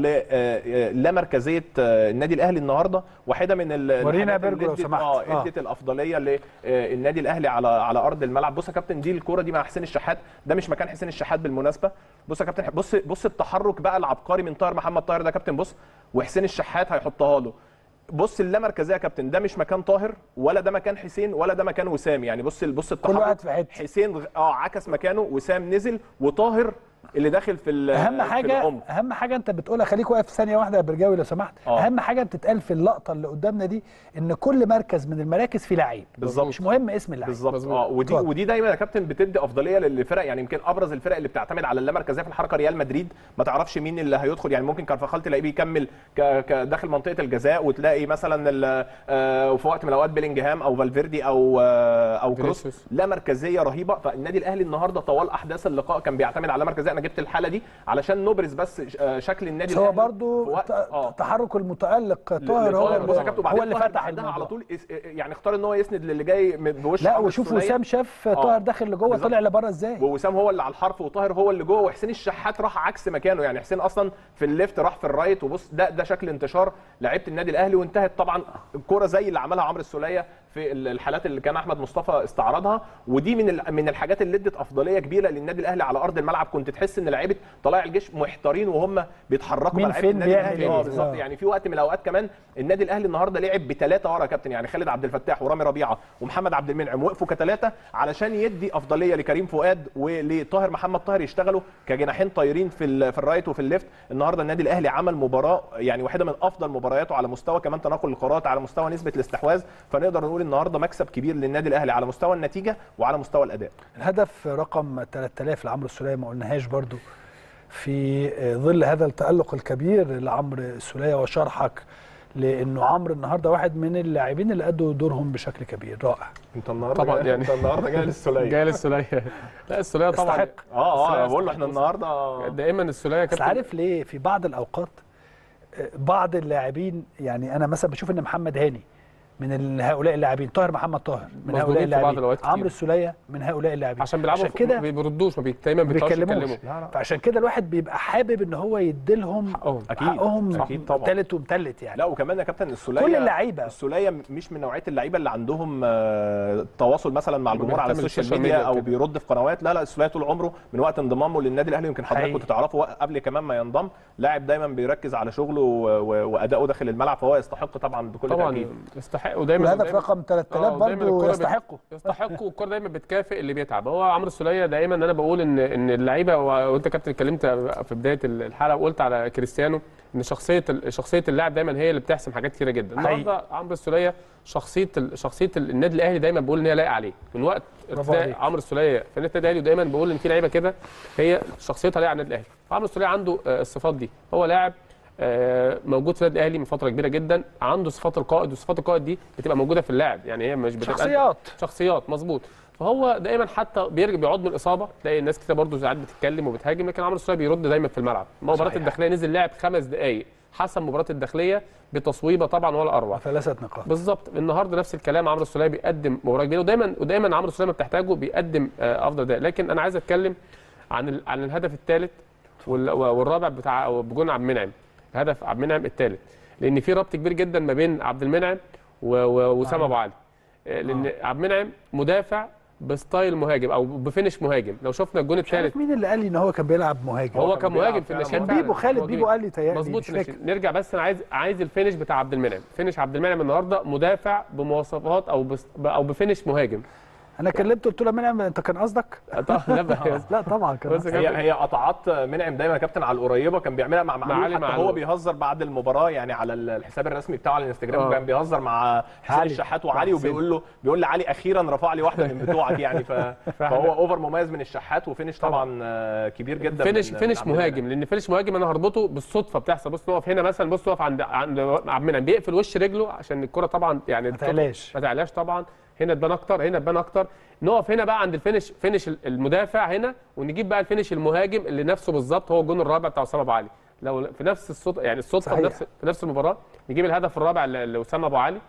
لا مركزيه النادي الاهلي النهارده واحده من ال- ورينا الحاجات اللي بيرجو لو ادت- سمحت. اه آه. ادت الافضليه للنادي الاهلي على على ارض الملعب بص يا كابتن كابتن دي الكوره دي مع حسين الشحات ده مش مكان حسين الشحات بالمناسبه بص يا كابتن بص بص التحرك بقى العبقري من طاهر محمد طاهر ده يا كابتن بص وحسين الشحات هيحطها له بص اللامركزيه يا كابتن ده مش مكان طاهر ولا ده مكان حسين ولا ده مكان وسام يعني بص بص التحرك واحد في حتة. حسين اه عكس مكانه وسام نزل وطاهر اللي داخل في ال- اهم في حاجه العمق. اهم حاجه انت بتقولها خليك واقف ثانيه واحده يا برجاوي لو سمحت آه. اهم حاجه بتتقال في اللقطه اللي قدامنا دي ان كل مركز من المراكز فيه لعيب بالظبط. مش مهم اسم اللعيب بالظبط مظبوط. اه ودي اتفضل. ودي دايما يا كابتن بتدي افضليه للفرق يعني يمكن ابرز الفرق اللي بتعتمد على اللامركزيه في الحركه ريال مدريد ما تعرفش مين اللي هيدخل يعني ممكن كارفاخال تلاقيه بيكمل ك- ك- داخل منطقه الجزاء وتلاقي مثلا ال- آه، وفي وقت من الاوقات بيلينجهام او فالفيردي او آه، او كروس فينيسيوس. لا مركزيه رهيبه فالنادي الاهلي النهارده طوال احداث اللقاء كان بيعتمد على مركزيه انا جبت الحاله دي علشان نبرز بس آه، شكل النادي بس هو الاهلي برضو في وقت- ت- آه. تحرك المتالق طاهر هو لطاهر بص يا كابتن اللي, وبعدين هو اللي طاهر فتح بعدها الموضوع على طول اس- يعني اختار ان هو يسند للي جاي من- بوش لا عمرو وشوف السولية. وسام شاف آه. طاهر داخل لجوه بالظبط. طلع لبره ازاي ووسام هو اللي على الحرف وطاهر هو اللي جوه وحسين الشحات راح عكس مكانه يعني حسين اصلا في الليفت راح في الرايت وبص ده ده شكل انتشار لعيبه النادي الاهلي وانتهت طبعا الكوره زي اللي عملها عمرو السوليه في ال- الحالات اللي كان احمد مصطفى استعرضها ودي من ال- من الحاجات اللي ادت افضليه كبيره للنادي الاهلي على ارض الملعب كنت تحس ان لعيبه طلائع الجيش محتارين وهم بيتحركوا مين مع لعيبه فين النادي بيعمل الاهلي إيه؟ اه بالظبط آه. يعني في وقت من الاوقات كمان النادي الاهلي النهارده لعب بثلاثه ورا يا كابتن يعني خالد عبد الفتاح ورامي ربيعه ومحمد عبد المنعم وقفوا كثلاثه علشان يدي افضليه لكريم فؤاد ولطاهر محمد طاهر يشتغلوا كجناحين طايرين في ال- في الرايت وفي الليفت النهارده النادي الاهلي عمل مباراه يعني واحده من افضل مبارياته على مستوى كمان تناقل القرارات على مستوى نسبه الاستحواذ فنقدر نقول النهارده مكسب كبير للنادي الاهلي على مستوى النتيجه وعلى مستوى الاداء الهدف رقم 3000 لعمرو السوليه ما قلناهاش برضو في ظل هذا التألق الكبير لعمرو السوليه وشرحك لانه عمرو النهارده واحد من اللاعبين اللي ادوا دورهم بشكل كبير رائع انت النهارده طبعاً جاي- يعني. انت النهارده جاي للسوليه جاي للسوليه لا السوليه طبعا يستحق. اه اه السولية بقول له احنا يستحق. النهارده دائما السوليه بس كابتن عارف ليه في بعض الاوقات آه، بعض اللاعبين يعني انا مثلا بشوف ان محمد هاني من ال- هؤلاء اللاعبين طاهر محمد طاهر من مظلومين هؤلاء في بعض اللاعبين الأوقات كتير. عمرو السوليه من هؤلاء اللاعبين عشان بيلعبوا عشان في- كده ما بيردوش ما بي- دايما ما بيطلعوش بيتكلموش يتكلموا فعشان كده الواحد بيبقى حابب ان هو يديلهم حقهم اكيد حقهم اكيد طبعا تالت ومتلت يعني لا وكمان يا كابتن السوليه كل اللعيبه السوليه مش من نوعيه اللعيبه اللي عندهم آه، تواصل مثلا مع الجمهور على بيهتم السوشيال بالسوشيال ميديا ميديا او وكده. بيرد في قنوات لا لا السوليه طول عمره من وقت انضمامه للنادي الاهلي يمكن حضراتكم حقيقي. تعرفوا قبل كمان ما ينضم لاعب دايما بيركز على شغله و- و- وادائه داخل الملعب فهو يستحق طبعا بكل طبعا تاكيد يستحق ودايما والهدف دايما- رقم 3000 آه، ودايما برضه الكرة بت- يستحقوا يستحقوا والكره دايما بتكافئ اللي بيتعب هو عمرو السوليه دايما انا بقول ان ان اللعيبه و- وانت كابتن اتكلمت في بدايه الحلقه وقلت على كريستيانو ان شخصيه ال- شخصيه اللاعب دايما هي اللي بتحسم حاجات كتيره جدا حقيقي. النهارده عمرو السوليه شخصيه ال- شخصيه ال- النادي الاهلي دايما بقول ان هي لايقه عليه من وقت برافو ارتداء عليك. عمرو السوليه في النادي الاهلي ودايما بقول ان في لعيبه كده هي شخصيتها لايقه على النادي الاهلي عمرو السوليه عنده آه، الصفات دي هو لاعب آه، موجود في النادي الاهلي من فتره كبيره جدا عنده صفات القائد وصفات القائد دي بتبقى موجوده في اللاعب يعني هي مش بتبقى شخصيات شخصيات مظبوط فهو دايما حتى بيرجع بيعود من الاصابه تلاقي الناس كده برضه ساعات بتتكلم وبتهاجم لكن عمرو السوليه بيرد دايما في الملعب مباراه صحيح. الداخليه نزل لعب خمس دقائق حسم مباراه الداخليه بتصويبه طبعا ولا اروع ثلاثه نقاط بالظبط النهارده نفس الكلام عمرو السوليه بيقدم مباراه كبيره ودايما ودايما عمرو السوليه ما بتحتاجه بيقدم آه، افضل ده لكن انا عايز اتكلم عن ال- عن الهدف الثالث والرابع بتاع بجون عبد المنعم هدف عبد المنعم الثالث لان في ربط كبير جدا ما بين عبد المنعم و- و- وسام آه. ابو علي آه، لان عبد المنعم مدافع بستايل مهاجم او بفينش مهاجم لو شفنا الجون مش عارف الثالث مين اللي قال لي ان هو كان بيلعب مهاجم هو كان كان بيلعب مهاجم في فعلا الناشئين كان بيبو فعلا. خالد هو بيبو قال لي تهيألي مظبوط مش في فاكر الناشئين. نرجع بس انا عايز عايز الفينش بتاع عبد المنعم فينش عبد المنعم النهارده مدافع بمواصفات او بس او بفينش مهاجم انا كلمته قلت له يا منعم انت كان قصدك؟ طبعا لا بس- لا طبعا كان بس قصدك. هي هي قطعات منعم دايما يا كابتن على القريبه كان بيعملها مع معلول علي حتى معلول. هو بيهزر بعد المباراه يعني على الحساب الرسمي بتاعه على الانستجرام آه. كان بيهزر مع حسين علي. الشحات مع وعلي حسين. وبيقول له بيقول لعلي اخيرا رفع لي واحده من بتوعك يعني ف... فهو اوفر مميز من الشحات وفينش طبعا آه، كبير جدا فينش من- من فينش عبد المنعم. مهاجم لان فينش مهاجم انا هربطه بالصدفه بتحصل بص نقف هنا مثلا بص نقف عند عند عبد المنعم بيقفل وش رجله عشان الكره طبعا يعني ما تعلاش ما تعلاش طبعا هنا تبان اكتر هنا تبان اكتر نقف هنا بقى عند الفينش فينش المدافع هنا ونجيب بقى الفينش المهاجم اللي نفسه بالظبط هو الجون الرابع بتاع اسامه ابو علي لو في نفس الصدفه يعني الصدفه في صحيح. نفس في نفس المباراه نجيب الهدف الرابع ل- لاسامه ابو علي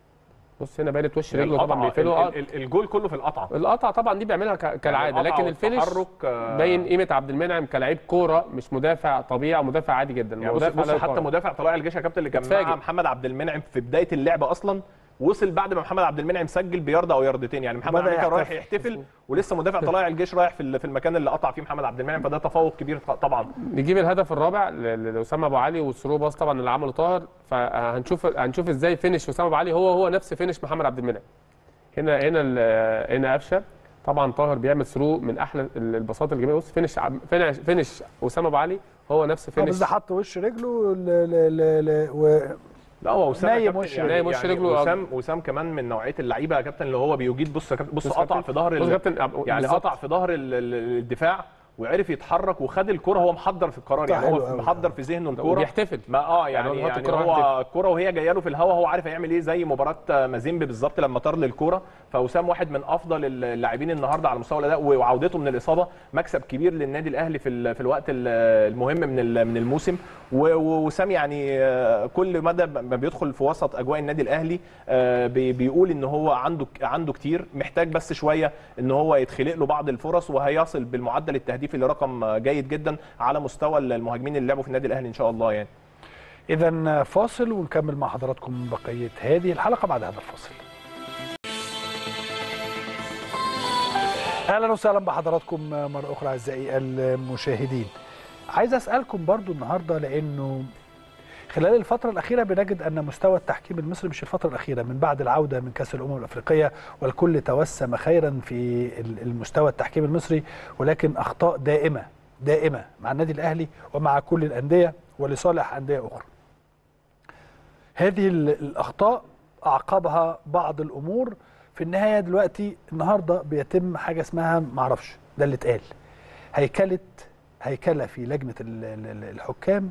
بص هنا بانت وش رجله طبعا القطعة، بيقفله ال- ال- الجول كله في القطعه القطعه طبعا دي بيعملها ك- كالعاده القطعة لكن الفينش والتحرك، آه، باين قيمه عبد المنعم كلاعب كوره مش مدافع طبيعي او مدافع عادي جدا يعني بص, مدافع بص لا حتى يقارن. مدافع طلائع الجيش يا كابتن اللي كان اتفاجئ. مع محمد عبد المنعم في بدايه اللعبه اصلا وصل بعد ما محمد عبد المنعم سجل بيارده او ياردتين يعني محمد وبدأ عبد المنعم كان رايح يحتفل. يحتفل ولسه مدافع طلائع الجيش رايح في ال- في المكان اللي قطع فيه محمد عبد المنعم فده تفوق كبير طبعا نجيب الهدف الرابع ل- ل- لاسامه ابو علي والثرو باص طبعا اللي عمله طاهر فهنشوف هنشوف ازاي فينش اسامه ابو علي هو هو نفس فينش محمد عبد المنعم هنا هنا ال- هنا قفشه طبعا طاهر بيعمل ثرو من احلى ال- البساط الجميله بص فينش عم- فينش فينش اسامه ابو علي هو نفس آه، فينش بس ده حط وش رجله ل... ل... ل... ل... و... لا هو وسام يا نايم كابتن وش يعني نايم وش يعني رجله. وسام وسام كمان من نوعيه اللعيبه يا كابتن اللي هو بيجيد بص يا كابتن بص بص قطع كابتن. في ظهر بص ال- كابتن يعني بالظبط. قطع في ظهر ال- ال- الدفاع وعرف يتحرك وخد الكره هو محضر في القرار يعني حلو هو أوي. محضر في ذهنه الكره وبيحتفل ما اه يعني يعني هو بيحط يعني الكرة هو الكره وهي جايه له في الهواء هو عارف هيعمل ايه زي مباراه مازيمبي بالظبط لما طار للكره فوسام واحد من افضل اللاعبين النهارده على مستوى الاداء وعودته من الاصابه مكسب كبير للنادي الاهلي في ال- في الوقت ال- المهم من ال- من الموسم و- ووسام يعني آه، كل مدى ما بيدخل في وسط اجواء النادي الاهلي آه، بي- بيقول ان هو عنده عنده كتير محتاج بس شويه ان هو يتخلق له بعض الفرص وهيصل بالمعدل التهديفي لرقم آه، جيد جدا على مستوى المهاجمين اللي لعبوا في النادي الاهلي ان شاء الله يعني اذا فاصل ونكمل مع حضراتكم بقيه هذه الحلقه بعد هذا الفاصل اهلا وسهلا بحضراتكم مره اخرى اعزائي المشاهدين عايز اسالكم برضو النهارده لانه خلال الفترة الأخيرة بنجد أن مستوى التحكيم المصري مش الفترة الأخيرة من بعد العودة من كأس الأمم الأفريقية والكل توسم خيرا في المستوى التحكيم المصري ولكن أخطاء دائمة دائمة مع النادي الأهلي ومع كل الأندية ولصالح أندية أخرى هذه ال- الأخطاء أعقبها بعض الأمور في النهاية دلوقتي النهاردة بيتم حاجة اسمها معرفش ده اللي اتقال هيكلة هيكلة في لجنة ال- ال- الحكام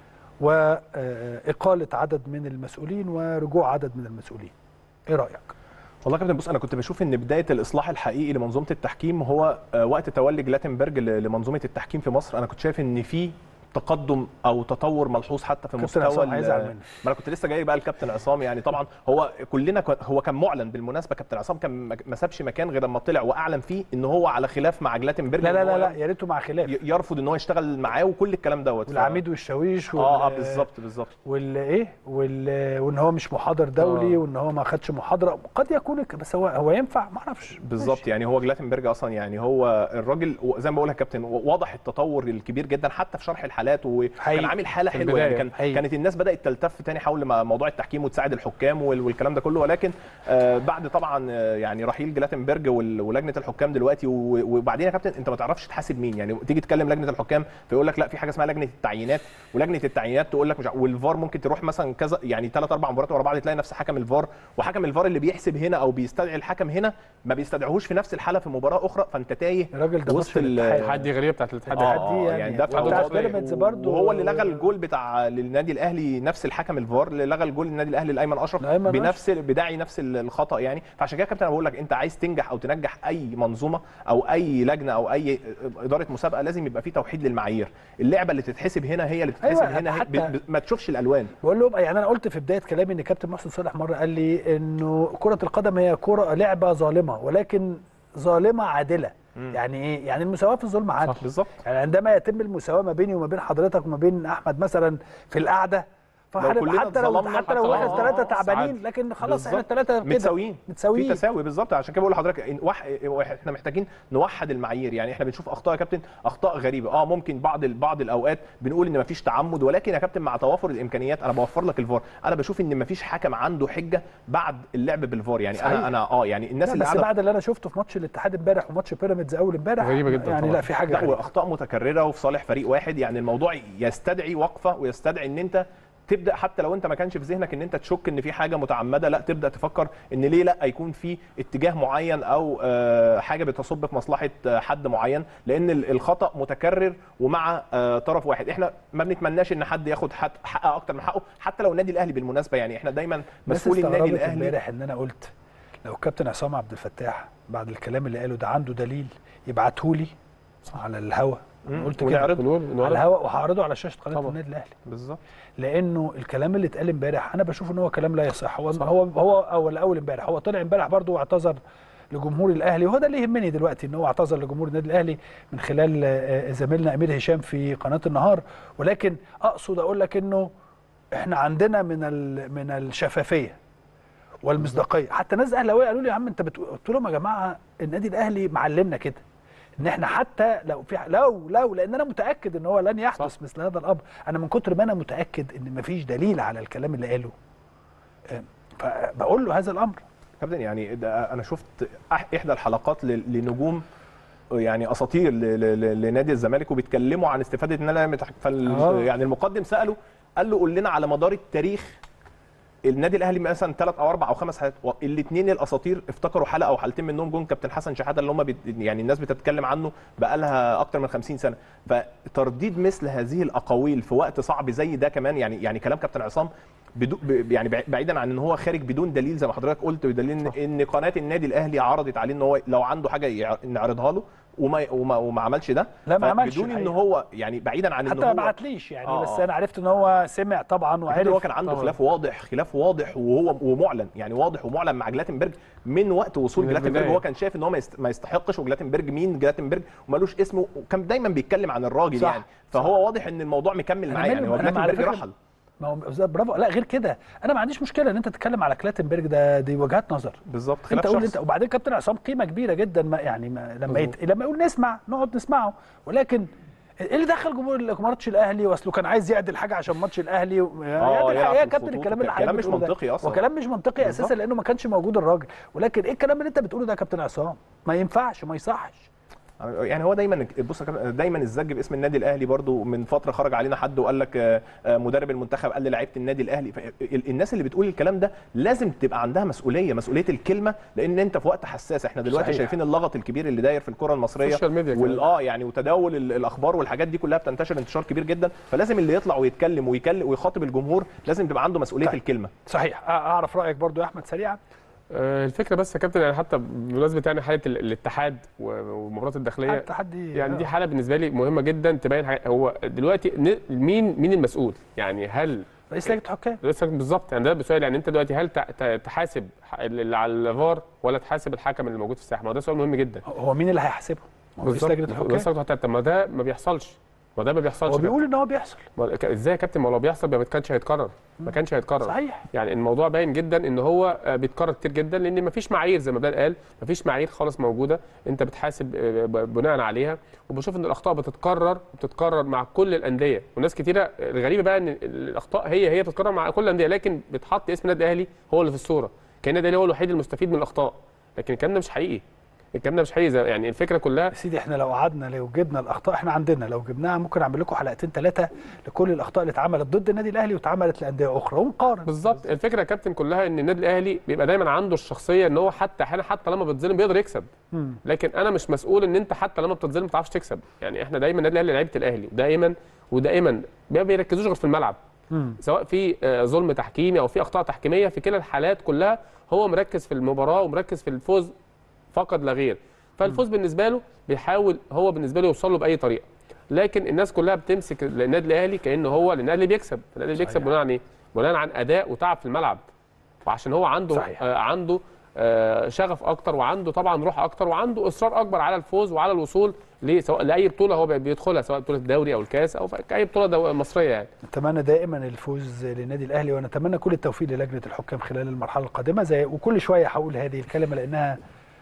وإقالة عدد من المسؤولين ورجوع عدد من المسؤولين إيه رأيك؟ والله يا كابتن بص انا كنت بشوف ان بدايه الاصلاح الحقيقي لمنظومه التحكيم هو آه، وقت تولي جلاتنبرج ل- لمنظومه التحكيم في مصر انا كنت شايف ان في تقدم او تطور ملحوظ حتى في كابتن مستوى عصام ال- هيزعل مني. ما انا كنت لسه جاي بقى الكابتن عصام يعني طبعا هو كلنا ك- هو كان معلن بالمناسبه كابتن عصام كان ما- ما سابش مكان غير لما طلع واعلن فيه ان هو على خلاف مع جلاتنبرج لا لا إن هو لا لا يا ريته مع خلاف ي- يرفض ان هو يشتغل معاه وكل الكلام دوت ف- والعميد والشاويش وال... اه اه بالظبط بالظبط والايه وال... وان هو مش محاضر دولي آه. وان هو ما خدش محاضره قد يكون ك- بس هو هو ينفع ما اعرفش بالظبط يعني هو جلاتنبرج اصلا يعني هو الراجل زي ما بقول لك يا كابتن واضح التطور الكبير جدا حتى في شرح الحالات وكان حقيقي. عامل حاله في حلوه يعني البداية. كان حقيقي. كانت الناس بدات تلتف تاني حول م- موضوع التحكيم وتساعد الحكام وال- والكلام ده كله ولكن آه، بعد طبعا آه، يعني رحيل جلاتنبرج وال- ولجنه الحكام دلوقتي و- وبعدين يا كابتن انت ما تعرفش تحاسب مين يعني تيجي تكلم لجنه الحكام فيقول لك لا في حاجه اسمها لجنه التعيينات ولجنه التعيينات تقول لك مش ع- والفار ممكن تروح مثلا كذا يعني ثلاث اربع مباريات ورا بعض تلاقي نفس حكم الفار وحكم الفار اللي بيحسب هنا او بيستدعي الحكم هنا ما بيستدعيهوش في نفس الحاله في مباراه اخرى فانت تايه الراجل ده وسط ماتش ال- الاتحاد. الحد غريبه بتاعت الاتحاد آه. الحد دي يعني يعني ده في وبتاع أوضاع بيراميدز و- برضو- وهو اللي لغى الجول بتاع للنادي الاهلي نفس الحكم الفار اللي لغى الجول للنادي الاهلي لايمن اشرف لأيمن بنفس بداعي نفس الخطا يعني فعشان كده يا كابتن انا بقول لك انت عايز تنجح او تنجح اي منظومه او اي لجنه او اي اداره مسابقه لازم يبقى في توحيد للمعايير اللعبه اللي تتحسب هنا هي اللي تتحسب أيوة، هنا هي حتى- ب- ب- ما تشوفش الالوان بقول له يعني انا قلت في بدايه كلامي ان كابتن محسن صالح مره قال لي انه كره القدم هي كره لعبه ظالمه ولكن ظالمه عادله يعني ايه يعني المساواه في الظلم عادل بالظبط يعني عندما يتم المساواه ما بيني وما بين حضرتك وما بين احمد مثلا في القعده فحتى كلنا حتى لو اتظلمنا حتى لو وحتى- احنا آه، الثلاثه آه، تعبانين ساعات. لكن خلاص احنا بالظبط. الثلاثه كده متساويين في متساويين تساوي بالظبط عشان كده بقول لحضرتك إن وح... احنا محتاجين نوحد المعايير يعني احنا بنشوف اخطاء يا كابتن اخطاء غريبه اه ممكن بعض ال... بعض الاوقات بنقول ان مفيش تعمد ولكن يا كابتن مع توافر الامكانيات انا بوفر لك الفار انا بشوف ان مفيش حكم عنده حجه بعد اللعب بالفار يعني صحيح. انا انا اه يعني الناس لا اللي بس قاعده بعد اللي انا شفته في ماتش الاتحاد امبارح وماتش بيراميدز اول امبارح غريبة جدا يعني طبعاً. لا في حاجه لا غريبة. واخطاء متكرره وفي صالح فريق واحد يعني الموضوع يستدعي وقفه ويستدعي ان انت تبدا حتى لو انت ما كانش في ذهنك ان انت تشك ان في حاجه متعمده لا تبدا تفكر ان ليه لا يكون في اتجاه معين او آه، حاجه بتصب في مصلحه آه، حد معين لان ال- الخطا متكرر ومع آه، طرف واحد احنا ما بنتمناش ان حد ياخد حق حق اكتر من حقه حتى لو النادي الاهلي بالمناسبه يعني احنا دايما الناس مسؤول النادي استغربت الاهلي امبارح ان انا قلت لو كابتن عصام عبد الفتاح بعد الكلام اللي قاله ده عنده دليل يبعته لي على الهوا أنا قلت كده ونعرض بنقول على بنقول الهوا وهعرضه على شاشه قناه طبعا. النادي الاهلي بالظبط لانه الكلام اللي اتقال امبارح انا بشوف ان هو كلام لا يصح هو هو هو اول اول امبارح هو طلع امبارح برضه واعتذر لجمهور الاهلي وهو ده اللي يهمني دلوقتي ان هو اعتذر لجمهور النادي الاهلي من خلال آه، زميلنا امير هشام في قناه النهار ولكن اقصد اقول لك انه احنا عندنا من ال- من الشفافيه والمصداقيه حتى ناس اهلاويه قالوا لي يا عم انت بتقول قلت لهم يا جماعه النادي الاهلي معلمنا كده ان احنا حتى لو في لو لو لان انا متاكد ان هو لن يحدث صح. مثل هذا الامر انا من كتر ما انا متاكد ان مفيش دليل على الكلام اللي قاله آه، فبقول له هذا الامر كابتن يعني ده انا شفت أح- احدى الحلقات ل- لنجوم يعني اساطير ل- ل- ل- لنادي الزمالك وبيتكلموا عن استفاده ان انا متح... فال... آه. يعني المقدم ساله قال له قول لنا على مدار التاريخ النادي الاهلي مثلا ثلاث او اربع او خمس حلقات الاثنين الاساطير افتكروا حلقه او حلقتين منهم جون كابتن حسن شحاته اللي هم بت... يعني الناس بتتكلم عنه بقالها اكتر من 50 سنه فترديد مثل هذه الاقاويل في وقت صعب زي ده كمان يعني يعني كلام كابتن عصام بدو ب- يعني بع- بعيدا عن ان هو خارج بدون دليل زي ما حضرتك قلت بدليل ان, إن قناه النادي الاهلي عرضت عليه ان هو لو عنده حاجه يع- نعرضها له وما وما, وما عملش ده لا، ما عملش بدون ان الحقيقة. هو يعني بعيدا عن ان حتى ما هو بعتليش يعني آه، بس آه. انا عرفت ان هو سمع طبعا أكيد هو وعرف كان عنده طبعاً. خلاف واضح خلاف واضح وهو ومعلن يعني واضح ومعلن مع جلاتنبرج من وقت وصول من جلاتنبرج البداية. هو كان شايف ان هو ما يست- ما يستحقش وجلاتنبرج مين جلاتنبرج ومالوش اسمه وكان دايما بيتكلم عن الراجل صح، يعني فهو واضح ان الموضوع مكمل أنا معاه يعني مالي- هو أنا على جلاتنبرج فكرة- رحل ما هو أستاذ برافو لا غير كده انا ما عنديش مشكله ان انت تتكلم على كلاتنبرج ده دي وجهات نظر بالظبط انت خلاف قول شخص انت وبعدين كابتن عصام قيمه كبيره جدا ما يعني ما لما يت... لما يقول نسمع نقعد نسمعه ولكن ايه اللي دخل جمهور ماتش الاهلي واصله كان عايز يعدل حاجه عشان ماتش الاهلي و... آه، يا دي يلعب الحقيقه في يا كابتن الخطوط الكلام اللي وكلام حضرتك مش بتقوله ده. منطقي أصلاً. وكلام مش منطقي اساسا بالظبط. لانه ما كانش موجود الراجل ولكن ايه الكلام اللي انت بتقوله ده يا كابتن عصام ما ينفعش ما يصحش يعني هو دايما بص يا كابتن، دايما الزج باسم النادي الاهلي برضو من فتره خرج علينا حد وقال لك آه، آه، مدرب المنتخب قال لعيبه النادي الاهلي ف- ال- الناس اللي بتقول الكلام ده لازم تبقى عندها مسؤوليه مسؤوليه الكلمه لان انت في وقت حساس احنا دلوقتي صحيح. شايفين اللغط الكبير اللي داير في الكره المصريه السوشيال ميديا كمان. وال اه يعني وتداول ال- الاخبار والحاجات دي كلها بتنتشر انتشار كبير جدا فلازم اللي يطلع ويتكلم ويكلم ويخاطب الجمهور لازم تبقى عنده مسؤوليه طيب. الكلمه صحيح أ- اعرف رايك برضو يا احمد سريعا آه، الفكره بس يا كابتن يعني حتى بمناسبه يعني حاله ال- الاتحاد و- والمباريات الداخليه التحدي يعني دي آه. حاله بالنسبه لي مهمه جدا تبين حاجة- هو دلوقتي ن- مين مين المسؤول يعني هل رئيس لجنه الحكام لسه بالظبط يعني ده بسؤال يعني انت دلوقتي هل ت- ت- تحاسب ح- اللي على الفار ولا تحاسب الحكم اللي موجود في الساحه ما هو ده سؤال مهم جدا هو مين اللي هيحاسبه؟ ما هو رئيس لجنه الحكام بالظبط بالظبط. طب ما ده ما بيحصلش ما ده ما بيحصلش هو يا بيقول ان هو بيحصل ما- ك- ازاي يا كابتن ما هو لو بيحصل ما كانش هيتكرر ما كانش هيتكرر صحيح يعني الموضوع باين جدا ان هو آه، بيتكرر كتير جدا لان مفيش معايير زي ما بلال قال مفيش معايير خالص موجوده انت بتحاسب آه، ب- بناء عليها وبشوف ان الاخطاء بتتكرر بتتكرر مع كل الانديه وناس كتيره آه، الغريبه بقى ان الاخطاء هي هي بتتكرر مع كل الانديه لكن بتحط اسم النادي الاهلي هو اللي في الصوره كان النادي الاهلي هو الوحيد المستفيد من الاخطاء لكن الكلام ده مش حقيقي الكلام ده مش حقيقي زي- يعني الفكره كلها يا سيدي احنا لو قعدنا لو جبنا الاخطاء احنا عندنا لو جبناها ممكن اعمل لكم حلقتين ثلاثه لكل الاخطاء اللي اتعملت ضد النادي الاهلي واتعملت لانديه اخرى ونقارن بالظبط الفكره يا كابتن كلها ان النادي الاهلي بيبقى دايما عنده الشخصيه ان هو حتى احيانا حتى لما بيتظلم بيقدر يكسب مم. لكن انا مش مسؤول ان انت حتى لما بتتظلم ما تعرفش تكسب يعني احنا دايما النادي الاهلي لعيبه الاهلي ودائما ودائما ما بيركزوش غير في الملعب مم. سواء في آه، ظلم تحكيمي او في اخطاء تحكيميه في كلا الحالات كلها هو مركز في المباراه ومركز في الفوز فقط لا غير فالفوز بالنسبه له بيحاول هو بالنسبه له يوصل له باي طريقه لكن الناس كلها بتمسك النادي الاهلي كانه هو النادي اللي بيكسب النادي اللي بيكسب صحيح. بناء عن ايه بناء عن اداء وتعب في الملعب وعشان هو عنده صحيح. آه عنده آه شغف اكتر وعنده طبعا روح اكتر وعنده اصرار اكبر على الفوز وعلى الوصول ل- سواء لاي بطوله هو بيدخلها سواء بطوله الدوري او الكاس او في اي بطوله دو- مصريه يعني نتمنى دائما الفوز للنادي الاهلي ونتمنى كل التوفيق للجنه الحكام خلال المرحله القادمه زي وكل شويه هقول هذه الكلمه لانها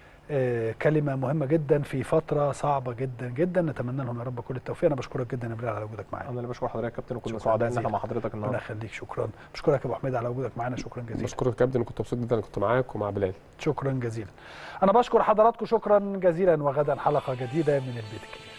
آه، كلمه مهمه جدا في فتره صعبه جدا جدا نتمنى لهم يا رب كل التوفيق انا بشكرك جدا يا بلال على وجودك معانا انا اللي بشكر حضرتك يا كابتن وكنا شكراً سعداء ان جزيلاً. احنا مع حضرتك ربنا النهارده يخليك شكرا بشكرك يا ابو حميد على وجودك معانا شكرا جزيلا بشكرك يا كابتن كنت مبسوط جدا إني كنت معاك ومع بلال شكرا جزيلا انا بشكر حضراتكم شكرا جزيلا وغدا حلقه جديده من البيت الكبير